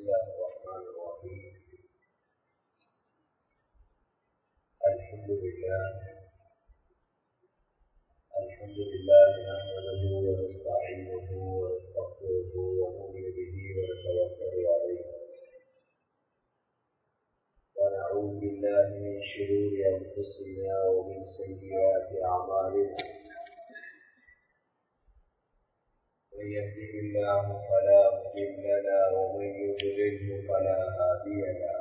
الله الرحمن الرحيم الحمد لله الحمد لله نحمده ونستعينه ونستغفره ونؤمن به ونتوكل عليه ونعوذ بالله من شرور انفسنا ومن سيئات اعمالنا من يهده الله فلا مضل له ومن يضلله فلا هادي له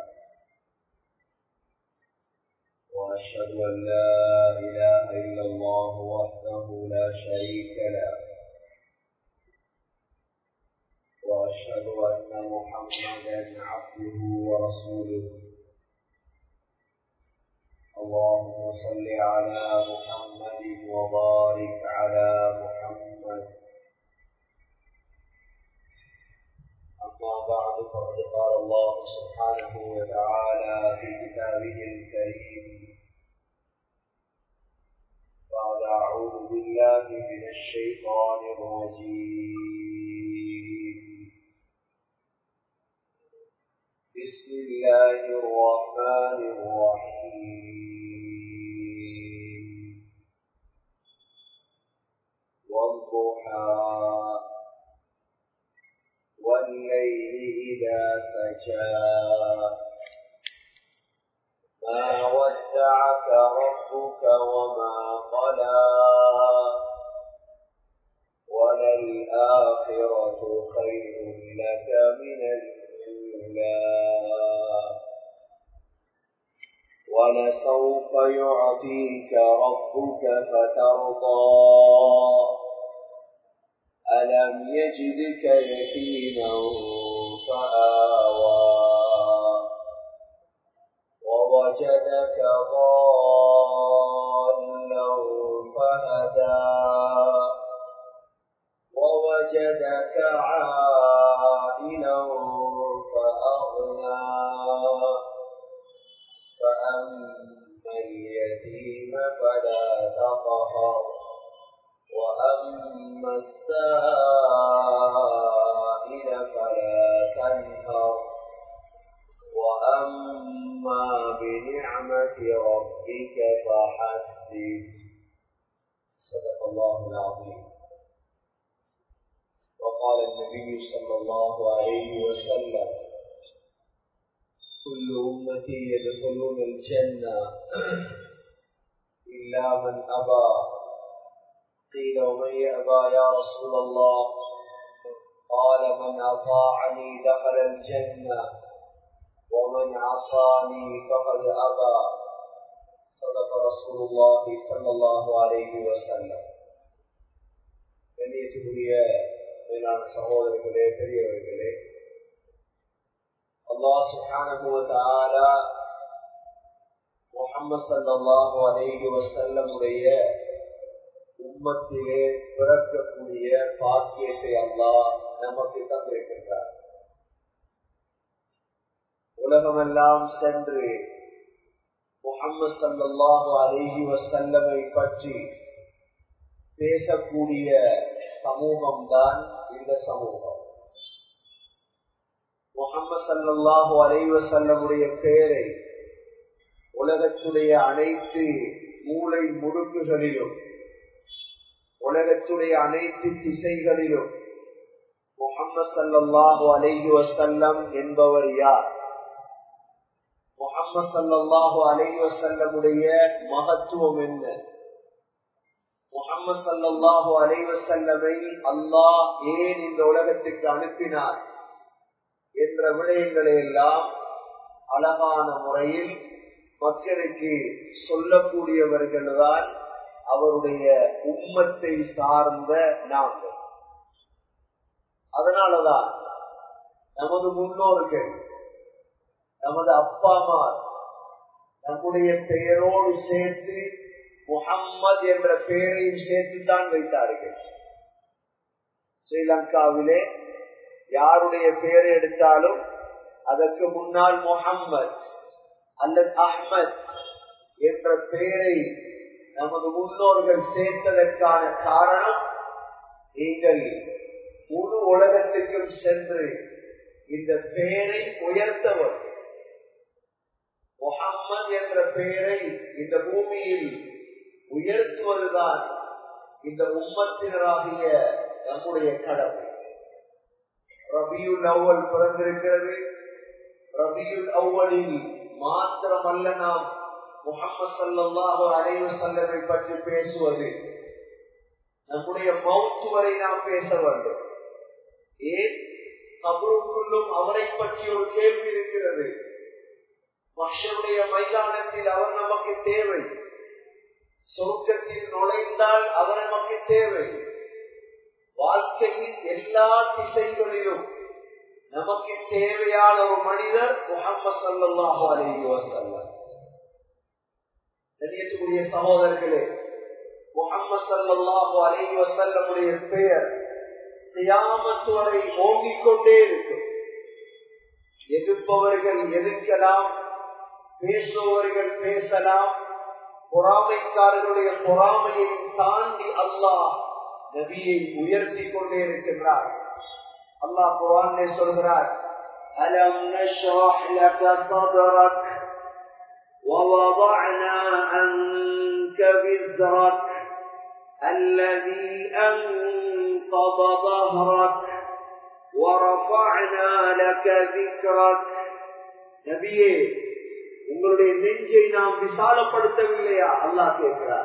واشهد ان لا اله الا الله وحده لا شريك له واشهد ان محمدا عبده ورسوله اللهم صل على محمد وبارك على محمد أما بعد فقد قال الله سبحانه وتعالى في كتابه الكريم بعد أعوذ بالله من الشيطان الرجيم بسم الله الرحمن الرحيم والضحى والليل إذا سجى ما ودعك ربك وما قلى وللآخرة خير لك من الأولى ولسوف يعطيك ربك فترضى ألم يجدك يتيما فآوى ووجدك ضالا فهدى ووجدك عائلا فأغنى فأما اليتيم فلا تقهر وأما السائل فلا تنهر وأما بنعمة ربك فحدث صدق الله العظيم وقال النبي صلى الله عليه وسلم كل أمتي يدخلون الجنة إلا من أبى قيل ومن يأبى يا رسول الله قال من أطاعني دخل الجنة ومن عصاني فقد أبى صدق رسول الله صلى الله عليه وسلم கண்ணியத்துக்குரிய மேலான சகோதரர்களே பெரியவர்களே அல்லாஹ் சுஹானுவத்தால முகமது சல்லாஹு அலேஹி வசல்லமுடைய உம்மத்திலே பிறக்கக்கூடிய பாக்கியத்தை அல்லாஹ் நமக்கு தந்திருக்கின்றார் உலகமெல்லாம் சென்று முகமது சல்லாஹு அலேஹி வசல்லமை பற்றி பேசக்கூடிய சமூகம் தான் இந்த சமூகம் முகமது சல்லாஹு அலைவசல்லமுடைய பெயரை உலகத்துடைய அனைத்து மூளை முடுக்குகளிலும் உலகத்துடைய அனைத்து திசைகளிலும் முகமது சல்லாஹு அலைஹி வசல்லம் என்பவர் யார் முகமது சல்லாஹு அலைஹி வசல்லமுடைய மகத்துவம் என்ன முகமது சல்லாஹு அலைவசல்லமை அல்லாஹ் ஏன் இந்த உலகத்துக்கு அனுப்பினார் என்ற விடயங்களை எல்லாம் அழகான முறையில் மக்களுக்கு சொல்லக்கூடியவர்கள்தான் அவருடைய உம்மத்தை சார்ந்த நாங்கள் அதனாலதான் நமது முன்னோர்கள் நமது அப்பாமார் நம்முடைய பெயரோடு சேர்த்து முகம்மது என்ற பெயரையும் சேர்த்துத்தான் வைத்தார்கள் ஸ்ரீலங்காவிலே யாருடைய பெயரை எடுத்தாலும் அதற்கு முன்னால் முகம்மது அல்லது அஹ்மத் என்ற பெயரை நமது முன்னோர்கள் சேர்த்ததற்கான காரணம் நீங்கள் முழு உலகத்துக்கும் சென்று இந்த பெயரை உயர்த்தவர் முகம்மது என்ற பெயரை இந்த பூமியில் உயர்த்துவதுதான் இந்த உம்மத்தினராகிய நம்முடைய கடமை ரபியுல் அவ்வல் பிறந்திருக்கிறது ரபியுல் அவ்வளில் மாத்திரமல்ல நாம் முகமது சல்லாஹு அலைவு சல்லமை பற்றி பேசுவது நம்முடைய மௌத்து வரை நாம் பேச வேண்டும் ஏன் கபருக்குள்ளும் அவரை பற்றி ஒரு கேள்வி இருக்கிறது மஷருடைய மைதானத்தில் அவர் நமக்கு தேவை சொர்க்கத்தில் நுழைந்தால் அவர் நமக்கு தேவை வாழ்க்கையின் எல்லா திசைகளிலும் நமக்கு தேவையான ஒரு மனிதர் முகமது சல்லாஹு அலைஹி வசல்லம் தெரியக்கூடிய சகோதரர்களே முகமது சல்லாஹு அலைஹி வசல்லமுடைய பெயர் தியாமத்து வரை ஓங்கிக் கொண்டே இருக்கும் எதிர்ப்பவர்கள் எதிர்க்கலாம் பேசுபவர்கள் பேசலாம் பொறாமைக்காரர்களுடைய பொறாமையை தாண்டி அல்லாஹ் நபியை உயர்த்தி கொண்டே இருக்கின்றார் அல்லாஹ் குரானே சொல்கிறார் அலம் நஷ்ரஹ் லக صدرك ووضعنا عنك وزرك الذي أنقض ظهرك ورفعنا لك ذكرك நபியே உங்களுடைய நெஞ்சை நாம் விசாலப்படுத்தவில்லையா அல்லாஹ் கேட்கிறார்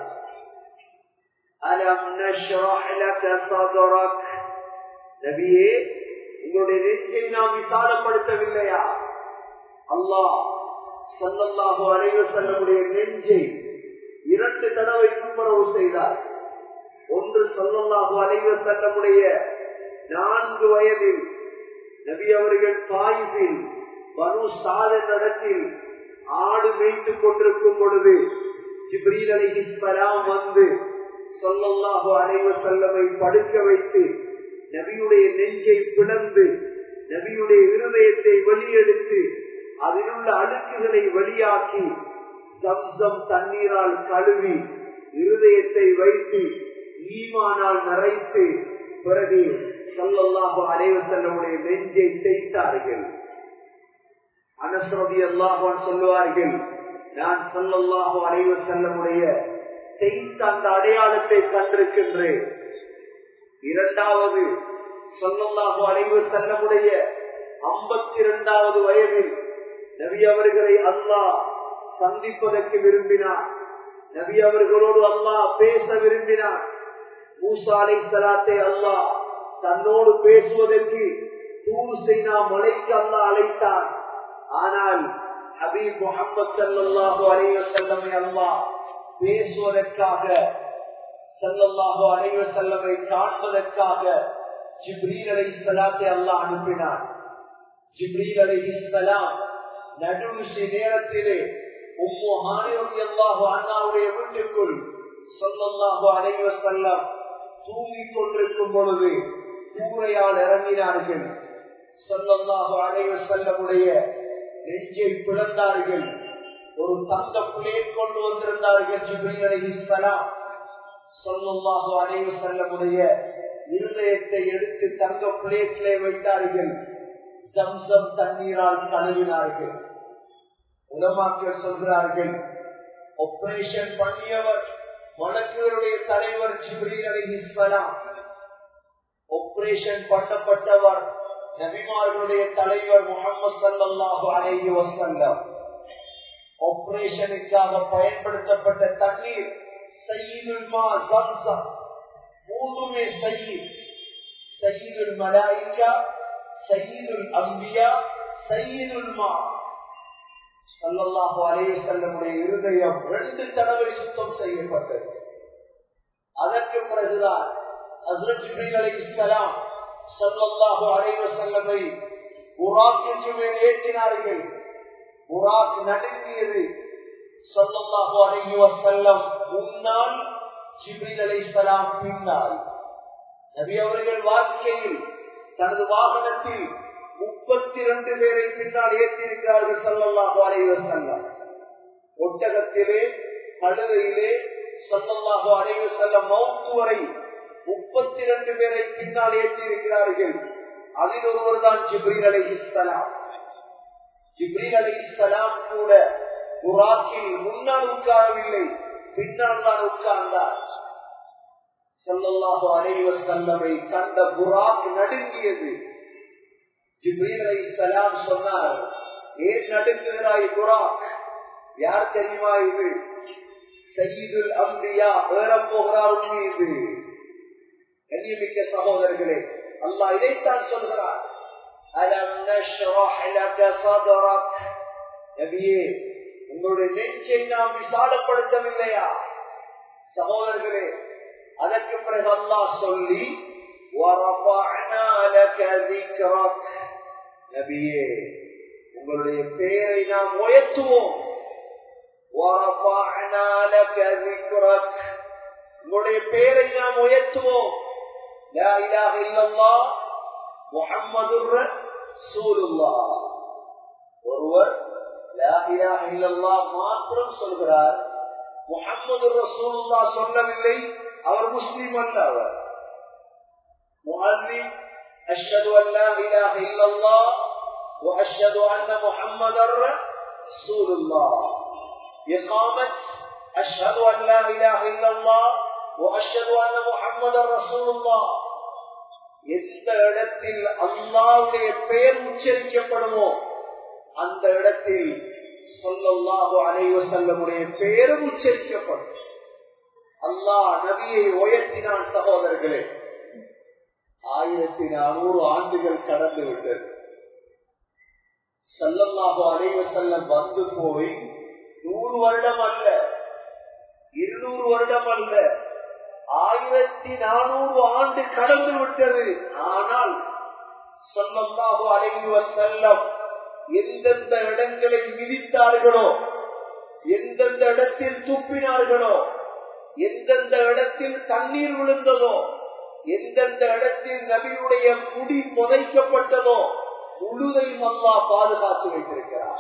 அலம் நஷ்ரஹ் லக சதரக் நபியே உங்களுடைய நெஞ்சை நாம் விசாலப்படுத்தவில்லையா அல்லாஹ் சல்லல்லாஹு அலைஹி வஸல்லமுடைய நெஞ்சை இரண்டு தடவை துப்புரவு செய்தார் ஒன்று சல்லல்லாஹு அலைஹி வஸல்லமுடைய நான்கு வயதில் நபி அவர்கள் தாயிஃபில் பனு சாத நடத்தில் ஆடு மேய்த்துக் கொண்டிருக்கும் பொழுது ஜிப்ரீல் அலிஹிஸ்லாம் வந்து சொல்லல்லாஹு அலைவ செல்லமை படுக்க வைத்து நபியுடைய நெஞ்சை பிளந்து நபியுடைய இருதயத்தை வெளியெடுத்து அதிலுள்ள அடுக்குகளை வெளியாக்கி சம்சம் தண்ணீரால் கழுவி இருதயத்தை வைத்து ஈமானால் நிறைத்து பிறகு சொல்லல்லாஹு அலைவ செல்லமுடைய நெஞ்சை தேய்த்தார்கள் அனஸ்ரதி அல்லாஹான் சொல்லுவார்கள் நான் சொல்லல்லாஹு அலைவ செல்லமுடைய செய்த அந்த அடையாளத்தை கண்டிருக்கின்றேன் இரண்டாவது சொல்லல்லாஹு அலைவ செல்லமுடைய ஐம்பத்தி இரண்டாவது வயதில் நபி அவர்களை அல்லாஹ் சந்திப்பதற்கு விரும்பினார் நபி அவர்களோடு அல்லாஹ் பேச விரும்பினார் மூசா அலை சலாத்தை அல்லாஹ் தன்னோடு பேசுவதற்கு தூர் செய்னா மலைக்கு அல்லாஹ் அழைத்தான் ஆனால் ஹபீப் முகமது சல்லாஹு அலைவ செல்லமை அல்லா பேசுவதற்காக சல்லல்லாஹு அலைவ செல்லமை காண்பதற்காக ஜிப்ரீல் அலை சலாத்தை அல்லாஹ் அனுப்பினார் ஜிப்ரீல் அலை இஸ்லாம் நடுவிசை நேரத்திலே உம்மு ஹானிரதி அல்லாஹு அண்ணாவுடைய வீட்டுக்குள் சொல்லல்லாஹு அலைவ செல்லம் தூங்கிக் கொண்டிருக்கும் பொழுது கூரையால் இறங்கினார்கள் சொல்லல்லாஹு அலைவ செல்லமுடைய நெஞ்சை பிளந்தார்கள் ஒரு தங்க பிளேட் கொண்டு வந்திருந்தார்கள் ஜிபிரில் அலிஹிஸ்லாம் சொல்லுல்லாஹு அலைவு செல்லமுடைய இருதயத்தை எடுத்து தங்க பிளேட்ல வைத்தார்கள் சம்சம் தண்ணீரால் கழுவினார்கள் உலமாக்கள் சொல்கிறார்கள் ஆபரேஷன் பண்ணியவர் வழக்குகளுடைய தலைவர் ஜிபிரில் அலிஹிஸ்லாம் ஆபரேஷன் பண்ணப்பட்டவர் நபிமார்களுடைய தலைவர் முகமது சல்லாஹு அலைஹி வசல்லம் ஆபரேஷனுக்காக பயன்படுத்தப்பட்ட தண்ணீர் சையீதுல் மா ஜம்சம் மூன்றுமே சையீத் சையீதுல் மலாயிகா சையீதுல் அம்பியா சையீதுல் மா சல்லல்லாஹு அலைஹி செல்லமுடைய இருதயம் ரெண்டு தடவை சுத்தம் செய்யப்பட்டது அதற்கு பிறகுதான் ஹசரத் ஜிப்ரீல் அலைஹிஸ்ஸலாம் சல்லல்லாஹு அலைஹி வஸல்லமை புராக்கிற்கு மேல் ஏற்றினார்கள் புராக் நடுங்கியது சல்லல்லாஹு அலைஹி வஸல்லம் முன்னால் ஜிப்ரீல் அலைஹிஸ்ஸலாம் பின்னால் நபி அவர்கள் வாழ்க்கையில் தனது வாகனத்தில் முப்பத்தி இரண்டு பேரை பின்னால் ஏற்றிருக்கிறார்கள் சல்லல்லாஹு அலைஹி வஸல்லம் ஒட்டகத்திலே கழுதையிலே சல்லல்லாஹு அலைஹி வஸல்லம் மௌத்து வரை முப்பத்தி இரண்டு பேரை பின்னால் ஏற்றிருக்கிறார்கள் அதில் ஒருவர் தான் ஜிப்ரீல் அலை இஸ்லாம் ஜிப்ரீல் அலை இஸ்லாம் கூட புராக்கில் முன்னால் உட்காரவில்லை பின்னால் தான் உட்கார்ந்தார் செல்லல்லாஹு அலைவ செல்லமை கண்ட புராக் நடுங்கியது ஜிப்ரீல் அலை இஸ்லாம் சொன்னார் ஏன் நடுங்குகிறாய் புராக் யார் தெரியுமா இது சயீதுல் அம்பியா ஏறப் போகிறார் மீது கண்ணியமிக்க சகோதரர்களே அல்லாஹ் இதைத்தான் சொல்கிறார் அலம் நஷ்ரஹ் லக சதரக் நபியே உங்களுடைய நெஞ்சை நாம் விசாலப்படுத்தவில்லையா சகோதரர்களே அதற்கு பிறகு அல்லாஹ் சொல்லி وَرَفَعْنَا لَكَ ذِكْرَكَ நபியே உங்களுடைய பெயரை நாம் உயர்த்துவோம் وَرَفَعْنَا لَكَ ذِكْرَكَ உங்களுடைய பெயரை நாம் உயர்த்துவோம் லா இலாஹ இல்லல்லாஹ் முஹம்மதுர் ரசூலுல்லாஹ் ஒருவர் லா இலாஹ இல்லல்லாஹ் மாத்திரம் சொல்கிறார் முஹம்மது ரசூலுல்லாஹ் சொல்லவில்லை அவர் முஸ்லீம் அல்ல அவர் முஅல்லிம் அஷ்ஹது அன் லா இலாஹ இல்லல்லாஹ் واشهد ان محمدا رسول الله اقامه اشهد ان لا اله الا الله واشهد ان محمدا رسول الله எந்த இடத்தில் அல்லாவுடைய பெயர் உச்சரிக்கப்படுமோ அந்த இடத்தில் சொல்லல்லாஹு அலைவ செல்லமுடைய பெயரும் உச்சரிக்கப்படும் அல்லாஹ் நபியை உயர்த்தினான் சகோதரர்களே ஆயிரத்தி நானூறு ஆண்டுகள் கடந்து விட்டது சல்லல்லாஹு அலைவ செல்லம் வந்து போய் நூறு வருடம் அல்ல இருநூறு வருடம் அல்ல ஆயிரத்தி நானூறு ஆண்டு கடந்து விட்டது ஆனால் சொல்லல்லாஹு அலைவ செல்லம் எந்தெந்த இடங்களை விதித்தார்களோ எந்தெந்த இடத்தில் துப்பினார்களோ எந்தெந்த இடத்தில் தண்ணீர் விழுந்ததோ எந்தெந்த இடத்தில் நபியுடைய முடி புதைக்கப்பட்டதோ முழுதையும் அல்லா பாதுகாத்து வைத்திருக்கிறார்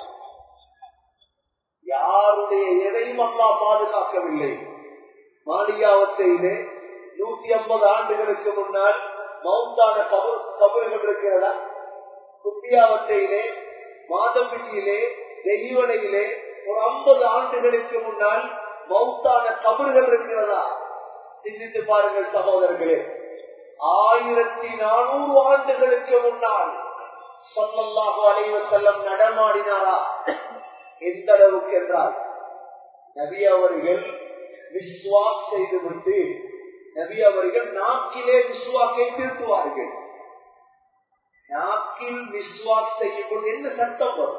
யாருடைய எதையும் அல்லா பாதுகாக்கவில்லை மாளிகாவத்தையிலே நூத்தி ஐம்பது ஆண்டுகளுக்கு முன்னால் மவுண்டான கபர் கபர்கள் இருக்கிறதா குப்பியாவத்தையிலே மாதம்பிட்டியிலே தெய்வனையிலே ஒரு ஐம்பது ஆண்டுகளுக்கு முன்னால் மவுத்தான கபர்கள் இருக்கிறதா சிந்தித்து பாருங்கள் சகோதரர்களே ஆயிரத்தி நானூறு ஆண்டுகளுக்கு முன்னால் சொல்லல்லாஹு அலைவ செல்லம் நடமாடினாரா எந்த அளவுக்கு என்றால் நபி அவர்கள் விஸ்வாஸ் செய்துவிட்டு நபி அவர்கள் நாக்கிலே விஸ்வாக்கை திருத்துவார்கள் நாக்கில் விஸ்வாஸ் செய்யும் போது என்ன சத்தம் வரும்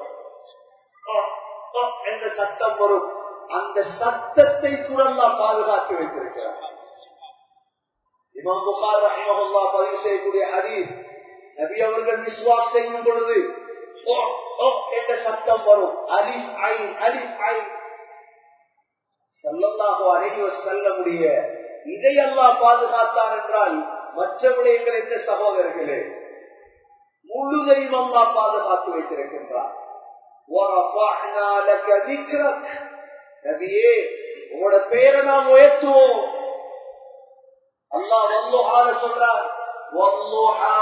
என்ற சத்தம் வரும் அந்த சத்தத்தை கூட நான் பாதுகாத்து வைத்திருக்கிறார் இமாம் புகார் ரஹிமஹுல்லா பதிவு செய்யக்கூடிய ஹரீஸ் நபி அவர்கள் விஸ்வாஸ் செய்யும் பொழுது ஓ ஓ என்ற சத்தம் வரும் அலிஃப் ஐ அலிஃப் ஐ சல்லல்லாஹு அலைஹி வஸல்லமுடைய இதை அல்லாஹ் பாதுகாத்தார் என்றால் மற்ற விடயங்கள் என்ற சகோதரர்களே முழுதையும் அல்லாஹ் பாதுகாத்து வைத்திருக்கின்றார் وَرَفَعْنَا لَكَ ذِكْرَكَ நபியே உங்களோட பேரை நாம் உயர்த்துவோம் அல்லாஹ் வல்லுஹால சொல்றார் வல்லுஹா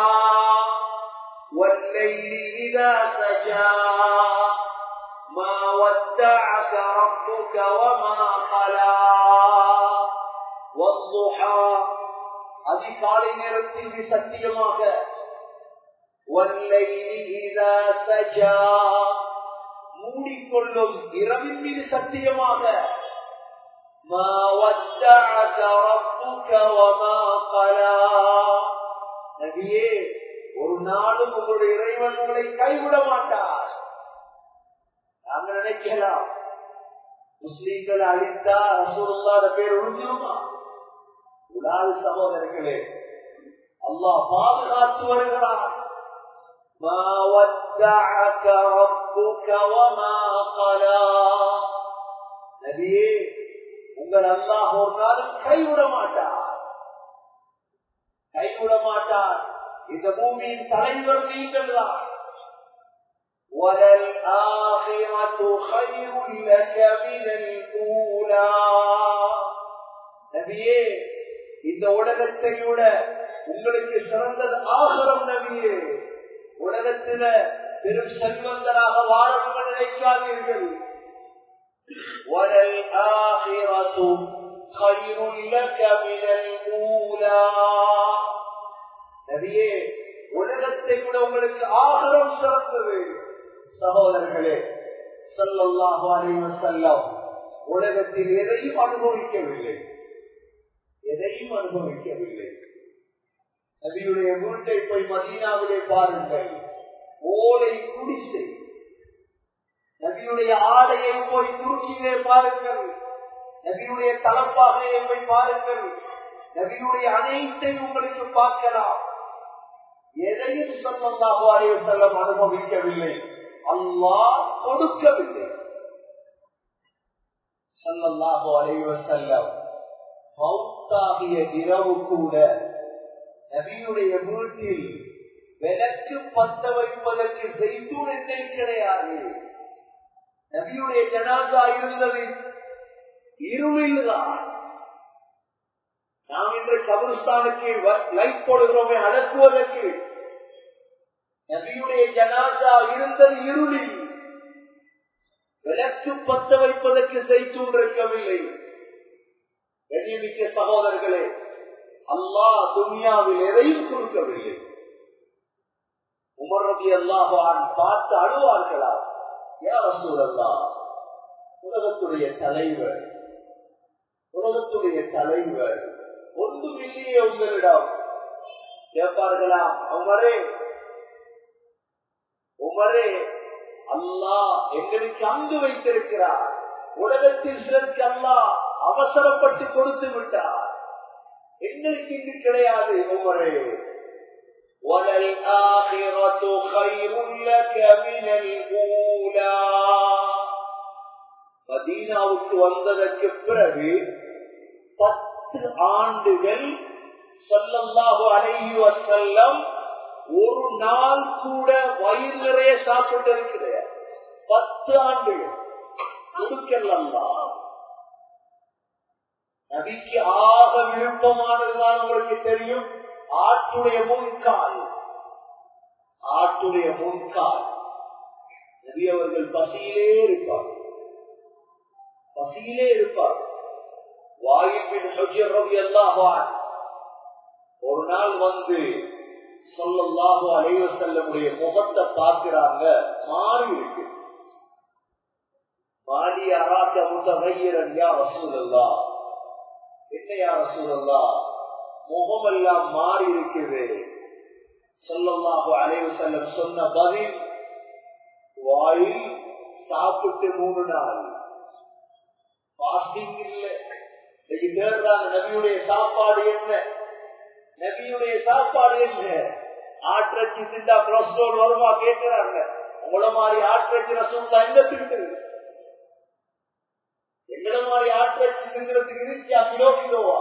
والليل إذا سجى ما ودعك ربك وما قلى والضحى அதிகாலை நேரத்தில் சத்தியமாக والليل إذا سجى மூடிக்கொள்ளும் இரவின் மீது சத்தியமாக ما ودعك ربك وما قلى நபியே ஒரு நாளும் உங்களுடைய இறைவன் உங்களை கைவிட மாட்டார் நாங்கள் நினைக்கலாம் முஸ்லீம்கள் அழித்தா ரசூலுல்லாத பேர் ஒழிஞ்சிருமா உலாது சகோதரர்களே அல்லாஹ் பாதுகாத்து வருகிறார் ما ودعك ربك وما قلى நபியே உங்கள் அல்லாஹ் ஒரு நாளும் கைவிட மாட்டார் கைவிட மாட்டார் இந்த பூமியின் தலைவர் நீங்கள் தான் وَلَلْآخِرَةُ خَيْرٌ لَكَ مِنَ الْأُولَى நபியே இந்த உலகத்தை விட உங்களுக்கு சிறந்தது ஆகரம் நபியே உலகத்தில பெரும் செல்வந்தராக வாழவங்க நினைக்காதீர்கள் وَلَلْآخِرَةُ خَيْرٌ لَكَ مِنَ الْأُولَى நபியே உலகத்தை விட உங்களுக்கு ஆகரம் சிறந்தது சகோதரர்களே சல்லல்லாஹு அலைஹி வஸல்லம் உலகத்தில் எதையும் அனுபவிக்கவில்லை எதையும் அனுபவிக்கவில்லை நபியுடைய வீட்டை போய் மதீனாவிலே பாருங்கள் ஓலை குடிசை நபியுடைய ஆடையை போய் துருக்கியிலே பாருங்கள் நபியுடைய தலப்பாகையை போய் பாருங்கள் நபியுடைய அனைத்தை உங்களுக்கு பார்க்கலாம் எதையும் சொல்லல்லாஹு அலைஹி வஸல்லம் அனுபவிக்கவில்லை அல்லாஹ் கொடுக்கவில்லை சல்லல்லாஹு அலைஹி வஸல்லம் மௌத்தாகிய இரவு கூட நபியுடைய வீட்டில் விளக்கு பத்த வைப்பதற்கு செய்தூர் எண்ணெய் கிடையாது நபியுடைய ஜனாசா இருந்தது இருளில் தான் நாம் இன்று கபருஸ்தானுக்கு லைட் போடுகிறோமே அடக்குவதற்கு நபியுடைய ஜனாசா இருந்தது இருளில் விளக்கு பத்த வைப்பதற்கு செய்தூர் இருக்கவில்லை கண்ணியமிக்க சகோதரர்களே அல்லாஹ் துனியாவில் எதையும் கொடுக்கவில்லை உமரதி அல்லாஹான் பார்த்து அழுவார்களா யார் சூழல்லா உலகத்துடைய தலைவர் உலகத்துடைய தலைவர் ஒன்றும் இல்லையே உங்களிடம் கேட்பார்களாம் உமரே உமரே அல்லாஹ் எங்களுக்கு அங்கு வைத்திருக்கிறார் உலகத்தில் சிலருக்கு அல்லாஹ் அவசரப்பட்டு கொடுத்து விட்டார் எங்களுக்கு இங்கு கிடையாது உமரே وَلَلْآخِرَةُ خَيْرٌ لَكَ مِنَ الْأُولَى மதீனாவுக்கு வந்ததற்கு பிறகு பத்து ஆண்டுகள் சொல்லல்லாஹு அலைஹி வஸல்லம் ஒரு நாள் கூட வயிறு நிறைய சாப்பிட்டு இருக்கிறார் பத்து ஆண்டுகள் கொடுக்கலல்லா நபிக்கு ஆக விருப்பமானதுதான் உங்களுக்கு தெரியும் ஆட்டுடைய முன்கால் ஆட்டுடைய முன்கால் நபி அவர்கள் பசியிலே இருப்பார் பசியிலே இருப்பார் வாயுப்பின் ரவி அல்லாஹான் ஒரு நாள் வந்து சொல்லல்லாஹு அலைவ செல்லமுடைய முகத்தை பார்க்கிறாங்க மாறி இருக்கு மாடி அராக்க முத்தகையரன் யா ரசூலல்லா என்ன யா ரசூலல்லா முகமெல்லாம் மாறி இருக்கிறது சொல்லல்லாஹு அலைவ செல்லம் சொன்ன பதில் வாயில் சாப்பிட்டு மூணு நாள் பாஸ்டிங் இல்லை இன்னைக்கு தேடுறாங்க நபியுடைய சாப்பாடு என்ன நபியுடைய சாப்பாடு என்ன ஆற்றச்சி திண்டா கொலஸ்ட்ரால் வருமா கேட்கிறாங்க உங்கள மாதிரி ஆற்றச்சி ரசம் தான் எங்க திண்டுது எங்களை மாதிரி ஆற்றச்சி திண்டுறதுக்கு இருந்துச்சா கிலோ கிலோவா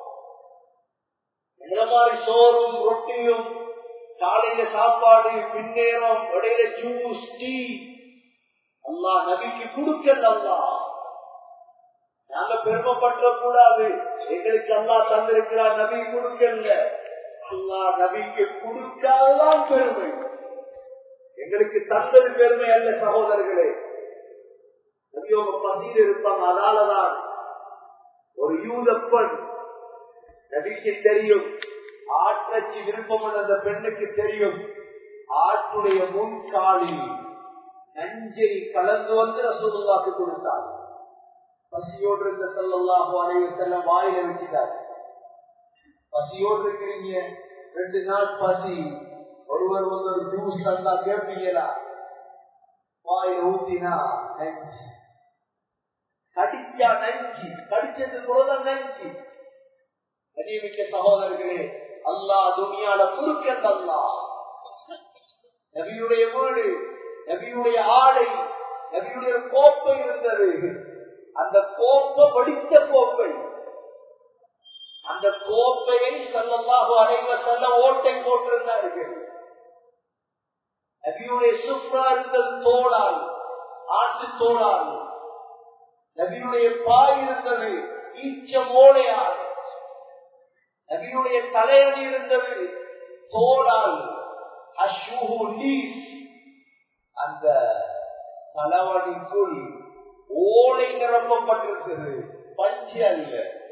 எங்களை மாதிரி சோறும் ரொட்டியும் காலையில சாப்பாடு பின்னேரம் இடையில ஜூஸ் டீ அல்லா நபிக்கு கொடுக்க அல்லா நாங்க பெருமைப்பட்ட கூடாது எங்களுக்கு அல்லா தந்திருக்கிறார் நபி கொடுக்கல அல்லா நபிக்கு கொடுக்காதான் பெருமை எங்களுக்கு தந்தது பெருமை அல்ல சகோதரர்களே நபியோக பசியில் இருப்பாங்க அதாலதான் ஒரு யூதப்பன் நபிக்கு தெரியும் ஆற்றச்சி விருப்பம் அந்த பெண்ணுக்கு தெரியும் ஆற்றுடைய முன்காலில் நஞ்சை கலந்து வந்து ரசூலுல்லாக்கு கொடுத்தார் பசியோடு இருந்த செல்லல்லாஹு அலைய செல்ல வாயில வச்சுட்டார் பசியோடு இருக்கிறீங்க ரெண்டு நாள் பசி ஒருவர் வந்து ஒரு ஜூஸ் தந்தா கேட்பீங்களா வாயில ஊத்தினா நஞ்சு கடிச்சா நஞ்சு கடிச்சது போலதான் நஞ்சு கனிமிக்க சகோதரர்களே அல்லா துணியால குறுக்கன் அல்லா நபியுடைய வீடு நபியுடைய ஆடை நபியுடைய கோப்பை இருந்தது அந்த கோப்பை வடித்த கோப்பை அந்த கோப்பையை செல்லமாக அனைவ செல்ல ஓட்டை போட்டிருந்தார்கள் நபியுடைய சுப்ரா இருந்தது தோளால் ஆட்டு தோளால் நபியுடைய பாய் இருந்தது ஈச்ச மூளையால் நபியுடைய தலையணி இருந்தது தோளால் அஷூஹு அந்த தலைவலிக்குள் ஓலை நிரப்பப்பட்டிருக்கிறது பஞ்சு அல்ல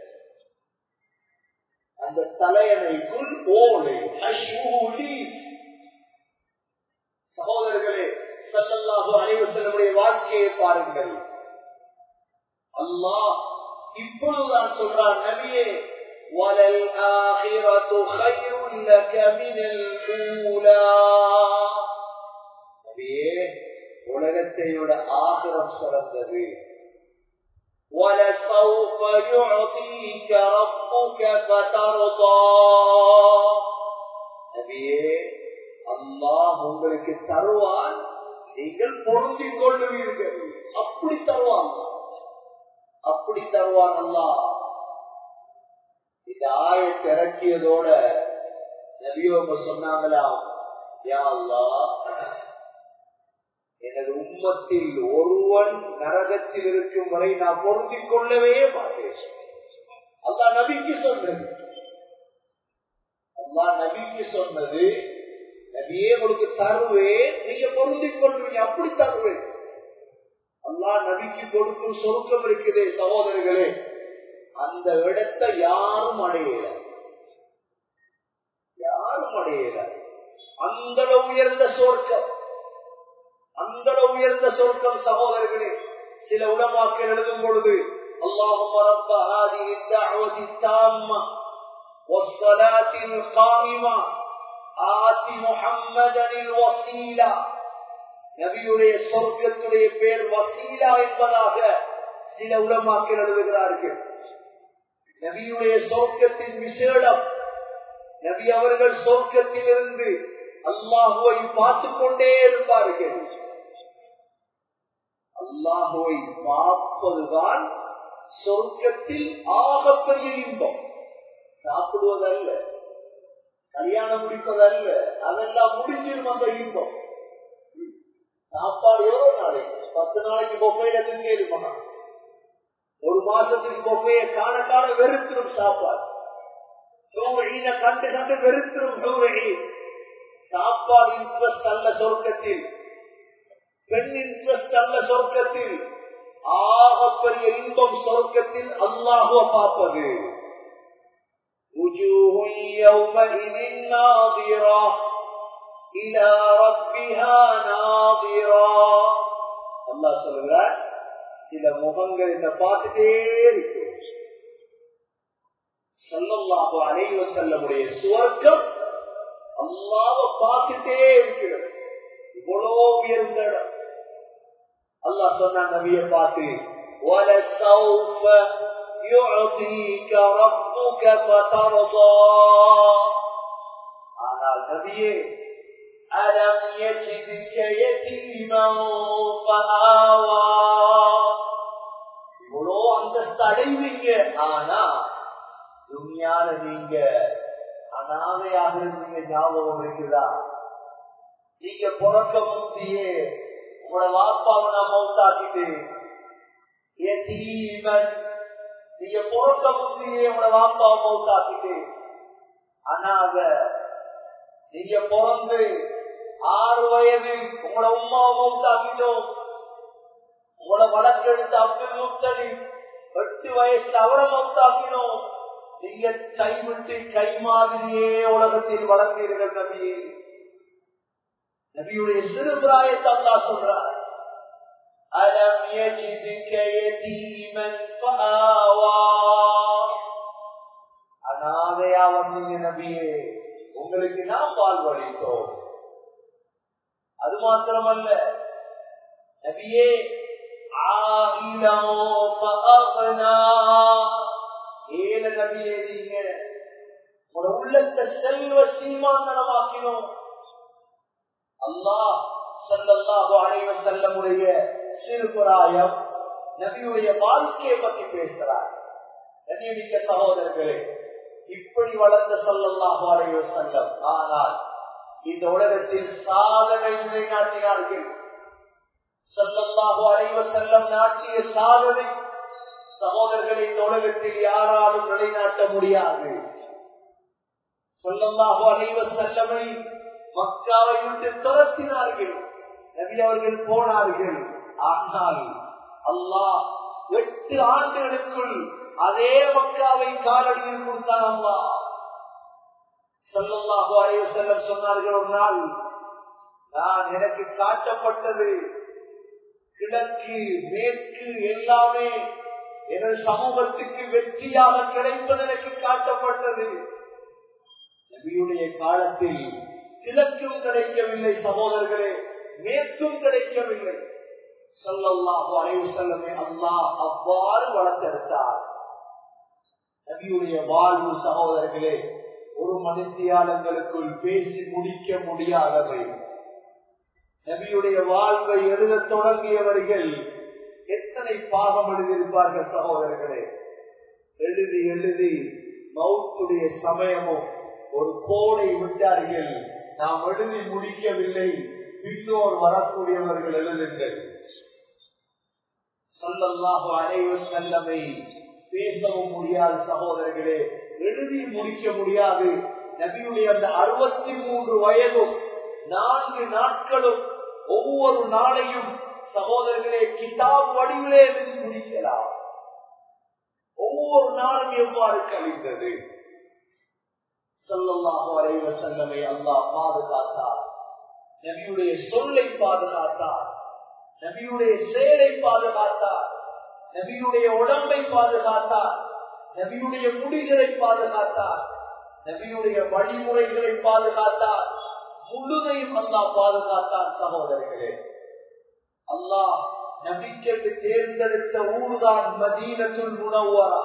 அந்த தலையணைக்குள் ஓலை அஷூஹு சகோதரர்களே சல்லல்லாஹு அனைவசனுடைய வாழ்க்கையை பாருங்கள் அல்லாஹ் இப்பொழுதுதான் சொல்றான் நபியே وَلَلْآخِرَةُ خَيْرٌ لَكَ مِنَ الْأُولَى நபியே உலகத்தை விட ஆகிரம் சிறந்தது وَلَسَوْفَ يُعْطِيكَ رَبُّكَ فَتَرْضَى நபியே அல்லாஹ் உங்களுக்கு தருவான் நீங்கள் பொருந்திக் கொள்ளுவீர்கள் அப்படி தருவான் அப்படி தருவான் அல்லா இந்த ஆயத்தை இறக்கியதோட நபியோங்க சொன்னாங்களாம் யா அல்லா எனது உம்மத்தில் ஒருவன் நரகத்தில் இருக்கும் வரை நான் பொருந்திக் கொள்ளவே மாட்டேன் அல்லா நபிக்கு சொன்னது அல்லா நபிக்கு சொன்னது நபியே உங்களுக்கு தருவேன் நீங்க பொருந்திக் கொள்வீங்க அப்படி தருவேன் அல்லா நபிக்கு கொடுக்கும் சொருக்கம் இருக்குதே சகோதரர்களே அந்த இடத்தை யாரும் அடையல யாரும் அடையல அந்த உயர்ந்த சொர்க்கம் அந்த உயர்ந்த சொர்க்கம் சகோதரர்களே சில உடமாக்கள் எழுதும் பொழுது اللهم رب هذه الدعوة التامة والصلاة القائمة آت محمدا الوسيلة நபியுடைய சொர்க்கத்துடைய பேர் வசீலா என்பதாக சில உலமாக்கள் எழுதுகிறார்கள் நபியுடைய சொர்க்கத்தின் விசேடம் நபி அவர்கள் சொர்க்கத்தில் இருந்து அல்லாஹுவை பார்த்து கொண்டே இருப்பார்கள் அல்லாஹுவை பார்ப்பதுதான் சொர்க்கத்தில் ஆகப்பெரிய இன்பம் சாப்பிடுவதல்ல கல்யாணம் முடிப்பதல்ல அதெல்லாம் முடிஞ்சிடும் அந்த இன்பம் சாப்பாடு எவ்வளவு நாளைக்கு பத்து நாளைக்கு பொக்கையில திங்கேருமா ஒரு மாசத்துக்கு பொக்கைய காண கால வெறுத்திரும் சாப்பாடு கண்டு கண்டு வெறுத்திரும் சாப்பாடு இன்ட்ரெஸ்ட் அல்ல சொர்க்கத்தில் பெண் இன்ட்ரெஸ்ட் அல்ல சொர்க்கத்தில் ஆகப்பெரிய இன்பம் சொர்க்கத்தில் அல்லாஹுவ பார்ப்பது وجوه يومئذ ناظرة إلى ربها ناظرة الله சொல்லுகிறார் சில முகங்கள் என்ன பார்த்துட்டே இருக்கு சொல்லல்லாஹு அலைவ செல்லமுடைய சுவர்க்கம் அல்லாவ பார்த்துட்டே இருக்கிறது இவ்வளோ உயர்ந்த இடம் அல்லாஹ் சொன்ன நபிய பார்த்து وَلَسَوْفَ يُعْطِيكَ رَبُّكَ فَتَرْضَى ஆனால் நபியே أَلَمْ يَجِدْكَ يَتِيمًا فَآوَى இவ்வளோ அந்தஸ்து அடைவீங்க ஆனா துணியால நீங்க அனாதையாக இருந்தீங்க ஞாபகம் இருக்குதா நீங்க பிறக்க முந்தியே உங்களோட வாப்பாவை நான் மௌத்தாக்கிட்டு எத்தீமன் நீங்க பிறக்க முந்தியே உங்களோட வாப்பாவை மௌத்தாக்கிட்டு அனாத நீங்க பிறந்து ஆறு வயது உங்களோட உமாவை மௌத்தாக்கிட்டோம் உங்களோட வழக்கு எடுத்து அப்துல் முத்தலி எட்டு வயசுல அவரை மௌத்தாக்கினோம் நீங்க கைவிட்டு கை மாதிரியே உலகத்தில் வளர்ந்தீர்கள் நபி நபியுடைய சிறு பிராயத்தை அல்லா சொல்றார் அலம் يجدك يتيما فآوى அனாதையா வந்தீங்க நபியே உங்களுக்கு நாம் வாழ்வழித்தோம் அது மாத்திரமல்ல நபியே ஏழ நபியே நீங்க உங்களோட உள்ளத்தை செல்வ சீமாந்தனமாக்கினோம் அல்லாஹ் சல்லல்லாஹு அலைவ செல்லமுடைய சிறுபுராயம் நபியுடைய வாழ்க்கையை பற்றி பேசுகிறார் நபியுடைய சகோதரர்களே இப்படி வளர்ந்த சல்லல்லாஹு அலைவ செல்லம் ஆனால் இந்த உலகத்தில் சாதனை நிலைநாட்டினார்கள் சல்லல்லாஹு அலைவ செல்லம் நாட்டிய சாதனை சகோதரர்களை இந்த உலகத்தில் யாராலும் நிலைநாட்ட முடியாது சொல்லல்லாஹு அலைவ செல்லமை மக்காவை விட்டு துரத்தினார்கள் நபி அவர்கள் போனார்கள் ஆனால் அல்லாஹ் எட்டு ஆண்டுகளுக்குள் அதே மக்காவை காலடியில் கொடுத்தான் அல்லாஹ் சொல்லல்லாஹு அலைஹி செல்லம் சொன்னார்கள் ஒரு நாள் நான் எனக்கு காட்டப்பட்டது கிழக்கு மேற்கு எல்லாமே எனது சமூகத்துக்கு வெற்றியாக கிடைப்பது எனக்கு காட்டப்பட்டது நபியுடைய காலத்தில் கிழக்கும் கிடைக்கவில்லை சகோதரர்களே மேற்கும் கிடைக்கவில்லை சொல்லல்லாஹு அலைவு செல்லமே அல்லாஹ் அவ்வாறு வளர்த்தெடுத்தார் நபியுடைய வாழ்வு சகோதரர்களே ஒரு மனித்தியாளங்களுக்குள் பேசி முடிக்க முடியாதவை நபியுடைய வாழ்வை எழுத தொடங்கியவர்கள் எத்தனை பாகம் எழுதியிருப்பார்கள் சகோதரர்களே எழுதி எழுதி மவுத்துடைய சமயமும் ஒரு கோடை விட்டார்கள் நாம் எழுதி முடிக்கவில்லை பின்னோர் வரக்கூடியவர்கள் எழுதுங்கள் சொல்லல்லாஹு அனைவர் செல்லமை பேசவும் முடியாது சகோதரர்களே எழுதி முடிக்க முடியாது நபியுடைய அந்த அறுபத்தி மூன்று வயதும் நான்கு நாட்களும் ஒவ்வொரு நாளையும் சகோதரர்களே கிதாப் வடிவிலே எழுதி முடிக்கலாம் ஒவ்வொரு நாளும் எவ்வாறு கழிந்தது சொல்லல்லாஹு அலைவ செல்லமை அல்லாஹ் பாதுகாத்தார் நபியுடைய சொல்லை பாதுகாத்தார் நபியுடைய செயலை பாதுகாத்தார் நபியுடைய உடம்பை பாதுகாத்தார் நபியுடைய முடிகளை பாதுகாத்தார் நபியுடைய வழிமுறைகளை பாதுகாத்தார் முழுதையும் அல்லாஹ் பாதுகாத்தார் சகோதரர்களே அல்லாஹ் நபிக்கென்று தேர்ந்தெடுத்த ஊர்தான் மதீனத்துள் உணவரா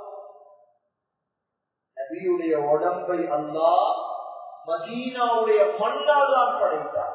நபியுடைய உடம்பை அல்லாஹ் மதீனாவுடைய மண்ணால் தான் படைத்தார்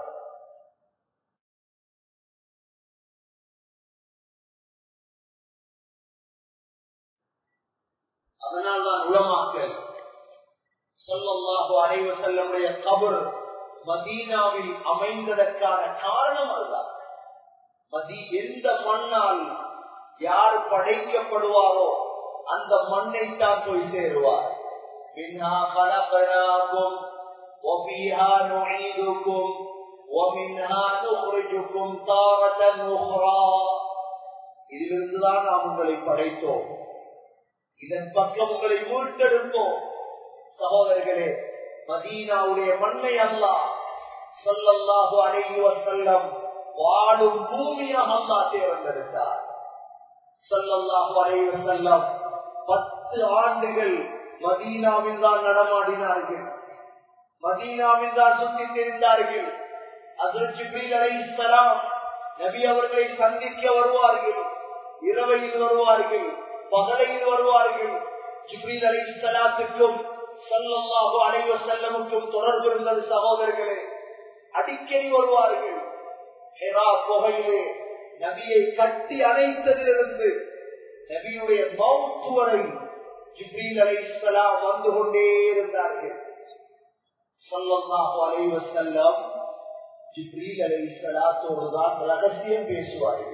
அதனால்தான் உளமாக்கல் சொல்லல்லாஹு அனைவ செல்லமுடைய கபர் மதீனாவில் அமைந்ததற்கான காரணம் அதுதான் மதி எந்த மண்ணால் யார் படைக்கப்படுவாரோ அந்த மண்ணை தான் போய் சேருவார் மின்ஹா கலகனாகும் وفيها نعيدكم ومنها نخرجكم تارة أخرى இதிலிருந்துதான் நாம் உங்களை படைத்தோம் இதன் பக்கம் உங்களை மீட்டெடுப்போம் சகோதரர்களே மதீனாவுடைய மண்ணை அல்லா சொல்லல்லாஹு அலைஹி வஸல்லம் வாழும் பூமியாக அல்லா தேர்ந்தெடுத்தார் சொல்லல்லாஹு அலைஹி வஸல்லம் பத்து ஆண்டுகள் மதீனாவில் தான் நடமாடினார்கள் மதீனாவில் தான் சுற்றி தெரிந்தார்கள் அதில் ஜிப்ரீல் அலைஹிஸ்ஸலாம் நபி அவர்களை சந்திக்க வருவார்கள் இரவையில் வருவார்கள் பகலையில் வருவார்கள் ஜிப்ரீல் அலைஹிஸ்ஸலாத்துக்கும் சல்லல்லாஹு அலைஹி வஸல்லமுக்கும் தொடர்பு இருந்தது சகோதரர்களே அடிக்கடி வருவார்கள் ஹெரா குகையிலே நபியை கட்டி அணைத்ததிலிருந்து நபியுடைய மவுத்து வரை ஜிப்ரீல் அலைஹிஸ்ஸலாம் வந்து கொண்டே இருந்தார்கள் சல்லல்லாஹு அலைஹி வஸல்லம் ஜிப்ரீல் அலைஹிஸ்ஸலாத்தோடு தான் ரகசியம் பேசுவார்கள்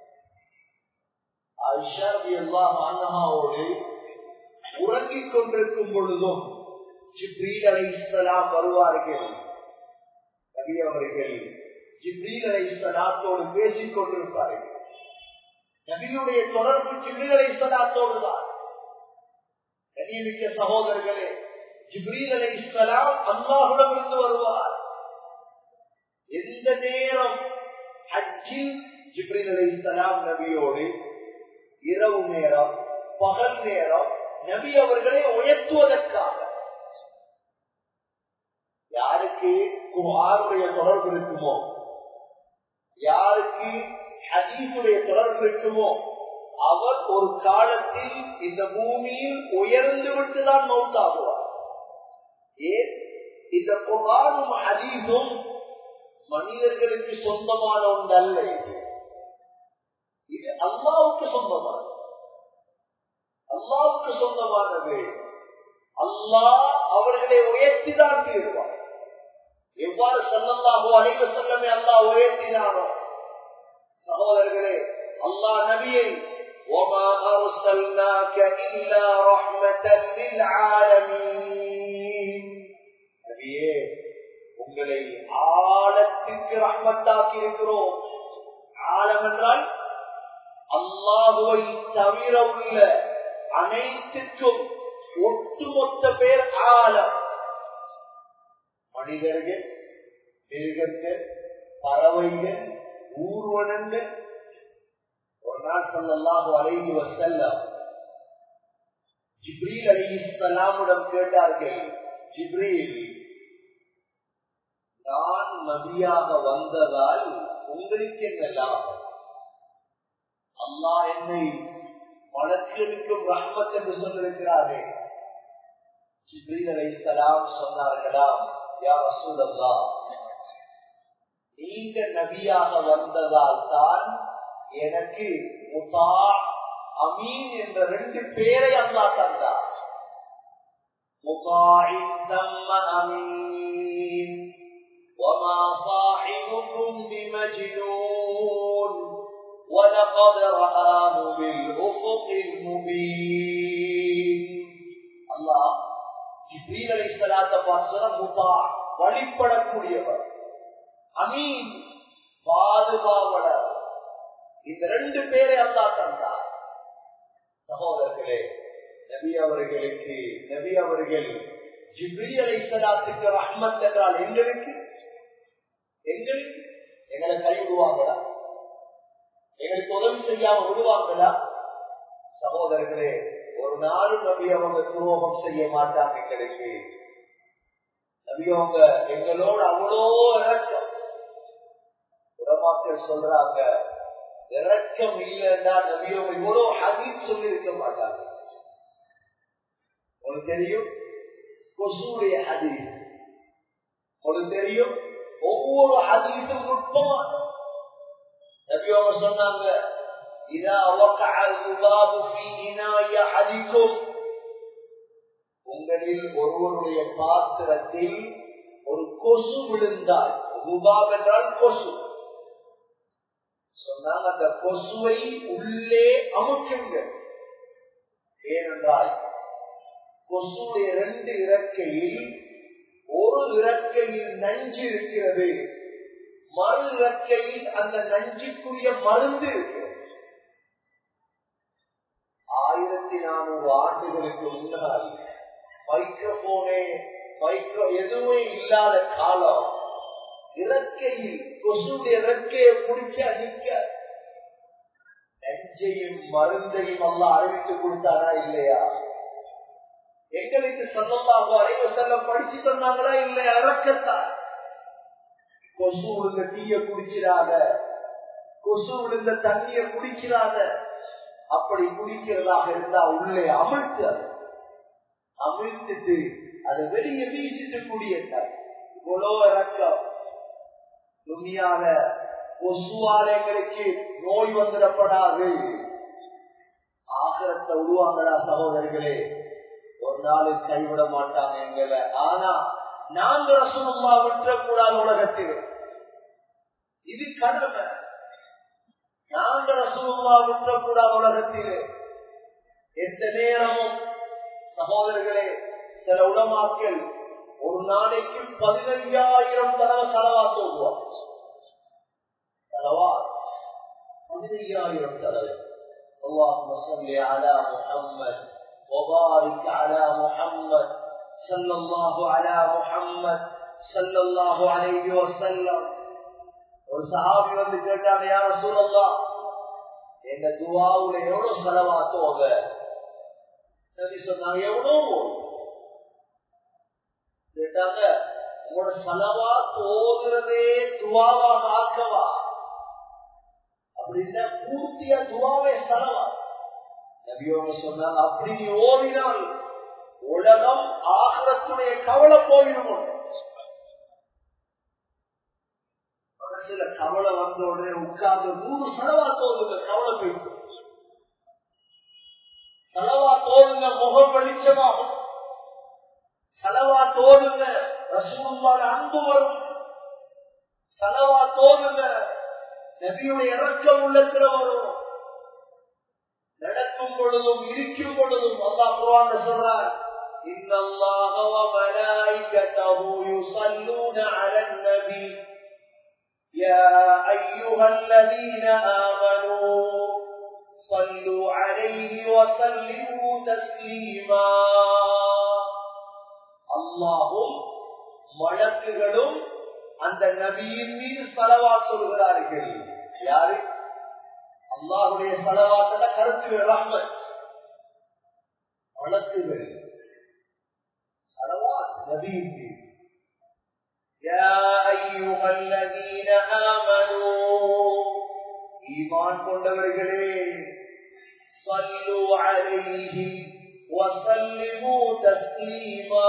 ஆயிஷா ரலியல்லாஹு அன்ஹாவோடு உறங்கிக் கொண்டிருக்கும் பொழுதும் ஜிப்ரீல் அலைஹிஸ்ஸலாம் வருவார்கள் நபி அவர்கள் ஜிப்ரீல் அலைஹிஸ்ஸலாத்தோடு பேசிக் கொண்டிருப்பார்கள் நபியுடைய தொடர்பு ஜிப்ரீல் அலைஹிஸ்ஸலாத்தோடு தான் கனியமிக்க சகோதரர்களே ஜிப்ரீல் அலைஹிஸ்ஸலாம் அல்லாஹுடன் இருந்து வருவார் எந்த நேரம் ஹஜ்ஜில் ஜிப்ரீல் அலைஹிஸ்ஸலாம் நபியோடு இரவு நேரம் பகல் நேரம் நபி அவர்களை உயர்த்துவதற்காக யாருக்கு குமாருடைய தொடர்பு இருக்குமோ யாருக்கு ஹதீசுடைய தொடர்பு இருக்குமோ அவர் ஒரு காலத்தில் இந்த பூமியில் உயர்ந்து விட்டுதான் மௌத்தாகுவார் ஏன் இந்த குரானும் ஹதீஸும் மனிதர்களுக்கு சொந்தமான ஒன்று அல்ல இது இது அல்லாவுக்கு சொந்தமானது அல்லாவுக்கு சொந்தமானது அல்லாஹ் அவர்களை உயர்த்திதான் தீர்வார் எவ்வாறு சொல்லல்லாஹோ அனைவ செல்லமே அல்லாஹ் உயர்த்தினாரோ சகோதரர்களே அல்லாஹ் நபியை وما أرسلناك إلا رحمة للعالمين நபியே உங்களை ஆழத்துக்கு ரஹ்மத்தாக்கி இருக்கிறோம் ஆழம் என்றால் அல்லாஹுவை தவிர உள்ள அனைத்துக்கும் ஒட்டுமொத்த பேர் ஆழம் மனிதர்கள் மிருகங்கள் பறவைகள் ஊர்வனங்கள் ஒரு நாள் சொல்லலாம் அலைந்து செல்லம் ஜிப்ரீல் அலி இஸ்லாமுடன் கேட்டார்கள் ஜிப்ரீல் நான் நபியாக வந்ததால் உங்களுக்கு என்ன லாபம் அல்லாஹ் என்னை வழக்கெடுக்கும் ரஹ்மத் என்று சொல்லிருக்கிறாரே ஜிப்ரீல் அலி இஸ்லாம் சொன்னார்களாம் யார் ரசூலல்லா நீங்க நபியாக வந்ததால் தான் எனக்கு முத்தா அமீன் என்ற ரெண்டு பேரை அல்லா தந்தார் அமீன் وما صاحبكم بمجنون ولقد رآه بالأفق المبين الله ஜிப்ரீல் அலைஹிஸ்ஸலாத்தை பார்த்து முத்தா வழிபடக்கூடியவர் அமீன் பாதுகாவலர் இந்த ரெண்டு பேரை அல்லா தந்தார் சகோதரர்களே நபி அவர்களுக்கு நபி அவர்கள் ஜிப்ரி அலை சலாத்துக்கு ரஹ்மத் என்றால் எங்களுக்கு எங்களுக்கு எங்களை கை விடுவாங்களா எங்களுக்கு உதவி செய்யாம விடுவாங்களா சகோதரர்களே ஒரு நாளும் நபி அவங்க துரோகம் செய்ய மாட்டாங்க எங்களுக்கு நபி அவங்க எங்களோட அவ்வளோ இறக்கம் உடமாக்கள் சொல்றாங்க இறக்கம் இல்லைன்னா நபியவங்க இவ்வளவு ஹதீஸ் சொல்லி இருக்க மாட்டாங்க உங்களுக்கு தெரியும் கொசுடைய ஹதீஸ் உங்களுக்கு தெரியும் ஒவ்வொரு ஹதீஸும் நுட்பமா நபியவங்க சொன்னாங்க இதா وقع الذباب في إناء أحدكم உங்களில் ஒருவருடைய பாத்திரத்தில் ஒரு கொசு விழுந்தால் ரூபாப் என்றால் கொசு சொன்னாங்க அந்த கொசுவை உள்ளே அமுக்குங்க ஏனென்றால் கொசுடைய ரெண்டு இறக்கையில் ஒரு இறக்கையில் நஞ்சு இருக்கிறது மறு இறக்கையில் அந்த நஞ்சுக்குரிய மருந்து இருக்கு ஆயிரத்தி நானூறு ஆண்டுகளுக்கு முன்னால் மைக்ரோபோனே மைக்ரோ எதுவுமே இல்லாத காலம் இறக்கையில் கொசுடைய இறக்கையை பிடிச்சு அடிக்க நெஞ்சையும் மருந்தையும் எல்லாம் அறிவித்து கொடுத்தாரா இல்லையா எங்களுக்கு சொல்லலாம் அறைவ செல்ல படிச்சு தந்தாங்களா இல்லையா இறக்கத்தான் கொசு விழுந்த தீய குடிக்கிறாத கொசு விழுந்த தண்ணிய குடிக்கிறாத அப்படி குடிக்கிறதாக இருந்தா உள்ளே அமிழ்த்து அது அமிழ்த்துட்டு அதை வெளியே வீசிட்டு குடியட்டார் இவ்வளோ இறக்கம் துணியால கொசுவாலைகளுக்கு நோய் வந்துடப்படாது ஆகரத்தை உருவாங்கடா சகோதரர்களே ஒரு நாள் கைவிட மாட்டாங்க எங்களை ஆனா நாங்க ரசனமா விட்டுறக்கூடாது உலகத்தில் இது கடமை நாங்க ரசனமா விட்டுறக்கூடாது உலகத்தில் எந்த நேரமும் சகோதரர்களே சில உடமாக்கள் ஒரு நாளைக்கு பதினைஞ்சாயிரம் தடவை செலவா சொல்லுவார் செலவா பதினைஞ்சாயிரம் தடவை اللهم صل على محمد وبارك على محمد صلى الله على محمد صلى الله عليه وسلم ஒரு சஹாபி வந்து கேட்டாங்க யார சூழல்லாம் எங்க துவாவுல எவ்வளவு செலவாத்தோங்க நபி சொன்னாங்க எவ்வளவு கேட்டாங்க உங்களோட செலவா தோதுறதே துவாவாக ஆக்கவா அப்படின்னா பூர்த்தியா துவாவே செலவா நபியோங்க சொன்னாங்க அப்படி நீ ஓதினால் உலகம் ஆகரத்துடைய கவலை போயிடும் மனசுல கவலை வந்த உடனே உட்கார்ந்து நூறு செலவா தோதுங்க கவலை போயிடும் செலவா தோதுங்க முகம் வெளிச்சமாகும் செலவா தோதுங்க ரசூலுல்லாட அன்பு வரும் செலவா தோதுங்க நபியுடைய இறக்கம் உள்ளத்துல வரும் நடக்கும் பொழுதும் இருக்கும் பொழுதும் அல்லா குரான் சொல்றார் إن الله وملائكته يصلون على النبي يا أيها الذين آمنوا صلوا عليه وسلموا تسليما அல்லாஹும் வழக்குகளும் அந்த நபியின் மீது சலவா சொல்கிறார்கள் யாரு அல்லாஹுடைய சலவாத்துல கருத்துகள் ரஹ்மத் வழக்குகள் சலவாத் நபியின் மீது يا أيها الذين آمنوا ஈமான் கொண்டவர்களே صلوا عليه وسلموا تسليما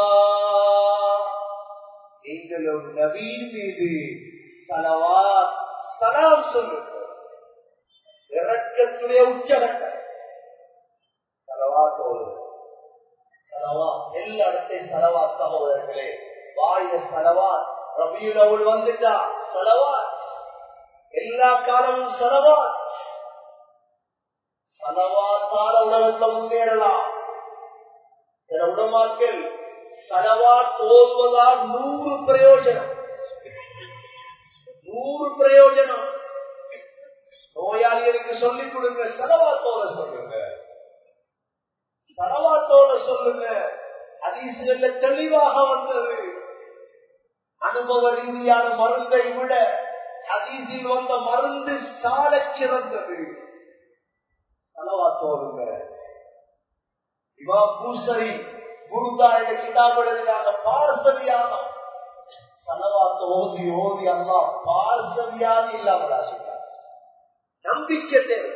நீங்களும் நபீன் மீது சலவாத் சலாம் சொல்லுங்கள் இறக்கத்துடைய உச்சகட்டம் சலவாத்தோடு சலவா எல்லா இடத்தையும் சலவா சகோதரர்களே வாய சலவா ரபியுலவுள் வந்துட்டா சலவா எல்லா காலமும் சலவா சலவாத்தால உலகத்துல முன்னேறலாம் சில உடமாக்கள் சலவா தோல்வதால் நூறு பிரயோஜனம் நூறு பிரயோஜனம் நோயாளிகளுக்கு சொல்லிக் கொடுங்க சலவாத்தோட சொல்லுங்க சலவாத்தோட சொல்லுங்க அதிசயல்ல தெளிவாக வந்தது அனுபவ ரீதியான மருந்தை விட அதீசில் வந்த மருந்து சால சிறந்தது செலவாத்தோடுங்க இவா பூசரி குருதா என்ற கிதாப் எழுதினாங்க பார்சவியான செலவாத்த ஓதி ஓதி அல்லா பார்சவியாதி இல்லாமல் ஆசிட்டார் நம்பிக்கை தேவை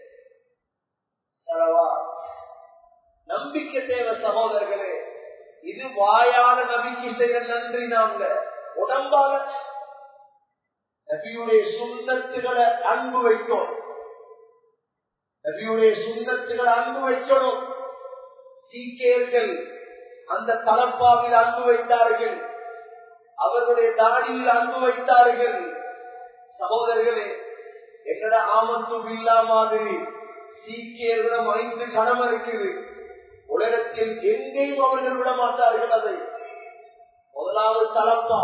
செலவா நம்பிக்கை தேவை சகோதரர்களே இது வாயான நம்பிக்கை செய்ய நன்றி நாங்க உடம்பால நபியுடைய சுண்ணத்துகளை அன்பு வைக்கணும் நபியுடைய சுண்ணத்துகளை அன்பு வைக்கணும் சீக்கியர்கள் அந்த தலப்பாவில் அன்பு வைத்தார்கள் அவர்களுடைய தாடியில் அன்பு வைத்தார்கள் சகோதரர்களே எங்கட ஆமத்து இல்லா மாதிரி சீக்கியர்களிடம் ஐந்து கணம் இருக்குது உலகத்தில் எங்கேயும் அவர்கள் விட மாட்டார்கள் அதை முதலாவது தலப்பா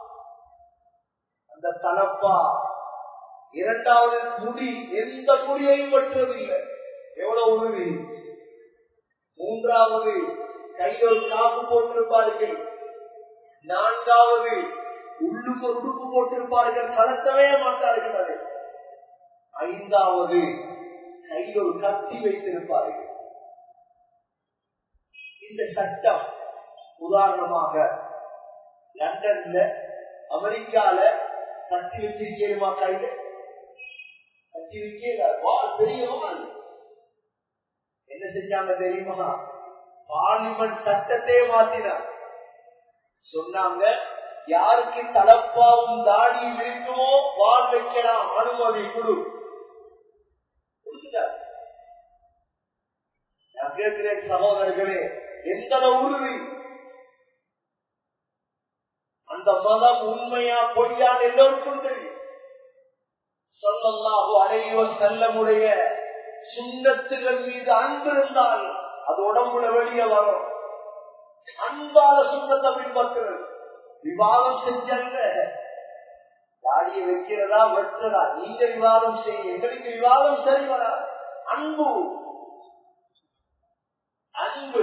அந்த தலப்பா இரண்டாவது முடி எந்த முடியையும் வெட்டுவதில்லை எவ்வளவு உறுதி மூன்றாவது கையில் காப்பு போட்டிருப்பார்கள் நான்காவது உள்ளுக்கு ஒரு உடுப்பு போட்டிருப்பார்கள் கலத்தவே மாட்டார்கள் அதை ஐந்தாவது கையில் ஒரு கத்தி வைத்திருப்பார்கள் இந்த சட்டம் உதாரணமாக லண்டன்ல அமெரிக்கால கட்டி வச்சிருக்கேமா கையில கட்டி வைக்க வால் பெரிய வால் என்ன செஞ்சாங்க தெரியுமா பார்லிமெண்ட் சட்டத்தையே மாத்தினார் சொன்னாங்க யாருக்கு தலப்பாவும் தாடியும் இருக்குமோ வால் வைக்கலாம் அனுமதி குழு கொடுத்துட்டார் நான் கேட்கிறேன் சகோதரர்களே எந்த உறுதி அந்த மதம் உண்மையா பொய்யான் எல்லோருக்கும் தெரியும் சொல்லல்லாஹு அலைவ செல்லமுடைய சுண்ணத்துகள் மீது அன்பு இருந்தால் அது உடம்புல வெளியே வரும் அன்பால சுண்ணத்தை பின்பற்றுறது விவாதம் செஞ்சல்ல தாடியை வைக்கிறதா வெட்டுறதா நீங்க விவாதம் செய்ய எங்களுக்கு விவாதம் சரி வராது அன்பு அன்பு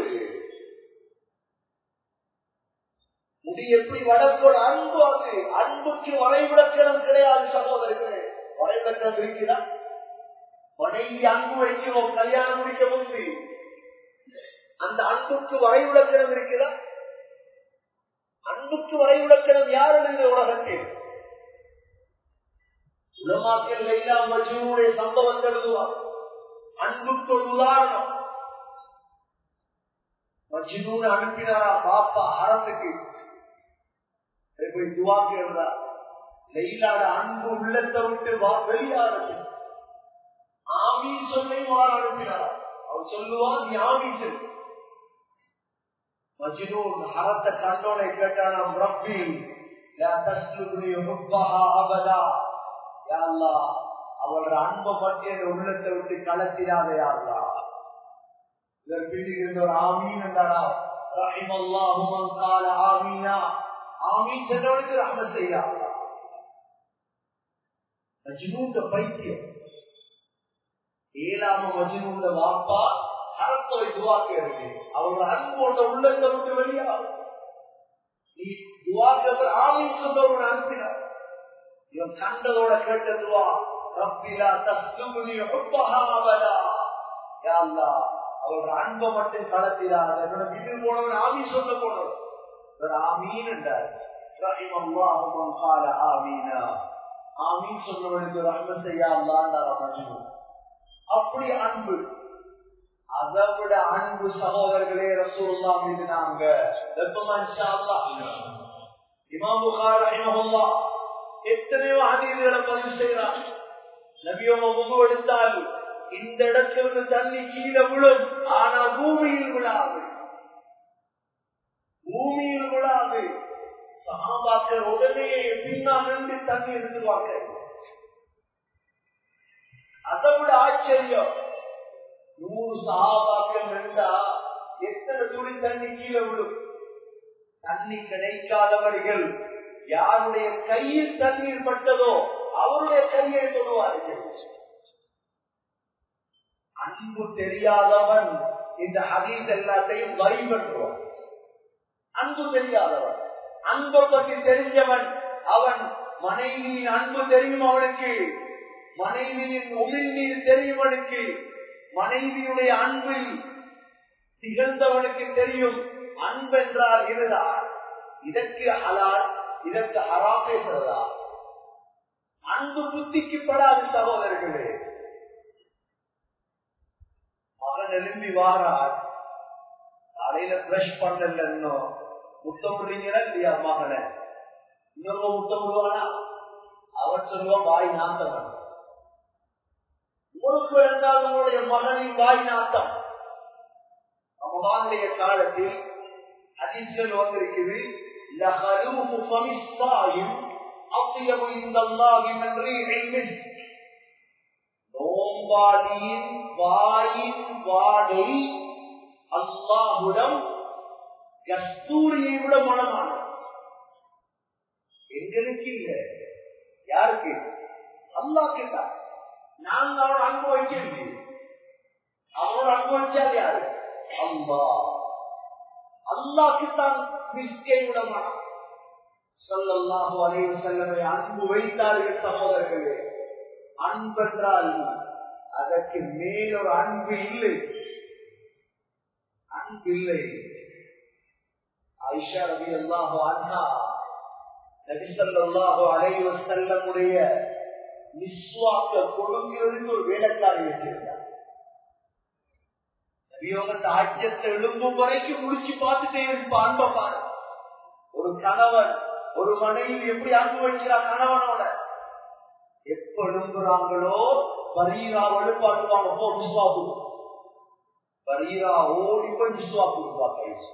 முடி எப்படி வளர்ப்போம் அன்பு அது அன்புக்கு வரைவிலக்கணம் கிடையாது சகோதரர்களே வரைவிலக்கணம் இருக்கிறா மனைவி அன்பு வைக்கிறோம் கல்யாணம் முடிக்க முன்பு அந்த அன்புக்கு வரைவிலக்கணம் இருக்கிறா அன்புக்கு வரைவிலக்கணம் யார் இந்த உலகத்தில் உலமாக்கல் லைலா மஜ்னூனுடைய சம்பவம் எழுதுவார் அன்புக்கு ஒரு உதாரணம் மஜ்னூன் அனுப்பினாரா பாப்பா அரசுக்கு போய் துவா கேள்றா லைலாட அன்பு உள்ளத்தை விட்டு வா வெளியாடுது ஆமி சொல்லி வாழ அனுப்பினாரா அவர் சொல்லுவா நீ ஆமி சொல் மஜ்னூன் ஹரத்தை கண்டோனை கேட்டானாம் ரப்பி லா தஸ்லுனி ஹுப்பஹா அபதா யா அல்லாஹ் அவளோட அன்பை பற்றி என் உள்ளத்தை விட்டு கலத்திடாதே அல்லா இதற்கு இருந்த ஒரு ஆமீன் என்றாரா ரஹிமல்லாஹு மன் கால ஆமீனா ஆமீன் சென்றவனுக்கு ரஹ்மத் செய்யலாம் மஜ்னூன் பைத்தியம் ஏழாம மஜ்னூன் வாப்பா அறத்தை துவா கேளுங்க அவரோட அன்போட உள்ளத்தை விட்டு வெளியாகும் நீ துவா கேட்கிற ஆமீன் சொல்றவன் அனுப்பினார் இவன் கண்டதோட கேட்ட துவா ரப்பிலா தஸ்லுமுனி ஹுப்பஹா அபதா யா அல்லாஹ் அவரோட அன்பை மட்டும் களத்திடாத என்னோட வீட்டில் போனவன் ஆமி சொல்ல போனவன் இவர் ஆமீன் என்றார் ரஹிம் அல்லாஹு மன் கால ஆமீனா ஆமீன் சொன்னவனுக்கு ரஹ்ம செய்யா அல்லாஹ் அப்படி அன்பு அதை விட அன்பு சகோதரர்களே ரசூல்லா மீது நாங்க இமாம் புகார் ரஹிமஹுல்லா எத்தனையோ ஹதீதுகளை பதிவு செய்யறாங்க நபியோம முகு எடுத்தால் இந்த இடத்திலிருந்து தண்ணி கீழே விழும் ஆனா பூமியில் விழாது பூமியில் விழாது சகாபாக்கள் உடனே பின்னால் நின்று தண்ணி எடுத்துவாங்க அதை விட ஆச்சரியம் நூறு சகாபாக்கள் நின்றா எத்தனை துளி தண்ணி கீழே விழும் தண்ணி கிடைக்காதவர்கள் யாருடைய கையில் தண்ணீர் பட்டதோ அவருடைய கையை தொடுவார்கள் அன்பு தெரியாதவன் இந்த ஹதீஸ் எல்லாத்தையும் வரி பண்ணுவான் அன்பு தெரியாதவன் அன்பை பற்றி தெரிஞ்சவன் அவன் மனைவியின் அன்பு தெரியும் அவனுக்கு மனைவியின் உமிழ் நீர் தெரியும் அவனுக்கு மனைவியுடைய அன்பில் திகழ்ந்தவனுக்கு தெரியும் அன்பென்றால் இதுதான் இதற்கு ஹலால் இதற்கு ஹரா பேசுறதா அன்பு புத்திக்கு படாது சகோதரர்களே மகன் எழும்பி வாரார் காலையில பிரஷ் பண்ணல இன்னும் முத்தம் விடுறீங்களா இல்லையா மகனை இன்னொரு முத்தம் விடுவானா அவன் சொல்லுவான் வாய் நாத்தவன் உங்களுக்கு இருந்தால் உங்களுடைய மகனின் வாய் நாத்தம் ரமதானுடைய காலத்தில் அதிசயம் வந்திருக்குது لخلوف فم الصائم أطيب عند الله من ريح المسك நோம்பாளியின் வாயின் வாடை அல்லாஹுடம் கஸ்தூரியை விட மனமான எங்களுக்கு இல்ல யாருக்கு அல்லாஹ் கிட்ட நான் அவனோட அனுபவிக்கவில்லை அவனோட அனுபவிச்சால் யாரு அல்லா அல்லாஹ்க்குத்தான் மிஸ்கை விட மனம் சொல்லல்லாஹு அலைவு செல்லமை அன்பு வைத்தார்கள் சகோதரர்களே அன்பென்றால் அதற்கு மேலொரு அன்பு இல்லை அன்பு இல்லை ஐஷா ரவி அல்லாஹு அண்ணா நபிசல்லாஹு அலைவ செல்லமுடைய நிஸ்வாக்க கொடுங்கிறதுக்கு ஒரு வேலைக்காரி வச்சிருந்தார் நபியோகத்தை ஆட்சியத்தை எழும்பும் வரைக்கும் முடிச்சு பார்த்துட்டே இருப்பா அன்பை பாரு ஒரு கணவன் ஒரு மனைவி எப்படி அன்பு வைக்கிறா கணவனோட எப்ப எழும்புறாங்களோ பரீரா எழுப்பாட்டுவாங்க போ நிஸ்வா கொடு பரீரா ஓடி போய் நிஸ்வா கொடுப்பா கைச்சு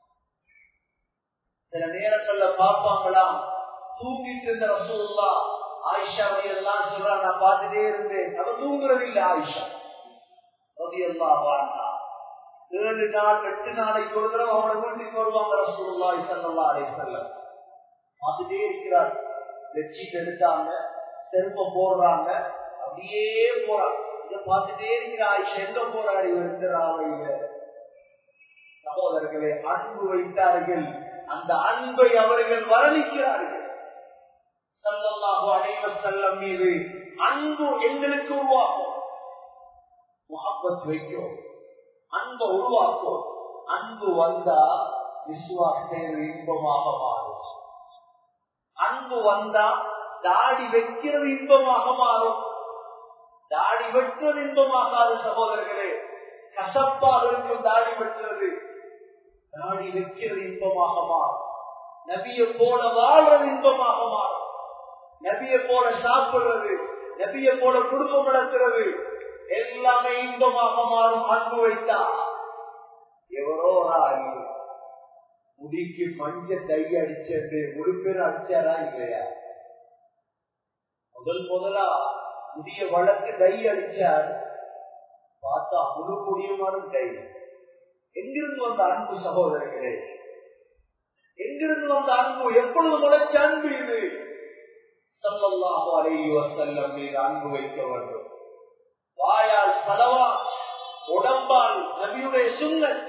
சில நேரங்கள்ல பார்ப்பாங்களாம் தூங்கிட்டு இருந்த ரசூல்லா ஆயிஷா வழி எல்லாம் சொல்றா நான் பார்த்துட்டே இருந்தேன் அவ தூங்குறது இல்ல ஆயிஷா ரவி எல்லாம் வாழ்ந்தா ஏழு நாள் எட்டு நாளைக்கு ஒரு தடவை அவனை வீட்டுக்கு வருவாங்க ரசூல்லா சல்லா அலை செல்லம் பார்த்துட்டே இருக்கிறார் பெட்ஷீட் எடுத்தாங்க செருப்ப போடுறாங்க அப்படியே போறாங்க இதை பார்த்துட்டே இருக்கிற ஆயிஷா எங்க போறாரு இவர் இருக்கிறாங்க சகோதரர்களே அன்பு வைத்தார்கள் அந்த அன்பை அவர்கள் வர்ணிக்கிறார்கள் சல்லல்லாஹு அலைவ செல்லம் மீது அன்பு எங்களுக்கு உருவாக்கும் முகப்பத் வைக்கும் அன்பை உருவாக்கும் அன்பு வந்தா விசுவாசம் இன்பமாக மாறும் அன்பு வந்தா தாடி வைக்கிறது இன்பமாக மாறும் தாடி வெட்டுறது இன்பமாகாது சகோதரர்களே கசப்பாக இருக்கும் தாடி வெட்டுறது தாடி வைக்கிறது இன்பமாக மாறும் நபிய போல வாழ்றது இன்பமாக மாறும் நபிய போல சாப்பிடுறது நபிய போல குடும்பம் நடத்துறது எல்லாமே இன்பமாக மாறும் அன்பு வைத்தா எவரோ ஆகி முடிக்கு மஞ்ச கை அடிச்சது முழுப்பேர் அடிச்சாரா இல்லையா முதல் முதலா முடிய வளர்த்து கை அடிச்சார் பார்த்தா முழு முடியுமானும் கை எங்கிருந்து வந்த அன்பு சகோதரர்களே எங்கிருந்து வந்த அன்பு எப்பொழுது முளைச்ச அன்பு இது சல்லல்லாஹு அலைஹி வஸல்லம் மீது அன்பு வைக்க வேண்டும் வாயால் சலவா உடம்பால் நபியுடைய சுன்னத்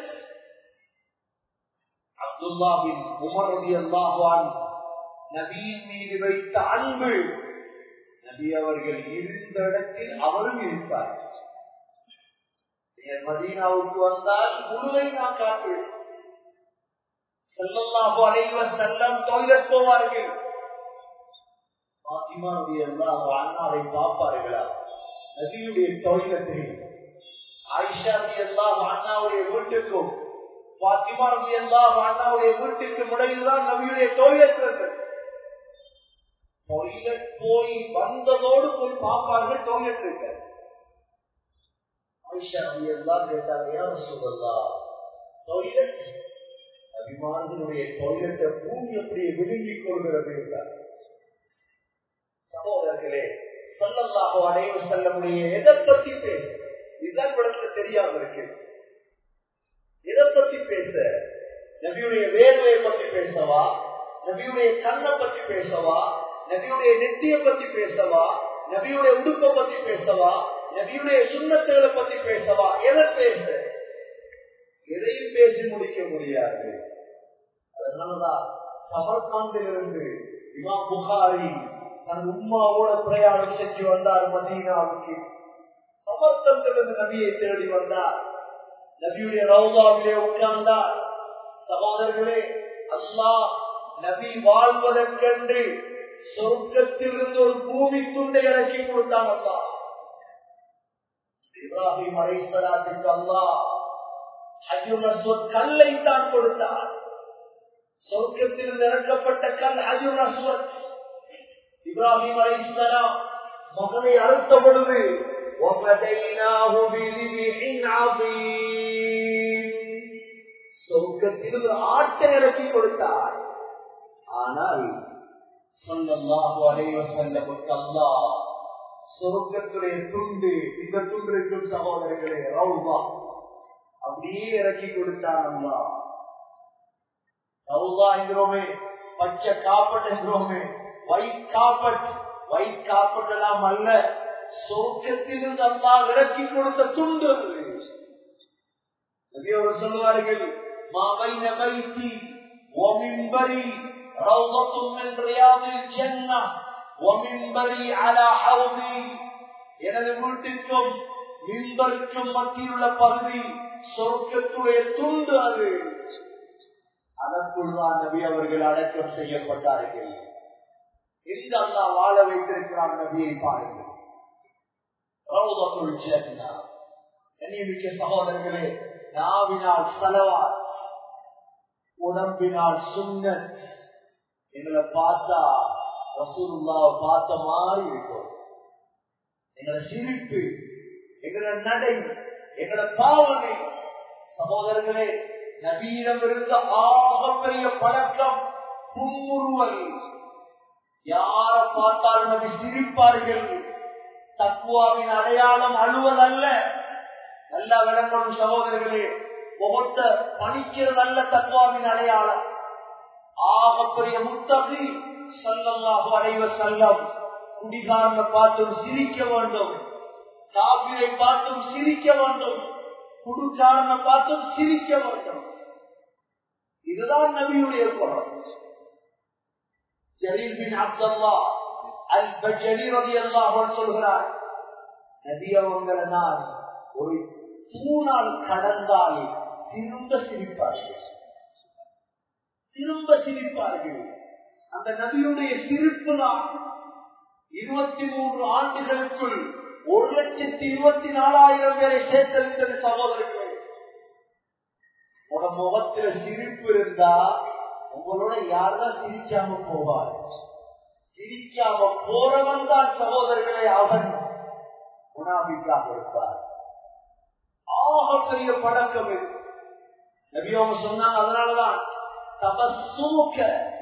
அப்துல்லாவின் உமர் ரலியல்லாஹு நபியின் மீது வைத்த அன்பு நபி அவர்கள் இருந்த இடத்தில் அவரும் இருப்பார் மதீனாவுக்கு வந்தால் முழுவை நான் காட்டுவேன் செல்லல்லாஹு அலைவ செல்லம் தொழிலட் போவார்கள் பாத்திமாவுடைய எல்லா அண்ணாவை பார்ப்பார்களா நபியுடைய தொழிலத்தை ஆயிஷா எல்லா அண்ணாவுடைய வீட்டுக்கும் பாத்திமாவுடைய எல்லா அண்ணாவுடைய வீட்டுக்கு முறையில்தான் நபியுடைய தொழிலற்றது டொய்லெட் போய் வந்ததோடு போய் பார்ப்பார்கள் டொய்லெட் இருக்க எல்லாம் கேட்டாங்க யார் சொல்லலா டொய்லெட் அபிமானத்தினுடைய டொய்லெட்டை பூமி அப்படியே விழுங்கிக் கொள்கிறது என்றார் சகோதரர்களே சொல்லல்லாஹோ அடைவு செல்லமுடைய எதை பத்தி பேச இதுதான் படத்துல தெரியாம இருக்கு எதை பத்தி பேச நபியுடைய வேர்வையை பத்தி பேசவா நபியுடைய கண்ணை பத்தி பேசவா நபியுடைய நெத்திய பத்தி பேசவா நபியுடைய உடுப்பை பத்தி பேசவா நபியுடைய சுண்ணத்துகளை பத்தி பேசவா எதை பேச எதையும் பேசி முடிக்க முடியாது அதனாலதான் சமர்காண்டிலிருந்து இமா புகாரி தன் உம்மாவோட பிரயாணம் செஞ்சு வந்தார் மதீனாவுக்கு சமர்க்கத்திலிருந்து நபியை தேடி வந்தார் நபியுடைய ரவுதாவிலே உட்கார்ந்தார் சகோதரர்களே அல்லாஹ் நபி வாழ்வதற்கென்று சொர்க்கத்திலிருந்து ஒரு பூமி துண்டை இறக்கி கொடுத்தான் அல்லா இப்ராஹிம் அலைசலாத்துக்கு அல்லா கல்லை தான் கொடுத்தார் சொர்க்கத்தில் இறக்கப்பட்ட கல் அஜுர் அஸ்வத் இப்ராஹிம் அலைசலாம் மகனை அறுத்த பொழுது சொர்க்கத்தில் ஒரு ஆட்டை இறக்கி கொடுத்தார் ஆனால் சொல்லல்லாஹு அலைவ செல்லப்பட்ட அல்லா சொர்க்கத்துடைய துண்டு இந்த துண்டு இருக்கும் சகோதரர்களே ரவுபா அப்படியே இறக்கி கொடுத்தான் அல்லா ரவுபா என்கிறோமே பச்சை காப்பட் என்கிறோமே ஒயிட் காப்பட் ஒயிட் காப்பட் எல்லாம் அல்ல சொர்க்கத்திலிருந்து அல்லா இறக்கி கொடுத்த துண்டு சொல்லுவார்கள் மாவைன கைத்தி ஒமின்பரி روضة من رياض الجنة ومنبري على حوضي எனது வீட்டிற்கும் மின்பருக்கும் மத்தியில் உள்ள பகுதி சொர்க்கத்துடைய துண்டு அது அதற்குள் தான் நபி அவர்கள் அடக்கம் செய்யப்பட்டார்கள் எங்க அல்லா வாழ வைத்திருக்கிறார் நபியை பாருங்கள் ரவுதத்துள் ஜன்னா கண்ணியமிக்க சகோதரர்களே நாவினால் செலவா உடம்பினால் சுண்ணத் எங்களை பார்த்தா ரசூலுல்லாவை பார்த்த மாதிரி இருக்கும் எங்களை சிரிப்பு எங்களோட நடை எங்களோட பாவனை சகோதரர்களே நவீனம் இருந்த ஆகப்பெரிய பழக்கம் புன்முறுவல் யார பார்த்தாலும் நபி சிரிப்பார்கள் தக்குவாவின் அடையாளம் அழுவதல்ல நல்லா விளங்கணும் சகோதரர்களே முகத்தை பணிக்கிறது நல்ல தக்குவாவின் அடையாளம் ஆகப்பெரிய முத்தகி சொல்லல்லாஹு அலைவ செல்லம் குடிகாரனை பார்த்தும் சிரிக்க வேண்டும் காவிரை பார்த்தும் சிரிக்க வேண்டும் குடுக்காரனை பார்த்தும் சிரிக்க வேண்டும் இதுதான் நபியுடைய குணம் ஜலீல் பின் அப்துல்லா அல் பஜலி ரவி அல்லாஹ் சொல்கிறார் நபி அவங்களை நான் ஒரு தூணால் கடந்தால் திரும்ப சிரிப்பார்கள் திரும்ப சிரிப்பார்கள் அந்த நபியுடைய சிரிப்பு தான் இருபத்தி மூன்று ஆண்டுகளுக்குள் ஒரு லட்சத்தி இருபத்தி நாலாயிரம் பேரை சேர்த்திருக்கிறது சகோதரர்கள் உங்க முகத்துல சிரிப்பு இருந்தா உங்களோட யாருதான் சிரிக்காம போவார் சிரிக்காம போறவன் தான் சகோதரர்களே அவன் குணாபிக்காக இருப்பார் ஆக பெரிய பழக்கம் இது நபியோங்க சொன்னாங்க அதனாலதான் தபசூக்க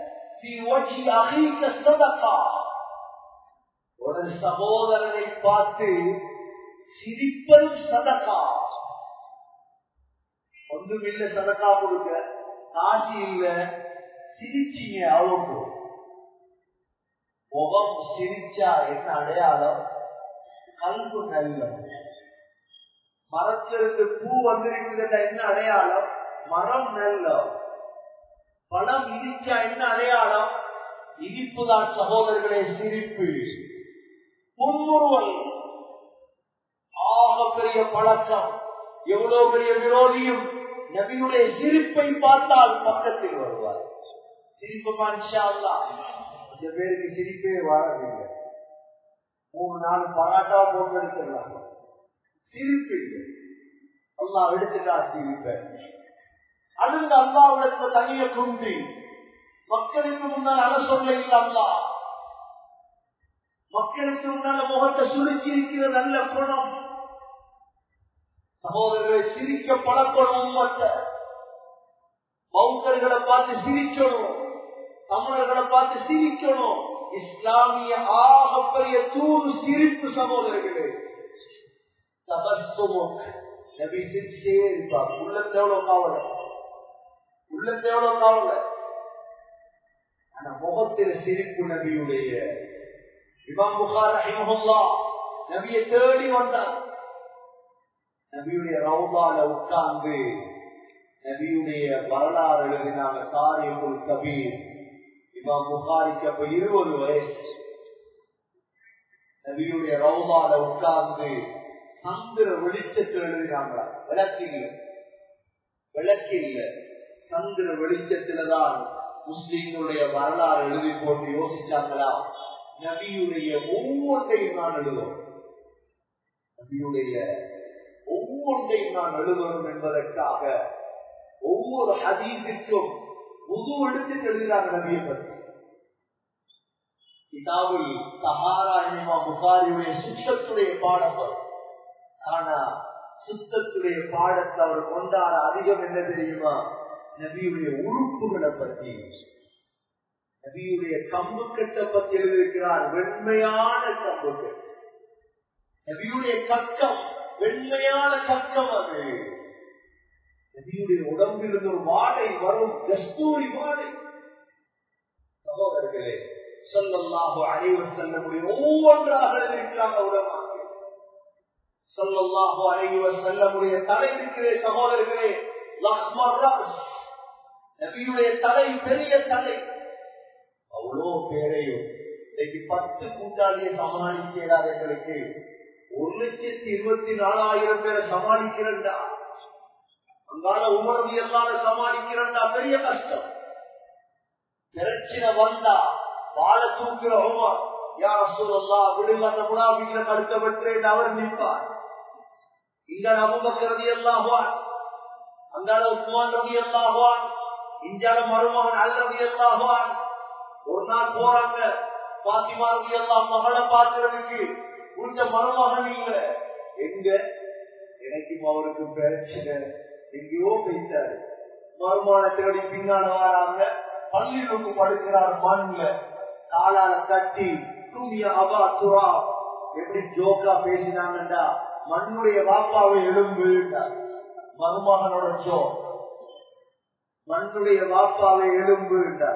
ஒரு சகோதரனை பார்த்து சிரிப்பதும் சதகா ஒன்றும் இல்ல சதக்கா கொடுக்க காசு இல்ல சிரிச்சீங்க அவ்வளவு முகம் சிரிச்சா என்ன அடையாளம் கல்பு நல்ல மரத்திலிருந்து பூ வந்திருக்குதுன்னா என்ன அடையாளம் மரம் நல்ல பழம் இனிச்சா என்ன அடையாளம் இனிப்புதான் சகோதரர்களே சிரிப்பு புன்முறுவல் ஆக பெரிய பழக்கம் எவ்வளவு பெரிய விரோதியும் நபியுடைய சிரிப்பை பார்த்தால் பக்கத்தில் வருவார் சிரிப்பு மனுஷா இந்த பேருக்கு சிரிப்பே வரவில்லை மூணு நாள் பராட்டா போட்டிருக்கிறாங்க சிரிப்பு இல்லை அல்லா எடுத்துட்டா சிரிப்ப அதுங்க அல்லாவிடத்துல தனிய குந்தி மக்களுக்கு முன்னால் அல சொல்ல இல்லை அல்லா மக்களுக்கு முன்னால முகத்தை சுழிச்சு இருக்கிற நல்ல குணம் சகோதரர்களை சிரிக்க பழக்கணும் மற்ற பௌத்தர்களை பார்த்து சிரிக்கணும் தமிழர்களை பார்த்து சிரிக்கணும் இஸ்லாமிய ஆகப்பெரிய தூது சிரிப்பு சகோதரர்களே தபஸ்துமும் நபி சிரிச்சே இருப்பார் உள்ளத்தை எவ்வளவு காவல உள்ளத்தை எவ்வளவு காவல ஆனா முகத்தில் சிரிப்பு நபியுடைய இமாம் புகார் ரஹிமஹுல்லா நபியை தேடி வந்தார் நபியுடைய ரவுபால உட்கார்ந்து நபியுடைய வரலாறு எழுதினாங்க தாரியகுல் கபீர் இமாம் புகாரிக்கு அப்ப இருபது வயசு நபியுடைய ரவுபால உட்கார்ந்து சந்திர வெளிச்சத்தில் எழுதினாங்களா விளக்கில்ல விளக்கில்ல சந்திர வெளிச்சத்தில்தான் முஸ்லீம்களுடைய வரலாறு எழுதி போட்டு யோசிச்சாங்களா நபியுடைய ஒவ்வொன்றையும் நான் எழுதுவோம் நபியுடைய ஒவ்வொன்றையும் நான் எழுதணும் என்பதற்காக ஒவ்வொரு ஹதீஸிற்கும் புது எடுத்து எழுதுகிறாங்க நபியை பற்றி கிதாபுல் சஹாரா இனிமா புகாரியுடைய சுத்தத்துடைய பாடம் வரும் ஆனா சுத்தத்துடைய பாடத்தை அவர் கொண்டாட அதிகம் என்ன தெரியுமா நபியுடைய உறுப்புகளை பற்றி நபியுடைய கம்பு கட்டை பற்றி எழுதியிருக்கிறார் வெண்மையான கம்பு கட்டு நபியுடைய கக்கம் வெண்மையான கக்கம் அது நபியுடைய உடம்பில் இருந்து ஒரு வாடை வரும் கஸ்தூரி வாடை சகோதரர்களே சொல்லல்லாஹு அனைவர் செல்லக்கூடிய ஒவ்வொன்றாக இருக்கிறாங்க உடம்பாக சொல்லல்லாஹு அனைவர் செல்லக்கூடிய தலை இருக்கிறே சகோதரர்களே நபியுடைய தலை பெரிய தலை அவ்வளோ பேரையும் இன்னைக்கு பத்து கூட்டாளியை சமாளிக்கிறார் எங்களுக்கு ஒரு லட்சத்தி இருபத்தி நாலாயிரம் பேரை சமாளிக்கிறண்டா அங்கால உமரது எல்லாரும் சமாளிக்கிறண்டா பெரிய கஷ்டம் பிரச்சனை வந்தா வாழ தூக்கிற உமர் யார் சொல்லா விடுங்க அந்த முனாபிகளை கடுத்த பெற்றேன் அவர் நிற்பார் இங்க அபுபக்கரதி எல்லாவான் அங்கால உஸ்மான் ரவி எல்லாவான் இஞ்சால மருமகன் அல் ரவி எல்லாவான் ஒரு நாள் போறாங்க பாத்திமா ரவி எல்லாம் மகளை பார்க்கறதுக்கு உங்க மருமகன் இல்ல எங்க எனக்கும் அவருக்கு பிரச்சனை எங்கேயோ போயிட்டாரு மருமானத்தோடி பின்னால வராங்க பள்ளிகளுக்கு படுக்கிறார் மண்ல காலால தட்டி தூங்கிய அபா துரா எப்படி ஜோக்கா பேசினாங்கடா மண்ணுடைய வாப்பாவை எலும்பு மருமகனோட ஜோ மண்ணுடைய வாப்பாவை எலும்பு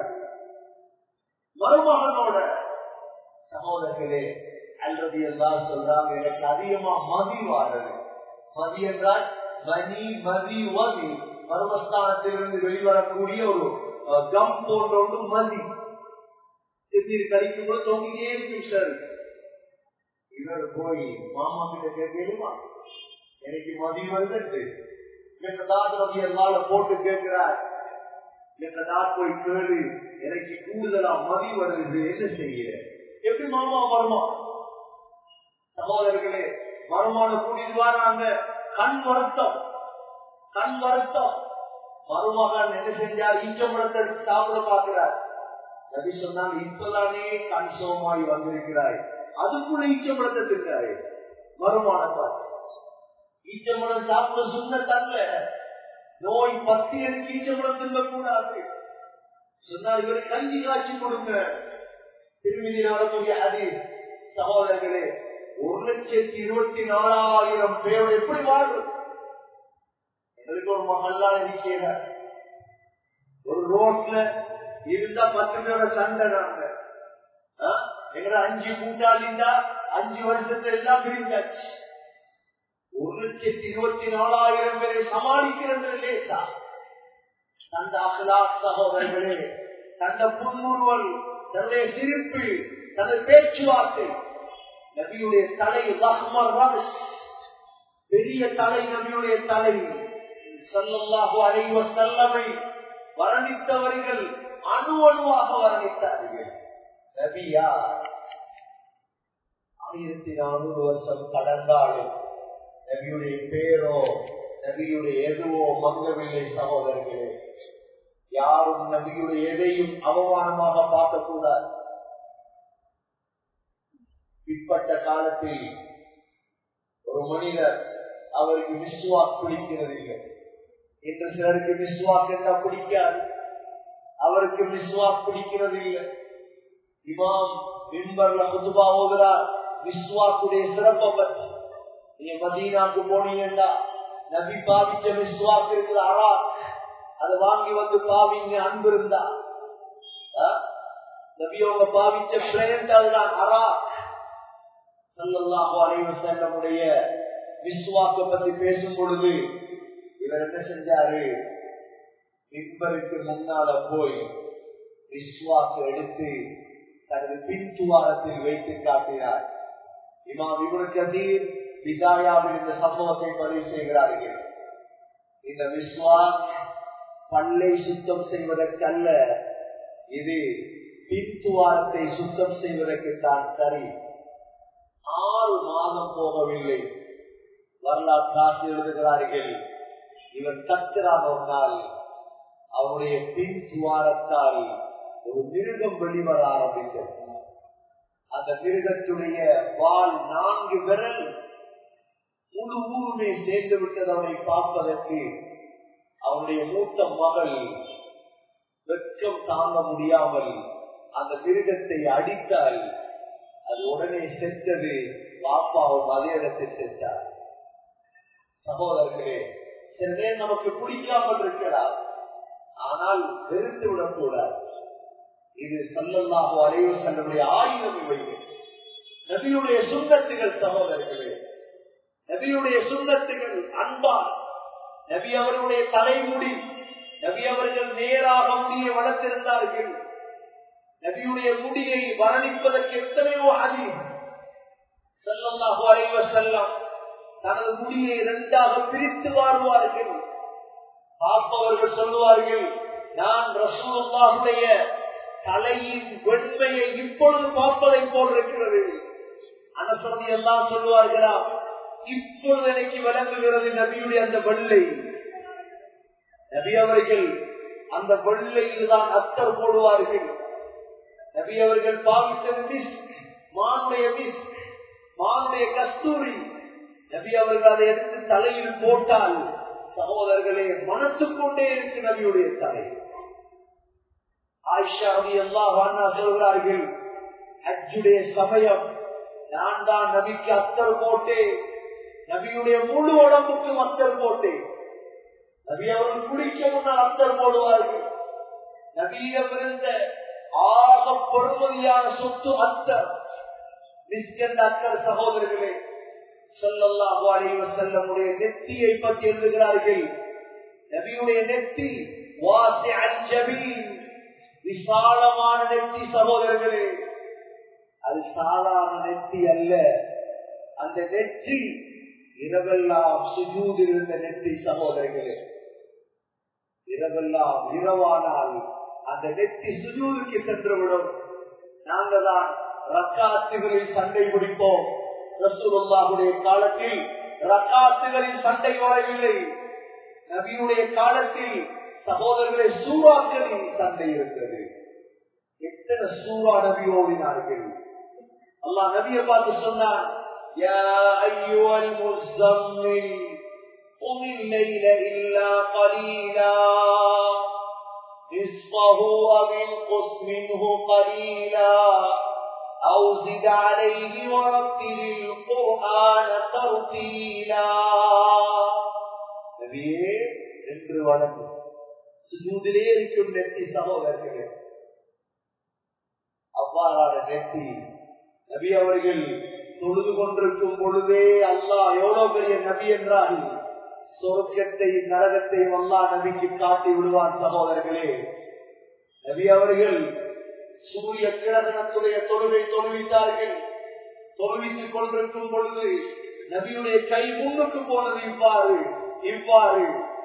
மருமகனோட சகோதரர்களே அல்லது எல்லாம் சொல்றாங்க எனக்கு அதிகமா மதி வாடுறது மதி என்றால் மணி மதி வதி மர்மஸ்தானத்திலிருந்து வெளிவரக்கூடிய ஒரு கம் போன்ற ஒன்று மதி சித்தீர் கழிக்கும் போது தோங்கிட்டே இருக்கும் சார் இவர் போய் மாமா கிட்ட கேட்கலுமா எனக்கு மதி வந்துட்டு ரவி எல்லாம் போட்டு கேட்கிறார் போய் கேளு எனக்கு கூடுதலா மதி வருது என்ன செய்ய எப்படி மாமா வருமா சகோதரர்களே வருமான கூட்டிட்டு வராங்க கண் வருத்தம் கண் வருத்தம் மருமகன் என்ன செஞ்சார் ஈச்சம்பழத்தை சாப்பிட பார்க்கிறார் நபி சொன்னாங்க இப்பதானே கண் சோமாய் வந்திருக்கிறாய் அதுக்குள்ள ஈச்சம்பழத்தை தின்னாரு வருமான பார்த்து ஈச்சம்பழம் சாப்பிட சொன்ன தன்ல நோய் பத்தி எனக்கு ஈச்சம்பழம் தின்னக்கூடாது சொன்னார் இவரை கஞ்சி காட்சி கொடுங்க திருமதி வரக்கூடிய அது சகோதரர்களே ஒரு லட்சத்தி இருபத்தி நாலாயிரம் பேர் எப்படி வாழும் அதுக்கு ஒரு மகல்லா இருக்கிற ஒரு ரோட்ல இருந்தா பத்து பேரோட சண்டை நாங்க எங்களை அஞ்சு கூட்டாளிந்தா அஞ்சு வருஷத்துல எல்லாம் பிரிஞ்சாச்சு ஒரு லட்சத்தி இருபத்தி நாலாயிரம் பேரை சமாளிக்கிறது லேசா தந்த அகலா சகோதரர்களே தந்த புன்முறுவல் தன்னுடைய சிரிப்பு தனது பேச்சுவார்த்தை நபியுடைய தலை பெரிய தலை நபியுடைய தலை சல்லாஹு அலைவ செல்லமை வர்ணித்தவர்கள் அணு அணுவாக வர்ணித்தார்கள் நபியா ஆயிரத்தி நானூறு வருஷம் கடந்தாலும் நபியுடைய பேரோ நபியுடைய எதுவோ மங்கவில்லை சகோதரர்களே யாரும் நபியுடைய எதையும் அவமானமாக பார்க்கக்கூடாது பிற்பட்ட காலத்தில் ஒரு மனிதர் அவருக்கு விஸ்வாக் பிடிக்கிறது இல்லை இன்று சிலருக்கு விஸ்வாக் என்ன பிடிக்காது அவருக்கு விஸ்வாக் பிடிக்கிறது இல்லை இமாம் மின்பர்ல குதுபா ஓதுறார் விஸ்வாக்குடைய சிறப்பை பற்றி நீங்க மதீனாக்கு போனீங்கன்னா நபி பாவிச்ச விஸ்வாக்கு இருக்குது அரா அதை வாங்கி வந்து பாவிங்க அன்பு இருந்தா நபியோங்க பாவிச்ச பிளேண்ட் அதுதான் அரா சல்லாஹு அலைவ செல்லமுடைய விஸ்வாக்க பத்தி பேசும் பொழுது இவர் என்ன செஞ்சாரு மின்பருக்கு முன்னால போய் விஸ்வாக்க எடுத்து தனது பின் துவாரத்தில் வைத்து காட்டினார் இமாம் இவரு கதீர் விதாயாவில் இந்த சம்பவத்தை பதிவு செய்கிறார்கள் இந்த விஸ்வா பல்லை சுத்தம் செய்வதற்கல்ல இது பின்துவாரத்தை சுத்தம் செய்வதற்கு தான் சரி ஆறு மாதம் போகவில்லை வரலாற்று எழுதுகிறார்கள் இவன் கத்திரான ஒரு நாள் அவருடைய பின் துவாரத்தால் ஒரு மிருகம் வெளிவர ஆரம்பித்தது அந்த மிருகத்துடைய வால் நான்கு விரல் முழு ஊருமே சேர்ந்து விட்டது அவனை பார்ப்பதற்கு அவனுடைய மூத்த மகள் வெட்கம் தாங்க முடியாமல் அந்த மிருகத்தை அடித்தால் அது உடனே செத்தது பாப்பாவும் அதே இடத்தில் செத்தார் சகோதரர்களே சில நேரம் நமக்கு பிடிக்காமல் இருக்கலாம் ஆனால் வெறுத்து விடக்கூடாது இது சொல்லல்லாஹோ அலைவு செல்லுடைய ஆயுதம் இவைகள் நபியுடைய சுண்ணத்துகள் சகோதரர்களே நபியுடைய சுண்ணத்துகள் அன்பா நபி அவர்களுடைய தலைமுடி நபி அவர்கள் நேராக முடியை வளர்த்திருந்தார்கள் நபியுடைய முடியை வர்ணிப்பதற்கு எத்தனையோ அதிகம் செல்லல்லாஹு அலைவ செல்லம் தனது முடியை இரண்டாக பிரித்து வாழ்வார்கள் பார்ப்பவர்கள் சொல்லுவார்கள் நான் ரசூலுல்லாஹுடைய தலையின் வெண்மையை இப்பொழுது பார்ப்பதை போல் இருக்கிறது அனசதி எல்லாம் சொல்லுவார்களா இப்பொழுது எனக்கு விளங்குகிறது நபியுடைய அந்த வெள்ளை நபி அவர்கள் அந்த வெள்ளையில் தான் அத்தர் போடுவார்கள் நபி அவர்கள் பாவித்தது மிஸ் மானுடைய மிஸ் மானுடைய கஸ்தூரி நபி அவர்கள் அதை எடுத்து தலையில் போட்டால் சகோதரர்களே மனத்துக் கொண்டே இருக்கு நபியுடைய தலை ஆயிஷா ரவி எல்லாம் சொல்கிறார்கள் ஹஜ்ஜுடைய சமயம் நான் தான் நபிக்கு அத்தர் போட்டேன் நபியுடைய முழு உடம்புக்கும் அத்தர் போட்டேன் நபி அவர்கள் குளிக்க முன்னால் அத்தர் போடுவார்கள் நபியிடம் இருந்த ஆக பொறுமதியான சொத்து அத்தர் நிற்கின்ற அத்தர் சகோதரர்களே சொல்லல்லாஹு அலைவ செல்லமுடைய நெத்தியை பற்றி எழுதுகிறார்கள் நபியுடைய நெத்தி வாசி அஞ்சபீன் விசாலமான நெத்தி சகோதரர்களே அது சாதாரண நெத்தி அல்ல அந்த நெற்றி இரவெல்லாம் சுஜூது இருந்த நெற்றி சகோதரர்களே இரவெல்லாம் இரவானால் அந்த நெத்தி சுஜூதுக்கு சென்றுவிடும் நாங்கள் தான் ரக்காத்துகளில் சண்டை பிடிப்போம் ரசூலுல்லாஹுடைய காலத்தில் ரக்காத்துகளில் சண்டை வரவில்லை நபியுடைய காலத்தில் சகோதரர்களை சூறாக்களில் சண்டை இருக்கிறது எத்தனை சூறா நபி ஓடினார்கள் அல்லாஹ் நபியை பார்த்து சொன்னான் يا أيها المزمل قم الليل إلا قليلا نصفه أو انقص منه قليلا أو زد عليه ورتل القرآن ترتيلا நபியே என்று வணங்கும் சுஜூதிலே இருக்கும் நெத்தி சகோதரர்களே அவ்வாறான நெத்தி நபி அவர்கள் தொழுது கொண்டிருக்கும் பொழுதே அல்லாஹ் எவ்வளவு பெரிய நபி என்றால் சொர்க்கத்தை நரகத்தை அல்லா நபிக்கு காட்டி விடுவான் சகோதரர்களே நபி அவர்கள் சூரிய கிரகணத்துடைய தொழுகை தொழுவித்தார்கள் தொழுவித்துக் கொண்டிருக்கும் பொழுது நபியுடைய கை முன்னுக்கு போனது இவ்வாறு இவ்வாறு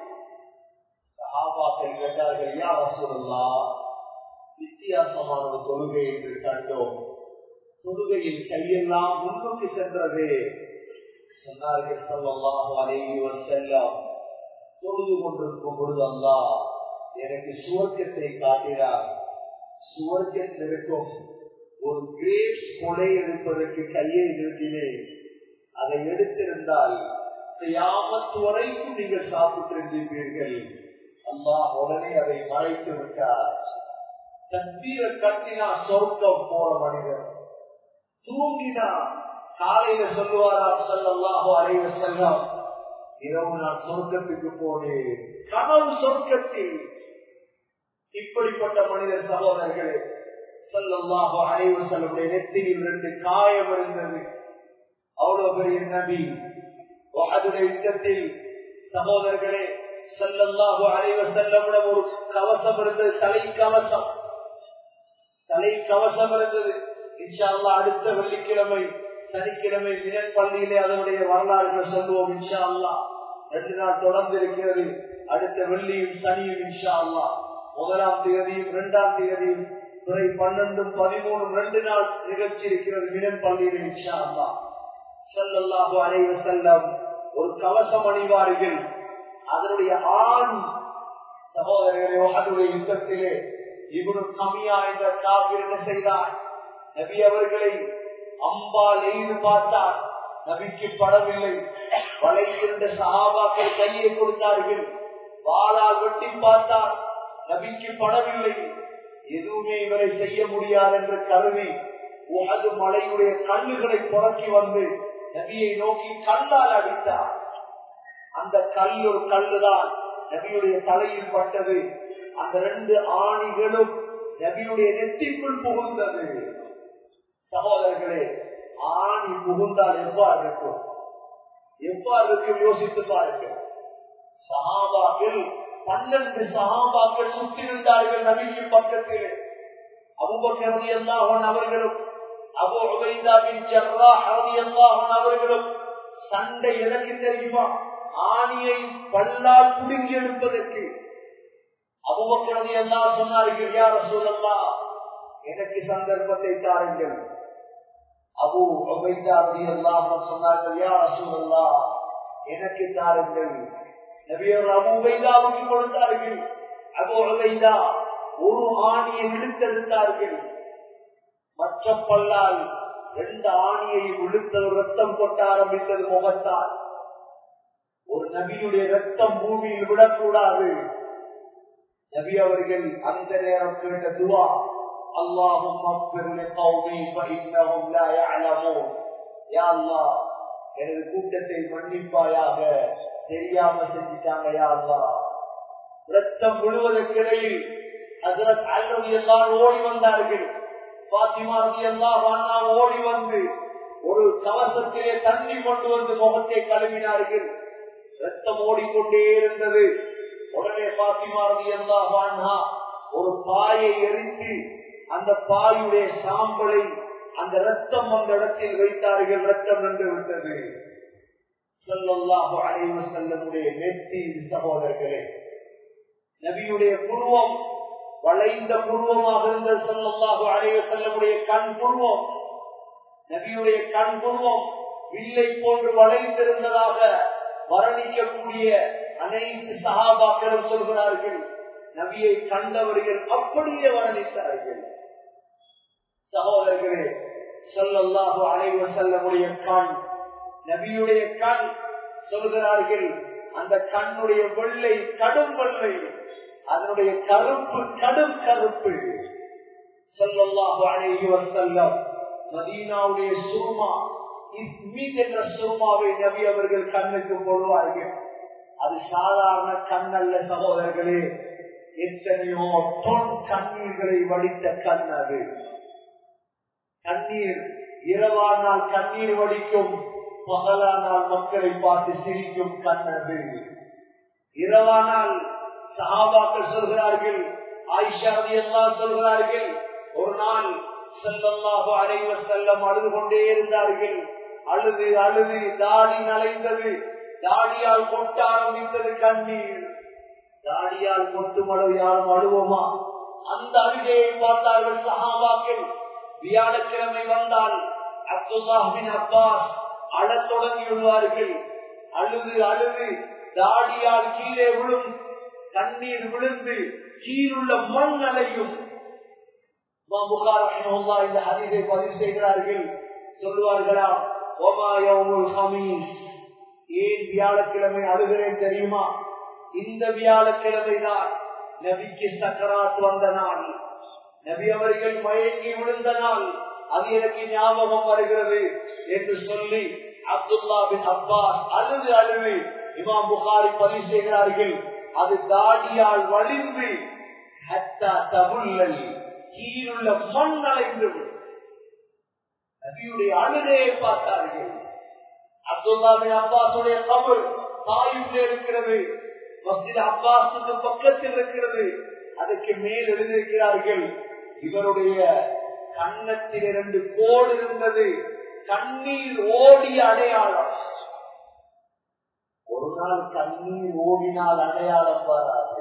சஹாபாக்கள் கேட்டார்கள் யார் சொல்லா வித்தியாசமான ஒரு தொழுகை என்று கண்டோம் தொழுகையில் கையெல்லாம் முன்னுக்கு சென்றது சொன்னார்கள் சொல்லலாம் அலைவி செல்லம் தொழுது கொண்டிருக்கும் பொழுது அல்லா எனக்கு சுவர்க்கத்தை காட்டினார் சுவர்க்கத்தில் இருக்கும் ஒரு கிரேப்ஸ் கொலை எடுப்பதற்கு கையை நிறுத்தினேன் அதை எடுத்திருந்தால் யாமத்து வரைக்கும் நீங்கள் சாப்பிட்டிருந்தீர்கள் அம்மா உடனே அதை மறைத்து விட்டார் தண்ணீரை கட்டினா சொர்க்கம் போற மனிதன் தூங்கினா காலையில சொல்லுவாராம் சொல்லலாம் அறைய செல்லம் இரவு நான் சொர்க்கத்துக்கு போனேன் கனவு சொர்க்கத்தில் இப்படிப்பட்ட மனிதர் சகோதரர்களே சொல்லல்லாஹோ அனைவு செல்லுடைய நெத்தியில் ரெண்டு காயம் இருந்தது அவ்வளவு பெரிய நபி அதுடைய யுத்தத்தில் சகோதரர்களே செல்லல்லாஹோ அனைவ செல்லவிடம் ஒரு கவசம் இருந்தது தலை கவசம் தலை கவசம் இருந்தது இன்ஷால்லா அடுத்த வெள்ளிக்கிழமை சனிக்கிழமை மினன் பள்ளியிலே அதனுடைய வரலாறுகள் சொல்லுவோம் இன்ஷா அல்லா ரெண்டு நாள் தொடர்ந்து இருக்கிறது அடுத்த வெள்ளியும் சனியும் இன்ஷா அல்லா முதலாம் தேதியும் இரண்டாம் தேதியும் துறை பன்னெண்டும் பதிமூணும் ரெண்டு நாள் நிகழ்ச்சி இருக்கிறது மினன் பள்ளியில் இன்ஷா அல்லா செல்லல்லாஹு அலைவ செல்லம் ஒரு கவசம் அணிவார்கள் அதனுடைய ஆண் சகோதரர்களே அதனுடைய யுத்தத்திலே இவனு கமியா என்ற காவிர் என்ன செய்தார் நபி அவர்களை அம்பால் எய்து பார்த்தார் நபிக்கு படவில்லை வளையிருந்த சகாபாக்கள் கையை கொடுத்தார்கள் வாளால் வெட்டி பார்த்தார் நபிக்கு படவில்லை எதுவுமே இவரை செய்ய முடியாது என்று கருவி அது மலையுடைய கண்ணுகளை புறக்கி வந்து நபியை நோக்கி கல்லால் அடித்தார் அந்த கல் ஒரு கல்லுதான் நபியுடைய தலையில் பட்டது அந்த ரெண்டு ஆணிகளும் நபியுடைய நெத்திக்குள் புகுந்தது சகோதரர்களே ஆணி புகுந்தால் எவ்வாறு இருக்கும் எவ்வாறு இருக்கும் யோசித்து பாருங்கள் சகாபாக்கள் பன்னெண்டு சகாபாக்கள் சுற்றிருந்தார்கள் நபிக்கு பக்கத்தில் அபுபக்கரதி அல்லாஹன் அவர்களும் அபு உபைதாவின் ஜர்ரா அறதி அல்லாஹன் அவர்களும் சண்டை எதற்கு தெரியுமா ஆணியை பல்லால் புடுங்கி எடுப்பதற்கு அபுபக்கரதி எல்லாம் சொன்னார்கள் யார சொல்லல்லா எனக்கு சந்தர்ப்பத்தை தாருங்கள் அபு உபைதாவி எல்லாம் சொன்னார்கள் யார சொல்லல்லா எனக்கு தாருங்கள் நபியர் அபு உபைதாவுக்கு கொடுத்தார்கள் அபு உபைதா ஒரு ஆணியை இழுத்தெடுத்தார்கள் மற்ற பல்லால் ரெண்டு ஆணியை இழுத்தது ரத்தம் கொட்ட ஆரம்பித்தது முகத்தால் ஒரு நபியுடைய ரத்தம் பூமியில் விடக்கூடாது நபி அவர்கள் அந்த நேரம் கேட்ட துவா அல்லாஹும் எனது கூட்டத்தை மன்னிப்பாயாக தெரியாம செஞ்சுட்டாங்க யா அல்லா ரத்தம் விழுவதற்கிடையில் ஹசரத் அல்ரவி எல்லாம் ஓடி வந்தார்கள் பாத்திமா எல்லாம் ஓடி வந்து ஒரு கவசத்திலே தண்ணி கொண்டு வந்து முகத்தை கழுவினார்கள் ரத்தம் ஓடிக்கொண்டே இருந்தது உடனே பாத்திமா எல்லாம் ஒரு பாயை எரித்து அந்த பாயுடைய சாம்பலை அந்த ரத்தம் அந்த இடத்தில் வைத்தார்கள் ரத்தம் நின்று விட்டது செல்லல்லாஹு அலைவ செல்லமுடைய நெத்தி சகோதரர்களே நபியுடைய புருவம் வளைந்த புருவமாக இருந்த செல்லல்லாஹு அலைவ செல்லமுடைய கண் புருவம் நபியுடைய கண் புருவம் வில்லை போன்று வளைந்திருந்ததாக வர்ணிக்கக்கூடிய அனைத்து சகாபாக்களும் சொல்கிறார்கள் நபியை கண்டவர்கள் அப்படியே வர்ணித்தார்கள் சகோதரர்களே சொல்லல்லாஹு அலைவ செல்லமுடைய கண் நபியுடைய கண் சொல்கிறார்கள் அந்த கண்ணுடைய வெள்ளை கடும் வெள்ளை அதனுடைய கருப்பு கடும் கருப்பு சொல்லல்லாஹு அலைஹி வசல்லம் மதீனாவுடைய சுருமா இஸ்மீத் என்ற சுருமாவை நபி அவர்கள் கண்ணுக்கு போடுவார்கள் அது சாதாரண கண்ணல்ல சகோதரர்களே எத்தனையோ தொன் கண்ணீர்களை வடித்த கண் அது கண்ணீர் இரவானால் கண்ணீர் வடிக்கும் பகலானால் மக்களை பார்த்து சிரிக்கும் கண் அது இரவானால் சஹாபாக்கள் சொல்கிறார்கள் ஆயிஷா எல்லாம் சொல்கிறார்கள் ஒரு நாள் செல்லல்லாக அலைவ செல்லம் அழுது கொண்டே இருந்தார்கள் அழுது அழுது தாடி நலைந்தது தாடியால் கொட்ட ஆரம்பித்தது கண்ணீர் தாடியால் கொட்டும் அளவு யாரும் அழுவோமா அந்த அழுகையை பார்த்தார்கள் சஹாபாக்கள் வியாழக்கிழமை வந்தால் அப்துல்லாஹின் அப்பாஸ் அழத் தொடங்கி விடுவார்கள் அழுது அழுது தாடியால் கீழே விழும் கண்ணீர் விழுந்து கீழுள்ள மண் அலையும் இந்த ஹதீஸை பதிவு செய்கிறார்கள் சொல்லுவார்களா ஏன் வியாழக்கிழமை அழுகிறேன் தெரியுமா இந்த வியாழக்கிழமை தான் நபிக்கு சக்கராத் வந்த நாள் நபி அவர்கள் மயங்கி விழுந்த நாள் அது எனக்கு ஞாபகம் வருகிறது என்று சொல்லி அப்துல்லா பின் அப்பாஸ் அழுது அழுது இமாம் புகாரி பதிவு செய்கிறார்கள் அது தாடியால் வலிந்து தபுள்ளல் கீழுள்ள மண் அலைந்து நபியுடைய அழுகையை பார்த்தார்கள் அப்துல்லா பின் அப்பாசுடைய கபர் தாயுள்ளே இருக்கிறது மஸ்ஜித் அப்பாசுக்கு பக்கத்தில் இருக்கிறது அதற்கு மேல் எழுதியிருக்கிறார்கள் இவருடைய கன்னத்தில் இரண்டு கோடு இருந்தது கண்ணீர் ஓடிய அடையாளம் ஒரு நாள் கண்ணீர் ஓடினால் அடையாளம் வராது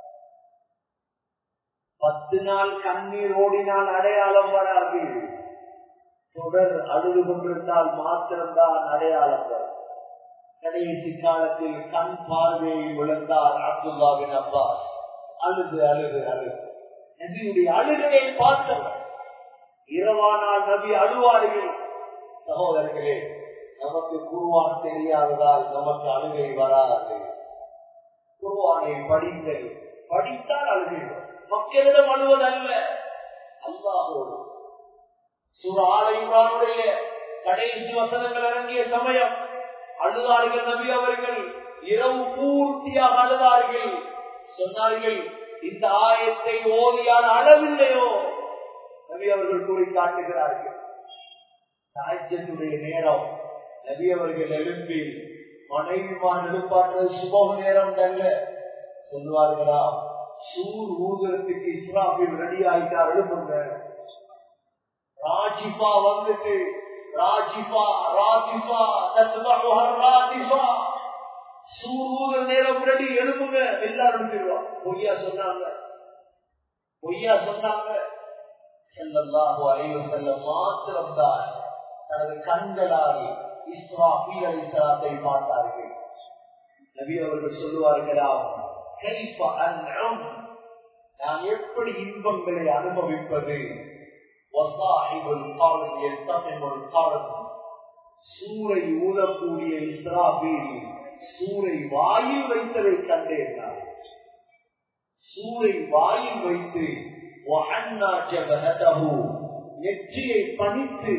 பத்து நாள் கண்ணீர் ஓடினால் அடையாளம் வராது தொடர் அழுது கொண்டிருந்தால் மாத்திரம்தான் அடையாளம் வரும் கடைசி காலத்தில் கண் பார்வையை விழுந்தார் அப்துல்லாவின் அப்பாஸ் அழுது அழுது அழுது நபியுடைய அழுகையை பார்த்தவர் இரவானால் நபி அழுவார்கள் சகோதரர்களே நமக்கு குருவான் தெரியாததால் நமக்கு அழுகை வராது குருவானை படிங்கள் படித்தால் அழுகை மக்களிடம் அழுவதல்ல அல்லாஹோடு சுராலைவானுடைய கடைசி வசனங்கள் இறங்கிய சமயம் அழுதார்கள் நபி அவர்கள் இரவு பூர்த்தியாக அழுதார்கள் சொன்னார்கள் இந்த ஆயத்தை ஓதியான அளவில்லையோ நபி அவர்கள் கூறி காட்டுகிறார்கள் சாய்ச்சத்துடைய நேரம் நபி அவர்கள் எழுப்பி மனைவிமான் எழுப்பாற்றது சுப நேரம் அல்ல சொல்லுவார்களா சூர் ஊதுறதுக்கு இஸ்லாமில் ரெடி ஆயிட்டா எழுப்புங்க ராஜிபா வந்துட்டு ராஜிபா ராஜிபா ராஜிபா சூர் நேரம் ரெடி எழுப்புங்க எல்லாரும் எழுப்பிடுவான் பொய்யா சொன்னாங்க பொய்யா சொன்னாங்க செல்லல்லாஹு அலைவ செல்ல மாத்திரம்தான் தனது கண்களால் இஸ்ராஃபி அலிசலாத்தை பார்த்தார்கள் நபி அவர்கள் சொல்லுவார்களாம் நான் எப்படி இன்பங்களை அனுபவிப்பது சூரை ஊதக்கூடிய இஸ்ராபில் சூரை வாயில் வைத்ததை கண்டேன் சூரை வாயில் வைத்து நெற்றியை பணித்து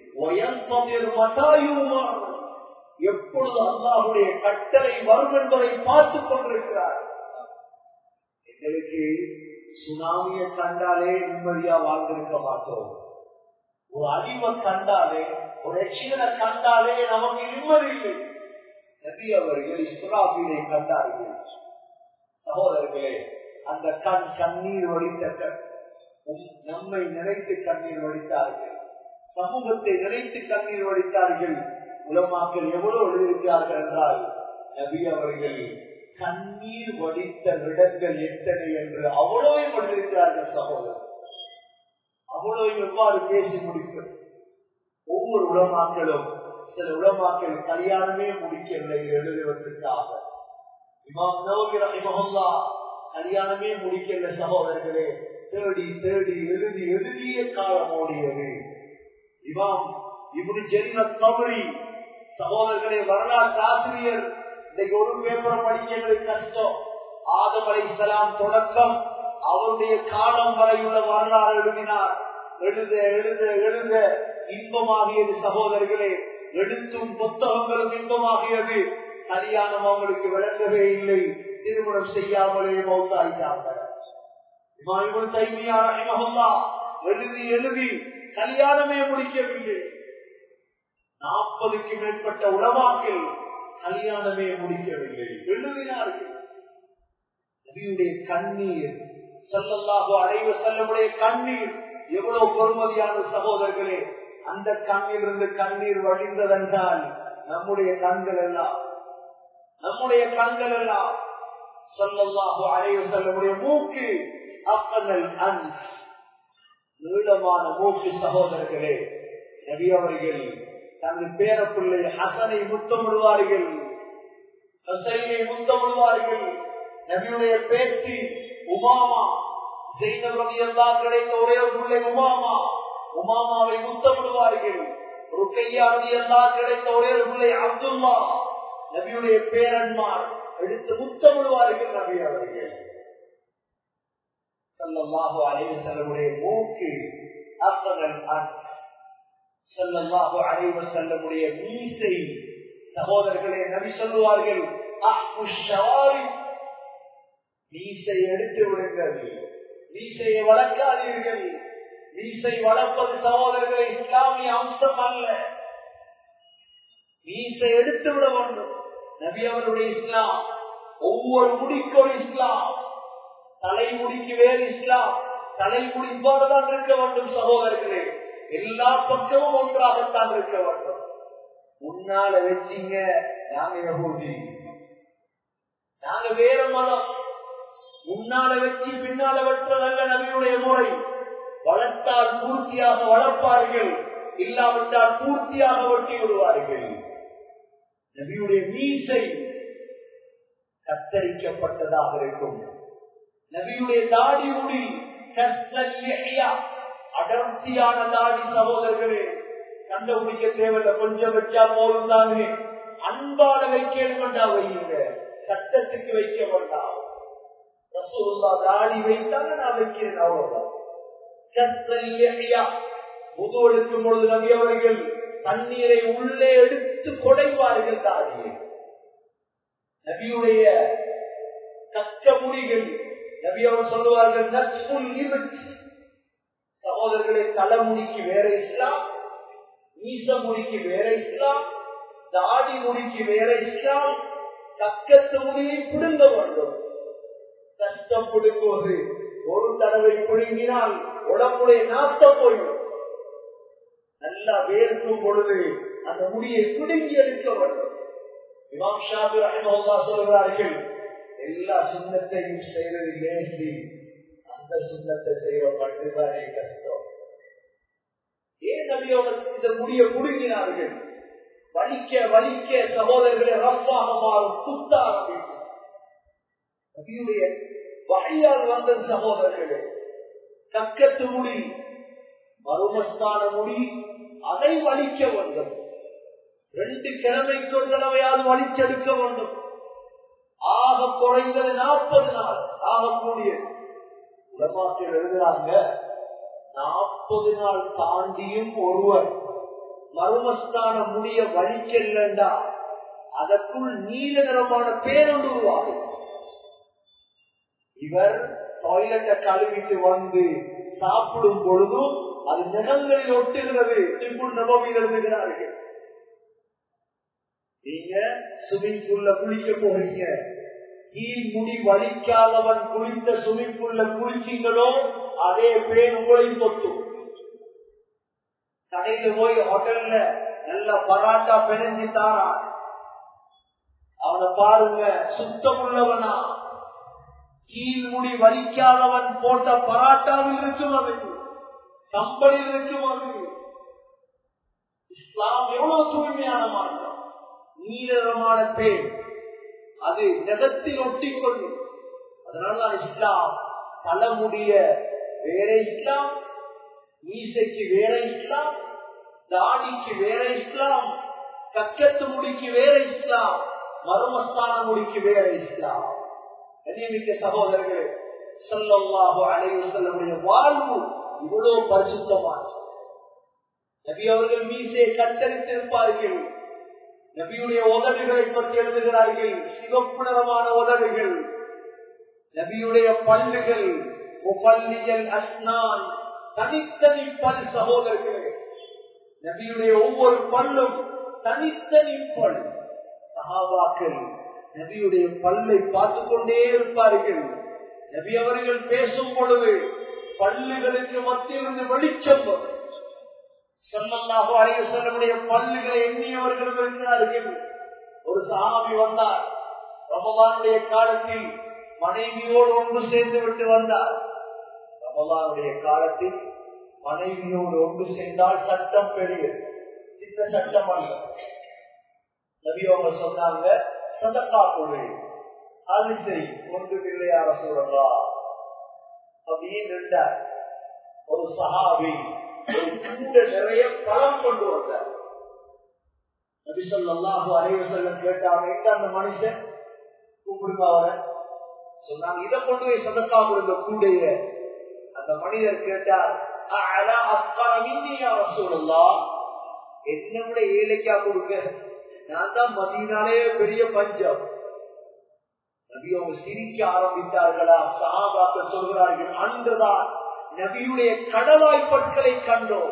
எப்பொழுது அல்லாஹுடைய கட்டளை வரும் என்பதை பார்த்துக் கொண்டிருக்கிறார் எங்களுக்கு சுனாமியை கண்டாலே நிம்மதியா வாழ்ந்திருக்க மாட்டோம் ஒரு அழிவை கண்டாலே ஒரு எச்சினை கண்டாலே நமக்கு நிம்மதி இல்லை நபி அவர்கள் இஸ்ராபிலை கண்டார்கள் சகோதரர்களே அந்த கண் கண்ணீர் வடித்த கண் நம்மை நினைத்து கண்ணீர் வடித்தார்கள் சமூகத்தை நினைத்து கண்ணீர் வடித்தார்கள் உலமாக்கள் எவ்வளவு எழுதியிருக்கிறார்கள் என்றால் நபி அவர்கள் கண்ணீர் வடித்த இடங்கள் எத்தனை என்று அவ்வளவு எழுதியிருக்கிறார்கள் சகோதரர் அவ்வளவு எவ்வாறு பேசி முடிப்பது ஒவ்வொரு உலமாக்களும் சில உலமாக்கள் கல்யாணமே முடிக்கவில்லை எழுதுவதற்காக இமாம் நவகி ரஹிமஹுல்லா கல்யாணமே முடிக்கல சகோதரர்களே தேடி தேடி எழுதி எழுதிய காலம் ஓடியது இமாம் இப்படி ஜென்ன தவறி சகோதரர்களே வரலாற்று ஆசிரியர் இன்னைக்கு ஒரு பேப்பரை படிக்கிறது கஷ்டம் ஆதம் அலை தொடக்கம் அவருடைய காலம் வரையுள்ள வரலாறு எழுதினார் எழுத எழுத எழுத இன்பமாகியது சகோதரர்களே எழுத்தும் புத்தகங்களும் இன்பமாகியது கல்யாணம் அவங்களுக்கு விளங்கவே இல்லை திருமணம் செய்யாமலே மௌத்தாயிட்டாங்க இமாமுல் தைமியா ரஹிமஹுல்லா எழுதி எழுதி கல்யாணமே முடிக்கவில்லை நாற்பதுக்கு மேற்பட்ட உலமாக்கள் கல்யாணமே முடிக்கவில்லை எழுதினார்கள் நபியுடைய கண்ணீர் செல்லல்லாக அடைவு செல்லமுடைய கண்ணீர் எவ்வளவு பொறுமதியான சகோதரர்களே அந்த கண்ணில் இருந்து கண்ணீர் வழிந்ததென்றால் நம்முடைய கண்கள் எல்லாம் நம்முடைய கண்கள் எல்லாம் சொல்லல்லாக அடைவு செல்லமுடைய மூக்கு அப்பனல் அன் நீளமான மூக்கு சகோதரர்களே நபி அவர்கள் தங்கள் பேரப்பிள்ளை ஹசனை முத்தமிடுவார்கள் ஹசைனை முத்தமிடுவார்கள் நபியுடைய பேத்தி உமாமா செய்தவரது எல்லாம் கிடைத்த ஒரே ஒரு பிள்ளை உமாமா உமாமாவை முத்தமிடுவார்கள் ருக்கையானது எல்லாம் கிடைத்த ஒரே ஒரு பிள்ளை அப்துல்லா நபியுடைய பேரன்மார் எடுத்து முத்தமிடுவார்கள் நபி அவர்கள் சல்லல்லாஹு அலைவு செல்லமுடைய மூக்கு அசனல் அன் சல்லல்லாஹு அலைவு செல்லமுடைய மீசை சகோதரர்களே நபி சொல்லுவார்கள் மீசை எடுத்து விடுங்கள் மீசையை வளர்க்காதீர்கள் மீசை வளர்ப்பது சகோதரர்களை இஸ்லாமிய அம்சம் அல்ல மீசை எடுத்து விட வேண்டும் நபி அவருடைய இஸ்லாம் ஒவ்வொரு முடிக்கும் ஒரு இஸ்லாம் தலைமுடிக்கு வேறு இஸ்லாம் தலைமுடி இவ்வாறுதான் இருக்க வேண்டும் சகோதரர்களே எல்லா பக்கமும் ஒன்றாகத்தான் இருக்க வேண்டும் முன்னால வச்சீங்க நாங்க யகூதி நாங்க வேற மதம் முன்னால வச்சு பின்னால வெற்றதல்ல நபியுடைய முறை வளர்த்தால் பூர்த்தியாக வளர்ப்பார்கள் இல்லாவிட்டால் பூர்த்தியாக வெட்டி விடுவார்கள் நபியுடைய மீசை கத்தரிக்கப்பட்டதாக இருக்கும் நபியுடைய தாடி முடி அடர்த்தியான தாடி சகோதரர்களே கண்டுபிடிக்க தேவையில்ல கொஞ்சம் வச்சா போதும் தானே அன்பான வைக்க வேண்டாம் வையுங்க சட்டத்துக்கு வைக்க வேண்டாம் ரசூல்லா தாடி வைத்தாங்க நான் வைக்கிறேன் அவ்வளவுதான் முது எடுக்கும் பொழுது நபி அவர்கள் தண்ணீரை உள்ளே எடுத்து கொடைவார்கள் தாடியை நபியுடைய கச்ச முடிகள் நபி அவர் சொல்லுவார்கள் நச்சுல் சகோதரர்களை தலைமுடிக்கு வேற இஸ்லாம் மீச முடிக்கு வேற இஸ்லாம் தாடி முடிக்கு வேற இஸ்லாம் கக்கத்து முடியை பிடுங்க வேண்டும் கஷ்டம் பிடுங்குவது ஒரு தடவை பிடுங்கினால் உடம்புடைய நாட்டம் போய்விடும் நல்லா வேர்க்கும் பொழுது அந்த முடியை பிடுங்கி எடுக்க வேண்டும் இமாம் ஷாபி ரஹிமஹுல்லா சொல்கிறார்கள் எல்லா சுண்ணத்தையும் செய்வது லேசி அந்த சுண்ணத்தை செய்வ மட்டும்தானே கஷ்டம் ஏன் நபியோட இந்த முடிய புடுங்கினார்கள் வலிக்க வலிக்க சகோதரர்களை ரஃபாக மாறும் குத்த ஆரம்பிக்கும் நபியுடைய வகையால் வந்த சகோதரர்களே கக்கத்து முடி மருமஸ்தான முடி அதை வலிக்க வேண்டும் ரெண்டு கிழமைக்கு ஒரு தடவையாவது வலிச்செடுக்க வேண்டும் ஆக குறைந்தது நாற்பது நாள் ஆகக்கூடியது உலமாக்கள் எழுதுறாங்க நாற்பது நாள் தாண்டியும் ஒருவர் மருமஸ்தான முடிய வலிக்கலண்டா அதற்குள் நீல நிறமான பேரொன்று உருவாகும் இவர் டாய்லெட்டை கழுவிட்டு வந்து சாப்பிடும் பொழுதும் அது நிறங்களில் ஒட்டுகிறது திம்புள் நபவியில் எழுதுகிறார்கள் நீங்க ஸ்விமிங் பூல்ல குளிக்க போறீங்க கீழ் முடி வலிக்காதவன் குளித்த ஸ்விமிங் பூல்ல குளிச்சீங்களோ அதே பேர் உங்களையும் தொட்டும் கடையில போய் ஹோட்டல்ல நல்ல பராட்டா பிணைஞ்சு தாரா அவனை பாருங்க சுத்தம் உள்ளவனா கீழ் முடி வலிக்காதவன் போட்ட பராட்டாவில் இருக்கும் அது சம்பளில் இருக்கும் அது இஸ்லாம் எவ்வளவு தூய்மையான மாற்றம் நீளமான பேர் அது நிலத்தில் ஒட்டிக்கொள்ளும் அதனால இஸ்லாம் தலைமுடிய வேற இஸ்லாம் மீசைக்கு வேற இஸ்லாம் தாடிக்கு வேற இஸ்லாம் கக்கத்து முடிக்கு வேற இஸ்லாம் மர்மஸ்தான முடிக்கு வேற இஸ்லாம் கண்ணியமிக்க சகோதரர்களே சொல்லல்லாஹோ அலைவு செல்லமுடைய வாழ்வு இவ்வளவு பரிசுத்தமான நபி அவர்கள் மீசையை கத்தரித்திருப்பார்கள் நபியுடைய உதடுகளை பற்றி எழுதுகிறார்கள் சிவப்பு நிறமான உதடுகள் நபியுடைய பல்லுகள் முபல்லியல் அஸ்னான் தனித்தனி பல் சகோதரர்களே நபியுடைய ஒவ்வொரு பல்லும் தனித்தனி பல் சகாபாக்கள் நபியுடைய பல்லை பார்த்து கொண்டே இருப்பார்கள் நபி அவர்கள் பேசும் பொழுது பல்லுகளுக்கு மத்தியிலிருந்து வெளிச்சம் வரும் சொல்லல்லாஹு அலைய செல்லமுடைய பல்லுகளை எண்ணியவர்கள் இருக்கிறார்கள் ஒரு சஹாபி வந்தார் ரமதானுடைய காலத்தில் மனைவியோடு ஒன்று சேர்ந்து விட்டு வந்தார் ரமதானுடைய காலத்தில் மனைவியோடு ஒன்று சேர்ந்தால் சட்டம் பெரியது இந்த சட்டம் அல்ல நபி அவங்க சொன்னாங்க சதக்கா கொடு அது சரி ஒன்று இல்லையார சூழலா அப்படின்னு இருந்தார் ஒரு சஹாபி ஒரு கூட நிறைய பழம் கொண்டு வந்தார் நபி சொல்லாஹு அலைவ செல்லம் கேட்டாங்க எங்க அந்த மனுஷன் கூப்பிடுங்க அவரை சொன்னாங்க இதை கொண்டு போய் சதக்கா கொடுங்க கூடைய அந்த மனிதர் கேட்டார் என்ன விட ஏழைக்கா கொடுக்க நான் தான் மதியனாலே பெரிய பஞ்சம் நபி அவங்க சிரிக்க ஆரம்பித்தார்களா சகாபாக்க சொல்கிறார்கள் அன்றுதான் நபியுடைய கடவாய்ப்பற்களை கண்டோம்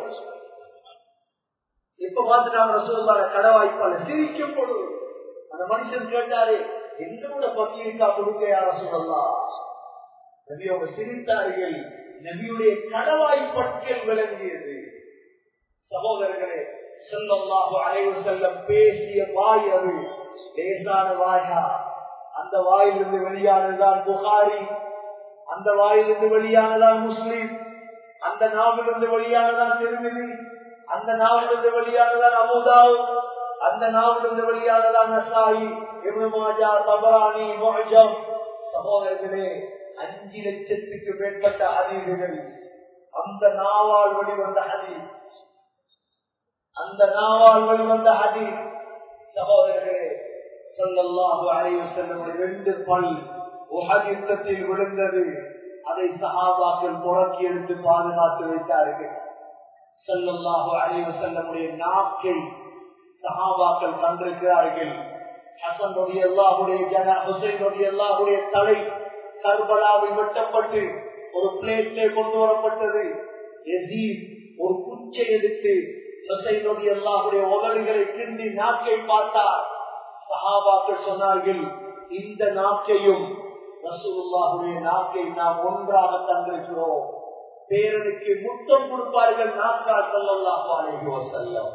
எப்ப பார்த்துட்டாங்க ரசூல்லார கடவாய்ப்பால சிரிக்கும் பொழுது அந்த மனுஷன் கேட்டாரு என்னோட பத்திரிக்கா கொடுக்க யார சொல்லலாம் நபி அவங்க சிரித்தார்கள் நபியுடைய கடவாய்ப்பற்கள் விளங்கியது சகோதரர்களே செல்லல்லாஹு அலைவு செல்லம் பேசிய வாய் அது லேசான வாயா அந்த வாயிலிருந்து வெளியானதுதான் புகாரி அந்த வாயிலிருந்து வெளியானதான் முஸ்லீம் அந்த நாவிலிருந்து வெளியானதான் திருமிதி அந்த நாவிலிருந்து வெளியானதான் அமுதாவ் அந்த நாவிலிருந்து வெளியானதான் நசாயி இப்னுமாஜா தபரானி மொஹம் சகோதரர்களே அஞ்சு லட்சத்துக்கு மேற்பட்ட அதிர்கள் அந்த நாவால் வெளிவந்த ஹதீஸ் அந்த நாவால் வெளிவந்த ஹதீஸ் சகோதரர்களே சொல்லல்லாஹு அலைஹி வஸல்லம் ரெண்டு பல் உஹத் யுத்தத்தில் விழுந்தது அதை சஹாபாக்கள் புறக்கி எடுத்து பாதுகாத்து வைத்தார்கள் சொல்லல்லாஹு அலைஹி வஸல்லமுடைய நாக்கை சஹாபாக்கள் கண்டிருக்கிறார்கள் ஹசன் ரவி அல்லாஹுடைய ஜன ஹுசைன் ரவி அல்லாஹுடைய தலை கர்பலாவில் வெட்டப்பட்டு ஒரு பிளேட்ல கொண்டு வரப்பட்டது எசீத் ஒரு குச்சை எடுத்து ஹுசைன் ரவி அல்லாஹுடைய உதடுகளை கிண்டி நாக்கை பார்த்தார் சஹாபாக்கள் சொன்னார்கள் இந்த நாக்கையும் ரசூலுல்லாஹுடைய நாக்கை நாம் ஒன்றாக தந்திருக்கிறோம் பேரனுக்கு முத்தம் கொடுப்பார்கள் நாக்கா சொல்லல்லாஹு அலைஹி வஸல்லம்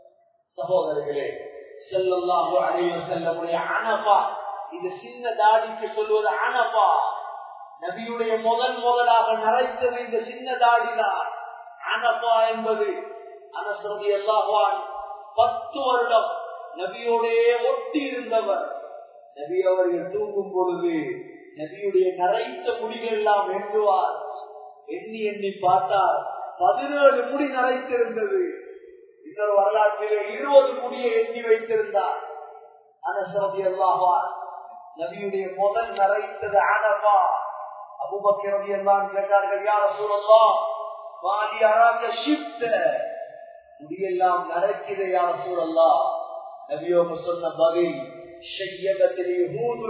சகோதரர்களே செல்லல்லாஹு அலைஹி வஸல்லமுடைய அனபா இது சின்ன தாடிக்கு சொல்வது அனபா நபியுடைய முதல் முதலாக நரைத்தது இந்த சின்ன தாடிதான் அனபா என்பது அனசரதி அல்லாஹான் பத்து வருடம் நபியோடே ஒட்டி இருந்தவர் நபி அவர்கள் தூங்கும் பொழுது நபியுடைய நரைத்த முடிகள் எல்லாம் எண்ணுவார் எண்ணி எண்ணி பார்த்தார் பதினேழு முடி நரைத்திருந்தது இன்னொரு வரலாற்றிலே இருபது முடியை எண்ணி வைத்திருந்தார் அனசரதி அல்லாஹா நபியுடைய முதல் நரைத்தது அனபா அபுபக்ரதி எல்லாம் கேட்டார்கள் யார சூழல்லா வாலி அராக ஷிப்ட முடியெல்லாம் நரைக்கிற யார சூழல்லா நபியோக சொன்ன பதில் شيبت اليهود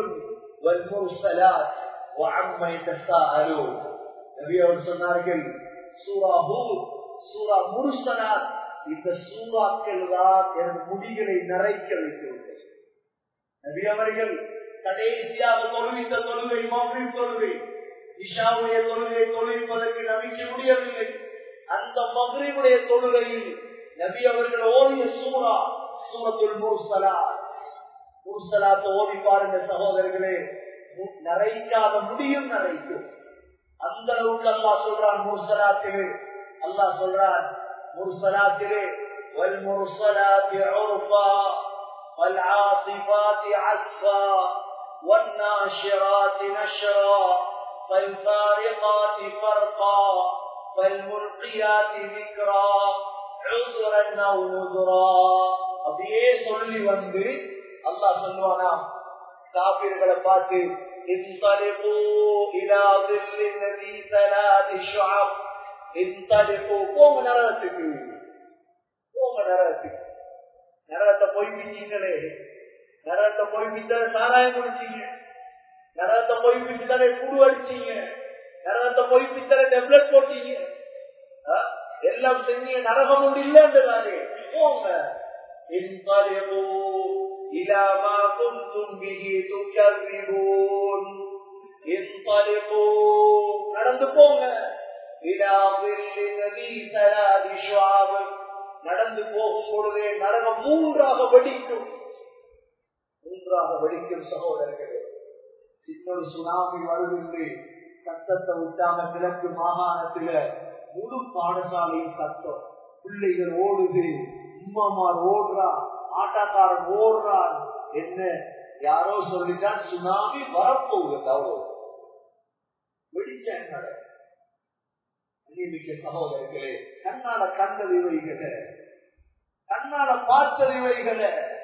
والمرسلات وعما يتساءلون நபி அவர் சொன்னார்கள் சூரா ஹூத் சூரா முருசலாத் இந்த சூறாக்கள் தான் எனது முடிகளை நிறைக்க வைக்கிறது நபி அவர்கள் கடைசியாக தொழுவித்த தொழுகை மௌலின் தொழுகை இஷாவுடைய தொழுகை தொழுவிப்பதற்கு நம்பிக்கை முடியவில்லை அந்த மகரிவுடைய தொழுகையில் நபி அவர்கள் ஓடிய சூறா சூரத்துல் முர்சலா முர்சலாத்தை ஓடி பாருங்க சகோதரர்களே நரைக்காத முடியும் நரைக்கும் அந்த அளவுக்கு அல்லா சொல்றான் முர்சலாத்திலே அல்லா சொல்றான் முர்சலாத்திலே والمرسلات عرفا والعاصفات عصفا والناشرات نشرا فالفارقات فرقا فالملقيات ذكرا عذرا او نذرا அப்படியே சொல்லி வந்து அல்லாஹ் சொல்லுவானா காப்பீர்களை பார்த்து انطلقوا الى ظل الذي ثلاث شعب انطلقوا போங்க நரகத்துக்கு போங்க நரகத்துக்கு நரகத்தை பொய்ப்பிச்சீங்களே நரகத்தை பொய்ப்பித்தாலே சாராயம் குடிச்சீங்க நரகத்தை பொய்ப்பித்தாலே குடு அடிச்சீங்க நரகத்தை பொய்ப்பித்தாலே டெப்லெட் போட்டீங்க ஆ? எல்லாம் செஞ்சீங்க நரகம் ஒன்று இல்லைன்றாரு போங்க انطلقوا إلى ما كنتم به تكذبون انطلقوا நடந்து போங்க إلى ظل ذي ثلاث شعاب நடந்து போகும் பொழுதே நரகம் மூன்றாக வெடிக்கும் மூன்றாக வெடிக்கும் சகோதரர்களே சின்னொரு சுனாமி வருகின்ற சத்தத்தை விட்டாம கிழக்கு மாகாணத்துல முழு பாடசாலையும் சத்தம் பிள்ளைகள் ஓடுது உம்மமார் ஓடுறான் ஆட்டாக்காரன் ஓடுறான் என்ன யாரோ சொல்லிட்டான் சுனாமி வரப்போகுது தவறு வெடிச்சேன் மிக்க சகோதரர்களே கண்ணால கண்டது இவைகள கண்ணால பார்த்தது இவைகள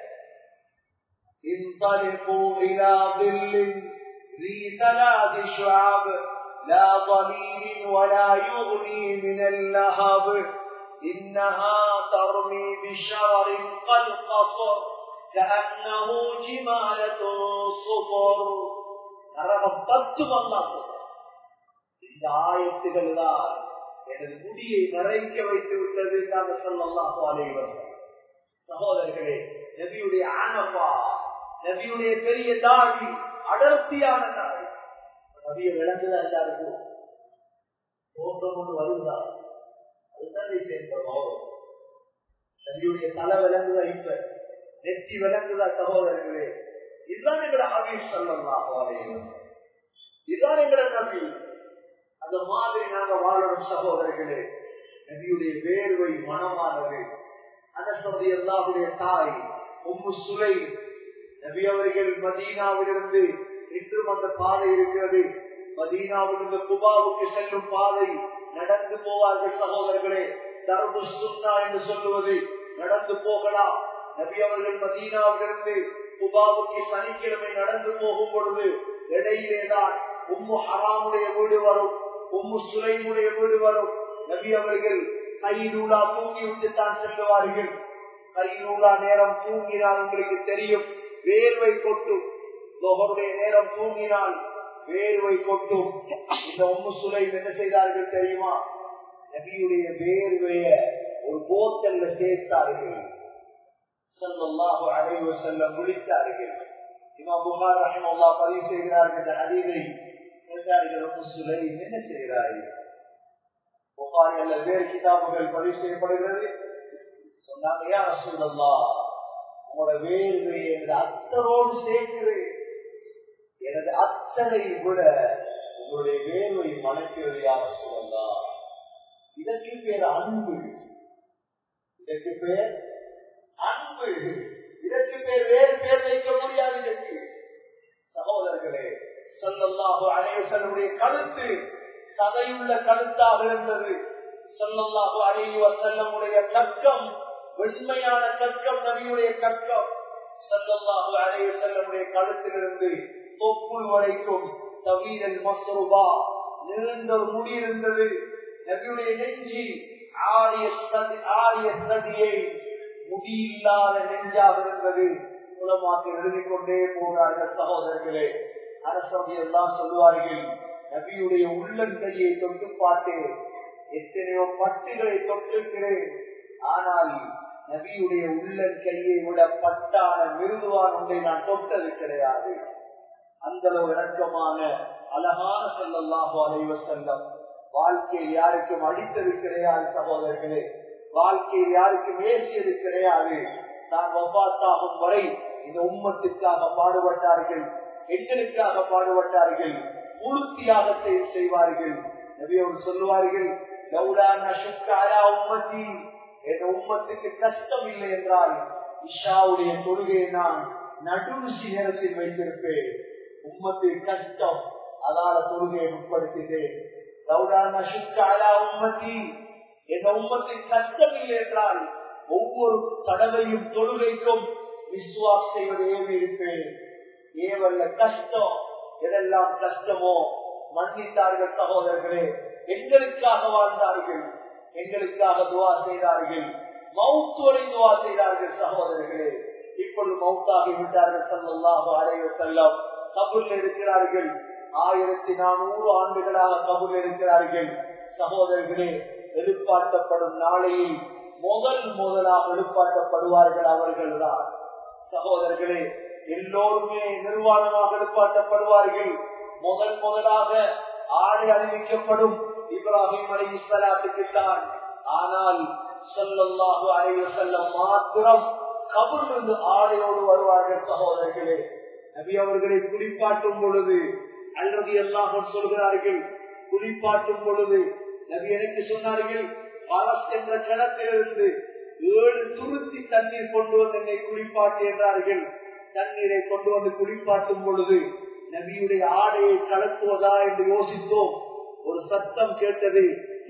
انطلقوا إلى ظل ذي ثلاث شعاب لا ظليل ولا يغني من اللهب إنها ترمي بشرر كالقصر كأنه جمالة صفر நரகம் பத்து மல்லா சொல்ற இந்த ஆயத்துகள் தான் எனது முடியை நிறைக்க வைத்து விட்டது நாங்கள் சொல்லலாம் அலைவசம் சகோதரர்களே நபியுடைய ஆனப்பா நபியுடைய பெரிய தாடி அடர்த்தியான தாடி நபிய விளங்குதா எல்லாருக்கும் தோற்றம் ஒன்று வருதா அதுதான் சேர்ந்த கௌரவம் நபியுடைய தலை விளங்குதா இப்ப நெத்தி விளங்குதா சகோதரர்களே இதுதான் எங்கட ஹபீப் சொல்லலாம் இதுதான் எங்கட நபி அந்த மாதிரி நாங்க வாழணும் சகோதரர்களே நபியுடைய வேர்வை மனமானது அனசதி அல்லாவுடைய தாய் உம்மு சுலை நபி அவர்கள் மதீனாவிலிருந்து இன்றும் அந்த பாதை இருக்கிறது மதீனாவிலிருந்து குபாவுக்கு செல்லும் பாதை நடந்து போவார்கள் சகோதரர்களே தர்பு சுன்னா என்று சொல்லுவது நடந்து போகலாம் நபி அவர்கள் மதீனாவிலிருந்து குபாவுக்கு சனிக்கிழமை நடந்து போகும் பொழுது இடையிலேதான் உம்மு ஹராமுடைய வீடு வரும் உம்மு சுலைமுடைய வீடு வரும் நபி அவர்கள் கைநூலா தூங்கி விட்டு தான் செல்லுவார்கள் கைநூலா நேரம் தூங்கினால் உங்களுக்கு தெரியும் வேர்வை கொட்டும் லோகருடைய நேரம் தூங்கினால் வேர்வை கொட்டும் இந்த உம்மு சுலை என்ன செய்தார்கள் தெரியுமா நபியுடைய வேர்வைய ஒரு போத்தல்ல சேர்த்தார்கள் சொல்லல்லாஹு அலைவ செல்ல முடித்தார்கள் இமா புகார் ரஹிமல்லா பதிவு செய்கிறார்கள் இந்த ஹதீதை கேட்டார்கள் உம்மு சுலை என்ன செய்கிறார்கள் புகாரி அல்ல வேறு கிதாபுகள் பதிவு செய்யப்படுகிறது சொன்னாங்க யா ரசூலல்லா உங்களோட வேர்வையை எனது அத்தரோடு சேர்க்கிறேன் எனது அத்தனை விட உங்களுடைய வேர்வை மணக்கிறது யார் சொல்லலாம் இதற்கு பேர் அன்பு இதற்கு பேர் அன்பு இதற்கு பேர் வேறு பேர் வைக்க முடியாது இதற்கு சகோதரர்களே சொல்லல்லாஹு அலேசனுடைய கழுத்து சதையுள்ள கழுத்தாக இருந்தது சொல்லல்லாஹு அலைவ செல்லமுடைய கற்கம் வெண்மையான கற்கம் நபியுடைய கற்கம் சொல்லல்லாஹு அலைவ செல்லமுடைய கழுத்திலிருந்து தொப்புள் வரைக்கும் தவீரல் மசருபா நீண்ட ஒரு முடி இருந்தது நபியுடைய நெஞ்சி ஆரிய சதி ஆரிய சதியை முடியில்லாத நெஞ்சாக இருந்தது மூலமாக எழுதிக் கொண்டே போகிறார்கள் சகோதரர்களே அரசதி எல்லாம் சொல்லுவார்கள் நபியுடைய உள்ளங்கையை தொட்டு பார்த்தேன் எத்தனையோ பட்டுகளை தொட்டிருக்கிறேன் ஆனால் நபியுடைய உள்ளங்கையை விட பட்டான மிருதுவான ஒன்றை நான் தொட்டது கிடையாது அந்த அளவு இறக்கமான அழகான செல்லல்லாஹோ அலைவ செல்லம் வாழ்க்கையில் யாருக்கும் அடித்தது கிடையாது சகோதரர்களே வாழ்க்கையில் யாருக்கும் ஏசியது கிடையாது தான் ஒவ்வாத்தாகும் வரை இந்த உம்மத்துக்காக பாடுபட்டார்கள் எங்களுக்காக பாடுபட்டார்கள் முழு தியாகத்தையும் செய்வார்கள் நபி அவர் சொல்லுவார்கள் உம்மத்தி என் உம்மத்துக்கு கஷ்டம் இல்லை என்றால் இஷாவுடைய தொழுகையை நான் நடுநிசி நேரத்தில் வைத்திருப்பேன் உம்மத்துக்கு கஷ்டம் அதால தொழுகையை உட்படுத்தினேன் உம்மத்தி என் உம்மத்துக்கு கஷ்டம் இல்லை என்றால் ஒவ்வொரு தடவையும் தொழுகைக்கும் விஸ்வாஸ் செய்வது ஏவி இருப்பேன் ஏவல்ல கஷ்டம் எதெல்லாம் கஷ்டமோ மன்னித்தார்கள் சகோதரர்களே எங்களுக்காக வாழ்ந்தார்கள் எங்களுக்காக துவா செய்தார்கள் மவுத்து வரை துவா செய்தார்கள் சகோதரர்களே இப்பொழுது மவுத்தாகி விட்டார்கள் சல்லாஹு அலைவ செல்லம் கபூர்ல இருக்கிறார்கள் ஆயிரத்தி நானூறு ஆண்டுகளாக கபூர்ல இருக்கிறார்கள் சகோதரர்களே எழுப்பாட்டப்படும் நாளையில் முதல் முதலாக எழுப்பாட்டப்படுவார்கள் அவர்கள் தான் சகோதரர்களே எல்லோருமே நிர்வாணமாக எழுப்பாட்டப்படுவார்கள் முதல் முதலாக ஆடை அறிவிக்கப்படும் இப்ராஹிம் அலி இஸ்லாத்துக்கு தான் ஆனால் சொல்லல்லாஹு அலைய செல்லம் மாத்திரம் கபூரிலிருந்து ஆடையோடு வருவார்கள் சகோதரர்களே நபி அவர்களை குளிப்பாட்டும் பொழுது அல்லது எல்லாம் சொல்கிறார்கள் குளிப்பாட்டும் பொழுது நபி எனக்கு சொன்னார்கள் பலஸ் என்ற கிணத்திலிருந்து ஏழு துருத்தி தண்ணீர் கொண்டு வந்து என்னை குளிப்பாட்டு என்றார்கள் தண்ணீரை கொண்டு வந்து குளிப்பாட்டும் பொழுது நபியுடைய ஆடையை கலத்துவதா என்று யோசித்தோம் ஒரு சத்தம் கேட்டது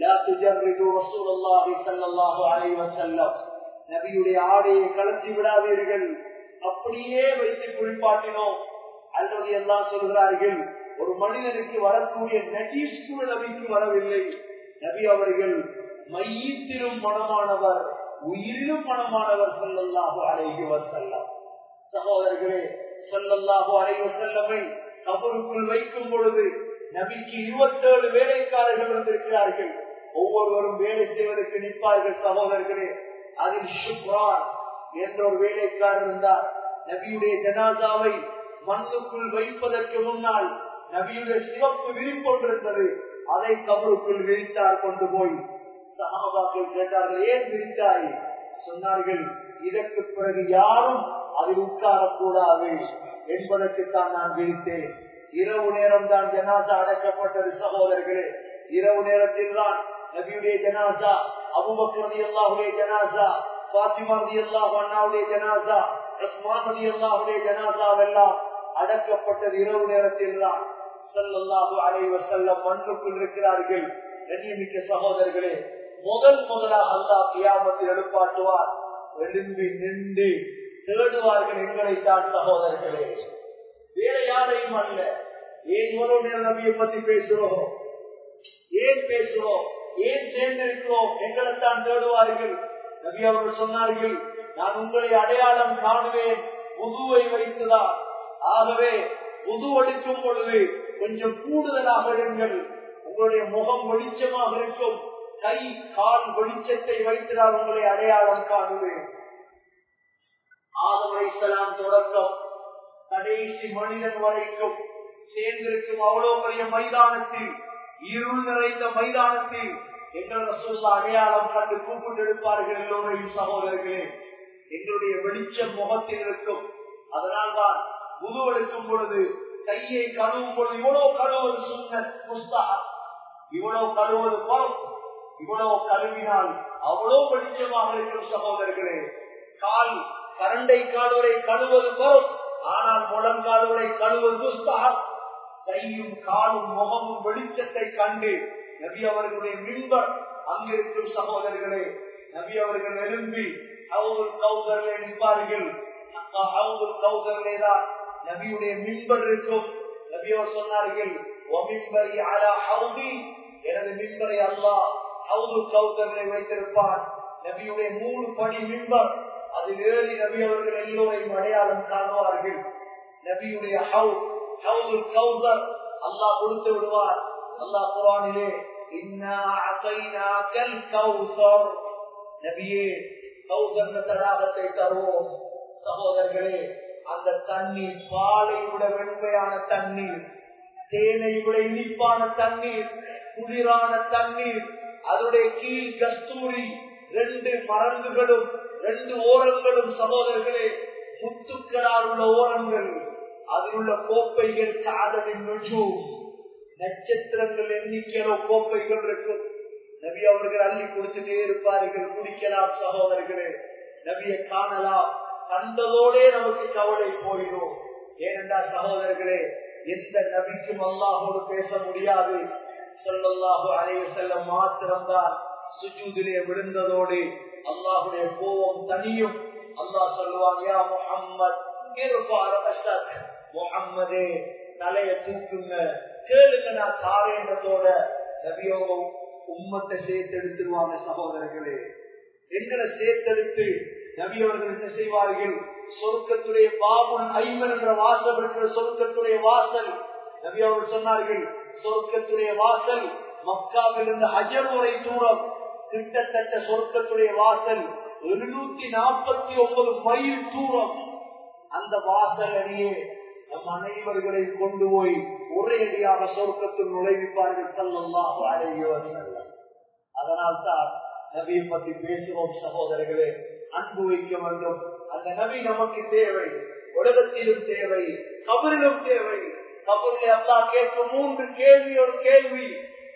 நபியுடைய ஆடையை கலத்தி விடாதீர்கள் அப்படியே வைத்து குளிப்பாட்டினோம் அல்லது எல்லாம் சொல்கிறார்கள் ஒரு மனிதனுக்கு வரக்கூடிய நஜீஸ் கூட நபிக்கு வரவில்லை நபி அவர்கள் மையத்திலும் மனமானவர் உயிரிலும் மனமானவர் சொல்லல்லாஹு அலைகி வசல்லம் சகோதரர்களே சொல்லல்லாஹு அலைவ செல்லமை கபருக்குள் வைக்கும் பொழுது நபிக்கு இருபத்தேழு வேலைக்காரர்கள் வந்திருக்கிறார்கள் ஒவ்வொருவரும் வேலை செய்வதற்கு நிற்பார்கள் சகோதரர்களே அதில் ஷுக்ரான் என்ற ஒரு வேலைக்காரர் இருந்தார் நபியுடைய ஜனாசாவை மண்ணுக்குள் வைப்பதற்கு முன்னால் நபியுடைய சிவப்பு விரிப்பொன்றிருந்தது அதை கபருக்குள் விரித்தார் கொண்டு போய் சகாபாக்கள் கேட்டார்கள் ஏன் விரித்தாய் சொன்னார்கள் இதற்கு பிறகு யாரும் அதில் உட்காரக்கூடாது என்பதற்குத்தான் நான் விரித்தேன் இரவு நேரம் தான் ஜனாசா அடக்கப்பட்டது சகோதரர்களே இரவு நேரத்தில் தான் நபியுடைய ஜனாசா அபுபக்ரதி அல்லாஹுடைய ஜனாசா பாத்திமதி அல்லாஹ் அண்ணாவுடைய ஜனாசா உஸ்மானதி அல்லாஹுடைய ஜனாசாவெல்லாம் அடக்கப்பட்டது இரவு நேரத்தில் தான் சல்லாஹு அலைவ செல்லம் மண்ணுக்குள் இருக்கிறார்கள் கண்ணியமிக்க சகோதரர்களே முதல் முதலாக அல்லாஹ் கியாமத்தில் எழுப்பாட்டுவார் எழும்பி நின்று தேடுவார்கள் எங்களைத்தான் சகோதரர்களே வேற யாரையும் அல்ல ஏன் ஒரு நேரம் நபியை பத்தி பேசுறோம் ஏன் பேசுறோம் ஏன் சேர்ந்திருக்கிறோம் எங்களைத்தான் தேடுவார்கள் நபி அவர்கள் சொன்னார்கள் நான் உங்களை அடையாளம் காணுவேன் புதுவை வைத்துதான் ஆகவே புது அளிக்கும் பொழுது கொஞ்சம் கூடுதலாக இருங்கள் உங்களுடைய முகம் வெளிச்சமாக இருக்கும் கை கால் வெளிச்சத்தை வைத்துதான் உங்களை அடையாளம் காணுவேன் ஆதமைசலாம் தொடக்கம் கடைசி மனிதன் வரைக்கும் சேர்ந்திருக்கும் அவ்வளவு பெரிய மைதானத்தில் இருள் நிறைந்த மைதானத்தில் எங்கள் ரசூல்லா அடையாளம் கண்டு கூப்பிட்டு எடுப்பார்கள் எல்லோரையும் சகோதரர்களே எங்களுடைய வெளிச்சம் முகத்தில் இருக்கும் அதனால்தான் முது எடுக்கும் பொழுது கையை கழுவும் பொழுது இவ்வளவு கழுவது சுண்ண இவ்வளவு கழுவது பொறும் இவ்வளவு கழுவினால் அவ்வளவு வெளிச்சமாக இருக்கும் சகோதரர்களே கால் கரண்டை கால்வரை கழுவது பொறும் ஆனால் முழங்கால்வரை கழுவது புஸ்தகம் கையும் காலும் முகமும் வெளிச்சத்தை கண்டு நபி அவர்களுடைய மின்பர் அங்கிருக்கும் சகோதரர்களே நபி அவர்கள் எழும்பி அவர்கள் கௌதரிலே நிற்பார்கள் அவர்கள் கௌதரிலே தான் நபியுடைய மின்பர் இருக்கும் நபி அவர் சொன்னார்கள் எனது மின்பரை அல்லா ஹவுது கௌதரிலே வைத்திருப்பார் நபியுடைய மூணு பணி மின்பர் அதில் ஏறி நபி அவர்கள் எல்லோரையும் அடையாளம் காணுவார்கள் நபியுடைய ஹவு ஹவுது கௌதர் அல்லாஹ் கொடுத்து விடுவார் அல்லாஹ் குரானிலே நபியே கௌதர்ன தடாகத்தை தருவோம் சகோதரர்களே அந்த தண்ணீர் பாலை விட வெண்மையான தண்ணீர் தேனை விட இனிப்பான தண்ணீர் குளிரான தண்ணீர் அதனுடைய கீழ் கஸ்தூரி ரெண்டு மரங்குகளும் ரெண்டு ஓரங்களும் சகோதரர்களே முத்துக்களால் உள்ள ஓரங்கள் அதில் உள்ள கோப்பைகள் காதலின் நுஜு நட்சத்திரங்கள் எண்ணிக்கையிலோ கோப்பைகள் இருக்கும் நபி அவர்கள் அள்ளி கொடுத்துட்டே இருப்பார்கள் குடிக்கலாம் சகோதரர்களே நபியை காணலாம் கண்டதோடே நமக்கு கவலை போயிடும் ஏனென்றால் சகோதரர்களே எந்த நபிக்கும் அல்லாஹோடு பேச முடியாது சொல்லல்லாஹு அலைய செல்ல மாத்திரம்தான் சுஜூதிலே விழுந்ததோடு அல்லாஹுடைய கோபம் தனியும் அல்லாஹ் சொல்லுவான் யா முஹம்மத் முகம்மதே தலைய தூக்குங்க கேளுங்க நான் தாரேன்றதோட நபியோக உம்மத்தை சேர்த்து எடுத்துருவாங்க சகோதரர்களே எங்களை சேர்த்தெடுத்து நபி அவர்கள் என்ன செய்வார்கள் சொர்க்கத்துடைய பாபுல் ஐமன் என்ற வாசல் இருக்கிற சொர்க்கத்துடைய வாசல் நபி அவர்கள் சொன்னார்கள் சொர்க்கத்துடைய வாசல் மக்காவில் இருந்து ஹஜர் வரை தூரம் கிட்டத்தட்ட சொர்க்கத்துடைய வாசல் எழுநூத்தி நாற்பத்தி ஒன்பது மைல் தூரம் அந்த வாசல் அணியே நம் அனைவர்களை கொண்டு போய் ஒரே அடியாக சொர்க்கத்தில் நுழைவிப்பார்கள் செல்லலாம் அதனால் தான் நபியை பற்றி பேசுவோம் சகோதரர்களே அன்பு வைக்க வேண்டும் அந்த நபி நமக்கு தேவை உலகத்திலும் தேவை கபரிலும் தேவை கபரில் அல்லா கேட்கும் மூன்று கேள்வி ஒரு கேள்வி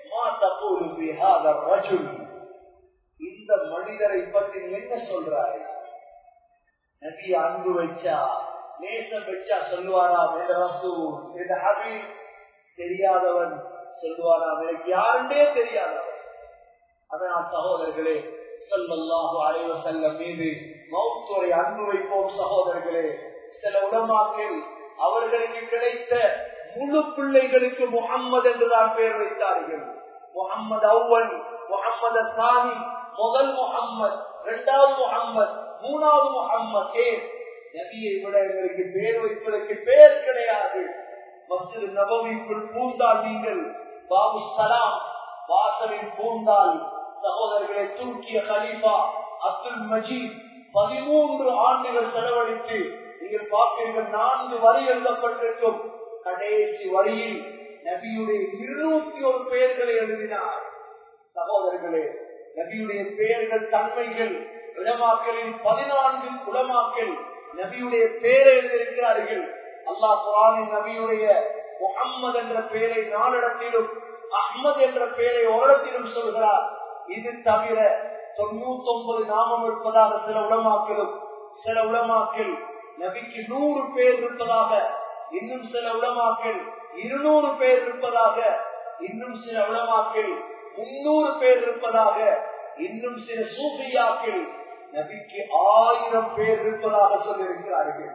இந்த மனிதரை பற்றி நீ என்ன சொல்றாய் நபி அன்பு வச்சா நேசம் வச்சா சொல்லுவாராம் ஹபீப் தெரியாதவன் சொல்லுவாராம் எனக்கு யாருண்டே தெரியாதவன் அதனால் சகோதரர்களே சொல்லல்லாஹு அலைவ செல்ல மீது மௌத்துரை அன்பு வைப்போம் சகோதரர்களே சில உடமாக்கள் அவர்களுக்கு கிடைத்த முழு பிள்ளைகளுக்கு முகம்மது என்றுதான் பெயர் வைத்தார்கள் முகம்மது அவ்வன் முகம்மது சாமி முதல் முகம்மது இரண்டாவது முகம்மது மூணாவது முகம்மது ஏன் நபியை விட எங்களுக்கு பேர் வைப்பதற்கு பேர் கிடையாது மஸ்ஜித் நபவிக்குள் பூந்தால் நீங்கள் பாபு சலாம் வாசலில் பூந்தால் சகோதரர்களை துருக்கிய கலீஃபா அப்துல் மஜீத் பதிமூன்று ஆண்டுகள் செலவழித்து நீங்கள் பார்ப்பீர்கள் நான்கு வரி எழுதப்பட்டிருக்கும் கடைசி வரியில் நபியுடைய இருநூத்தி ஒரு பெயர்களை எழுதினார் சகோதரர்களே நபியுடைய பெயர்கள் தன்மைகள் உலமாக்களின் பதினான்கு உலமாக்கள் நபியுடைய பெயரை எழுதியிருக்கிறார்கள் அல்லாஹ் குரானின் நபியுடைய முகம்மது என்ற பெயரை நாளிடத்திலும் அஹ்மது என்ற பெயரை ஓரத்திலும் சொல்கிறார் இது தவிர தொண்ணூத்தி ஒன்பது நாமம் இருப்பதாக சில உலமாக்களும் சில உலமாக்கள் நபிக்கு நூறு பேர் இருப்பதாக இன்னும் சில உலமாக்கள் இருநூறு பேர் இருப்பதாக இன்னும் சில உலமாக்கள் முன்னூறு பேர் இருப்பதாக இன்னும் சில சூஃபியாக்கள் நபிக்கு ஆயிரம் பேர் இருப்பதாக சொல்லியிருக்கிறார்கள்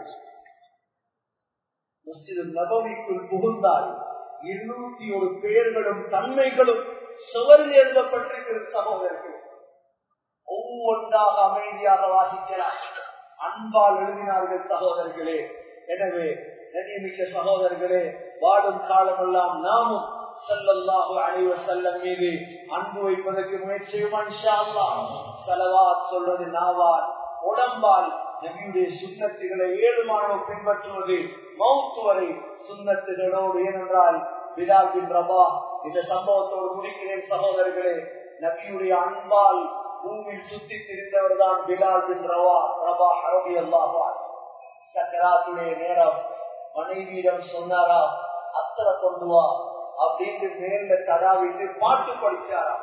முஸ்லிம் நபவிக்குள் புகுந்தால் இருநூத்தி ஒரு பேர்களும் தன்மைகளும் சுவரில் எழுதப்பட்டிருக்கிற சகோதரர்கள் ஒவ்வொன்றாக அமைதியாக வாசிக்கிறார் அன்பால் எழுதினார்கள் சகோதரர்களே எனவே நதிமிக்க சகோதரர்களே வாழும் காலமெல்லாம் நாமும் செல்லல்லாஹு அனைவ செல்லம் மீது அன்பு வைப்பதற்கு முயற்சியுமா செலவா சொல்வது நாவால் உடம்பால் நபியுடைய சுண்ணத்துகளை ஏழுமானவர் பின்பற்றுவது மவுத்து வரை சுண்ணத்துகளோடு ஏனென்றால் பிலால் பின் ரபா இந்த சம்பவத்தோடு முடிக்கிறேன் சகோதரர்களே நபியுடைய அன்பால் பூமியில் சுத்தி திரிந்தவர் தான் பிலால் பின் ரவா ரபா அரபி அல்லாஹா சக்கராத்துடைய நேரம் மனைவியிடம் சொன்னாரா அத்தனை கொண்டு வா அப்படின்னு மேல தடாவிட்டு பாட்டு படிச்சாரா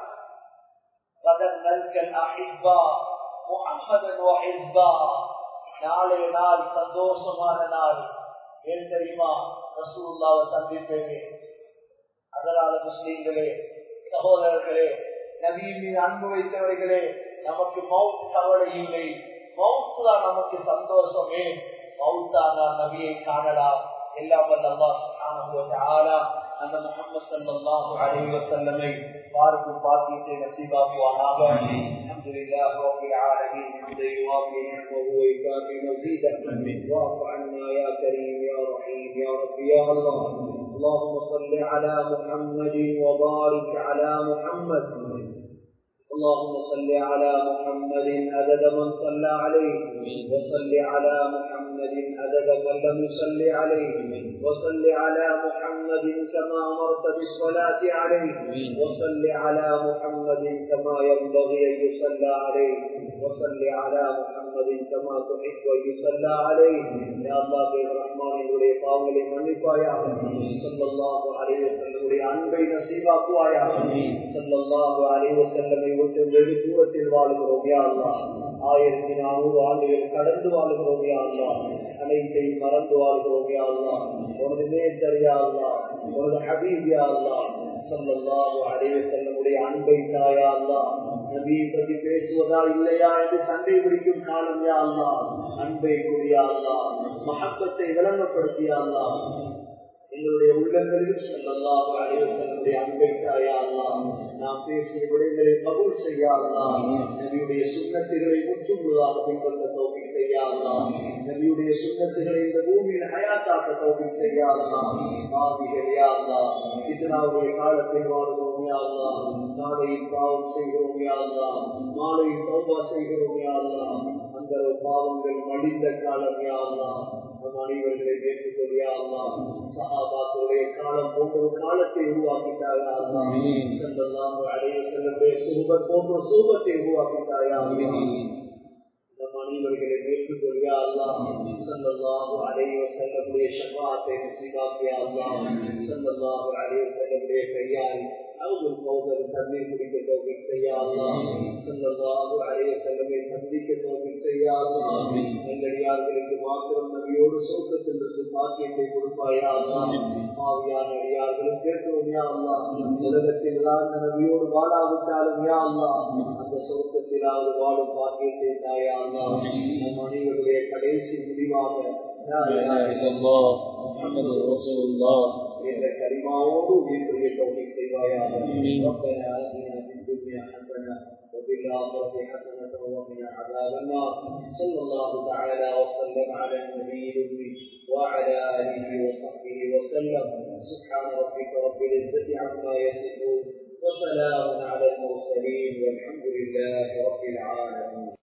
நாளைய நாள் சந்தோஷமான நாள் ஏன் தெரியுமா ரசூல்லாவை சந்திப்பேனே அதனால முஸ்லீம்களே சகோதரர்களே நபியின் மீது அன்பு வைத்தவர்களே நமக்கு மவுத் கவலை இல்லை மவுத்து தான் நமக்கு சந்தோஷமே மவுத்தானா நபியை காணலாம் எல்லாம் வல்ல அல்லாஹ் சுப்ஹானஹு வ தஆலா அந்த முஹம்மது ஸல்லல்லாஹு அலைஹி வஸல்லமை பார்க்கும் பாக்கியத்தை நசீபாக்குவானாக அல்ஹம்துலில்லாஹி ரப்பில் ஆலமீன் ஹம்தை யுவாஃபி நிஅமஹு வ யுகாஃபி மஸீதஹு واعف عنا يا كريم يا رحيم يا رب يا الله اللهم صل على محمد وبارك على محمد اللهم صل على محمد عدد من صلى عليه وصل على محمد عدد من لم يصل عليه وصل على محمد كما امرت بالصلاه عليه وصل على محمد كما ينبغي ان يصلى عليه وصل على محمد كما تحب ان يصلى عليه يا الله بالرحمن உடைய பாவங்களை மன்னிப்பாயாக ஸல்லல்லாஹு அலைஹி வஸல்லம் உடைய அன்பை நசீபாக்குவாயாக ஸல்லல்லாஹு அலைஹி வஸல்லம் விட்டு வெகு தூரத்தில் வாழுகிறோம் யா அல்லா ஆயிரத்தி நானூறு ஆண்டுகள் கடந்து வாழுகிறோம் யா அல்லா அனைத்தை மறந்து வாழ்கிறோம் யா அல்லா உனது நேசர் யா அல்லா உனது ஹபீப் யா அல்லா சொல்லல்லாஹு அலைஹி செல்லமுடைய அன்பை தாயா அல்லா நபி பற்றி பேசுவதா இல்லையா என்று சண்டை பிடிக்கும் காலம் யா அல்லா அன்பை கூடியா அல்லா மகத்துவத்தை விளங்கப்படுத்தியா அல்லா எங்களுடைய உள்ளங்களில் செல்லலாம் அனைவருடைய அன்பை தாயாலாம் நாம் பேசிய விடைகளை கபூல் செய்யாதலாம் நபியுடைய சுண்ணத்துகளை முற்றுமுழுதாக பின்பற்ற தோல்வி செய்யாதலாம் நபியுடைய சுண்ணத்துகளை இந்த பூமியில் ஹயாத்தாக்க தோல்வி செய்யாதலாம் பாவிகள் யாருலாம் இதனாவுடைய காலத்தில் வாழ்கிறோம் யாருலாம் நாளையில் பாவம் செய்கிறோம் யாருலாம் மாலையில் தௌபா செய்கிறோம் யாருலாம் அந்த பாவங்கள் மடிந்த காலம் யாருலாம் நம் அனைவர்களை ஏற்றுக்கொள்ளியாலாம் சகாபாக்களுடைய காலம் போன்ற ஒரு காலத்தை உருவாக்கிட்டாயா செல்லலாம் அடைய செல்லக்கூடிய சுருபம் போன்ற சுருபத்தை உருவாக்கிட்டாயா நம் அனைவர்களை ஏற்றுக்கொள்ளியா அல்லாம் செல்லலாம் அடைய செல்லக்கூடிய சபாத்தை நசிபாக்கியா அல்லாம் செல்லலாம் அடைய செல்லக்கூடிய கையால் அவர்கள் போவது தண்ணீர் குடிக்க தோல்வி செய்யாதலாம் செல்லலாம் அடைய செல்லவை சந்திக்க தோல்வி செய்யாதலாம் நல்லடியார்களுக்கு மாத்திரம் நபியோடு சோக்கத்தில் இருந்து பாக்கியத்தை கொடுப்பாயாதலாம் ஆவியான அடியார்களும் கேட்கிறோம் யாருலாம் உலகத்தில் வாழ்ந்த நபியோடு வாழாவிட்டாலும் யாருலாம் அந்த சோக்கத்திலாவது வாழும் பாக்கியத்தை தாயாதலாம் நம் அனைவருடைய கடைசி முடிவாக محمد رسول الله என்ற கரிமாவோடு உயிர்ப்புடைய தோல்வி செய்வாயாக ربنا آتنا في الدنيا حسنة وفي الآخرة حسنة وقنا عذاب النار صلى الله تعالى وسلم على النبي الأمي وعلى آله وصحبه وسلم سبحان ربك رب العزة عما يصفون وسلام على المرسلين والحمد لله رب العالمين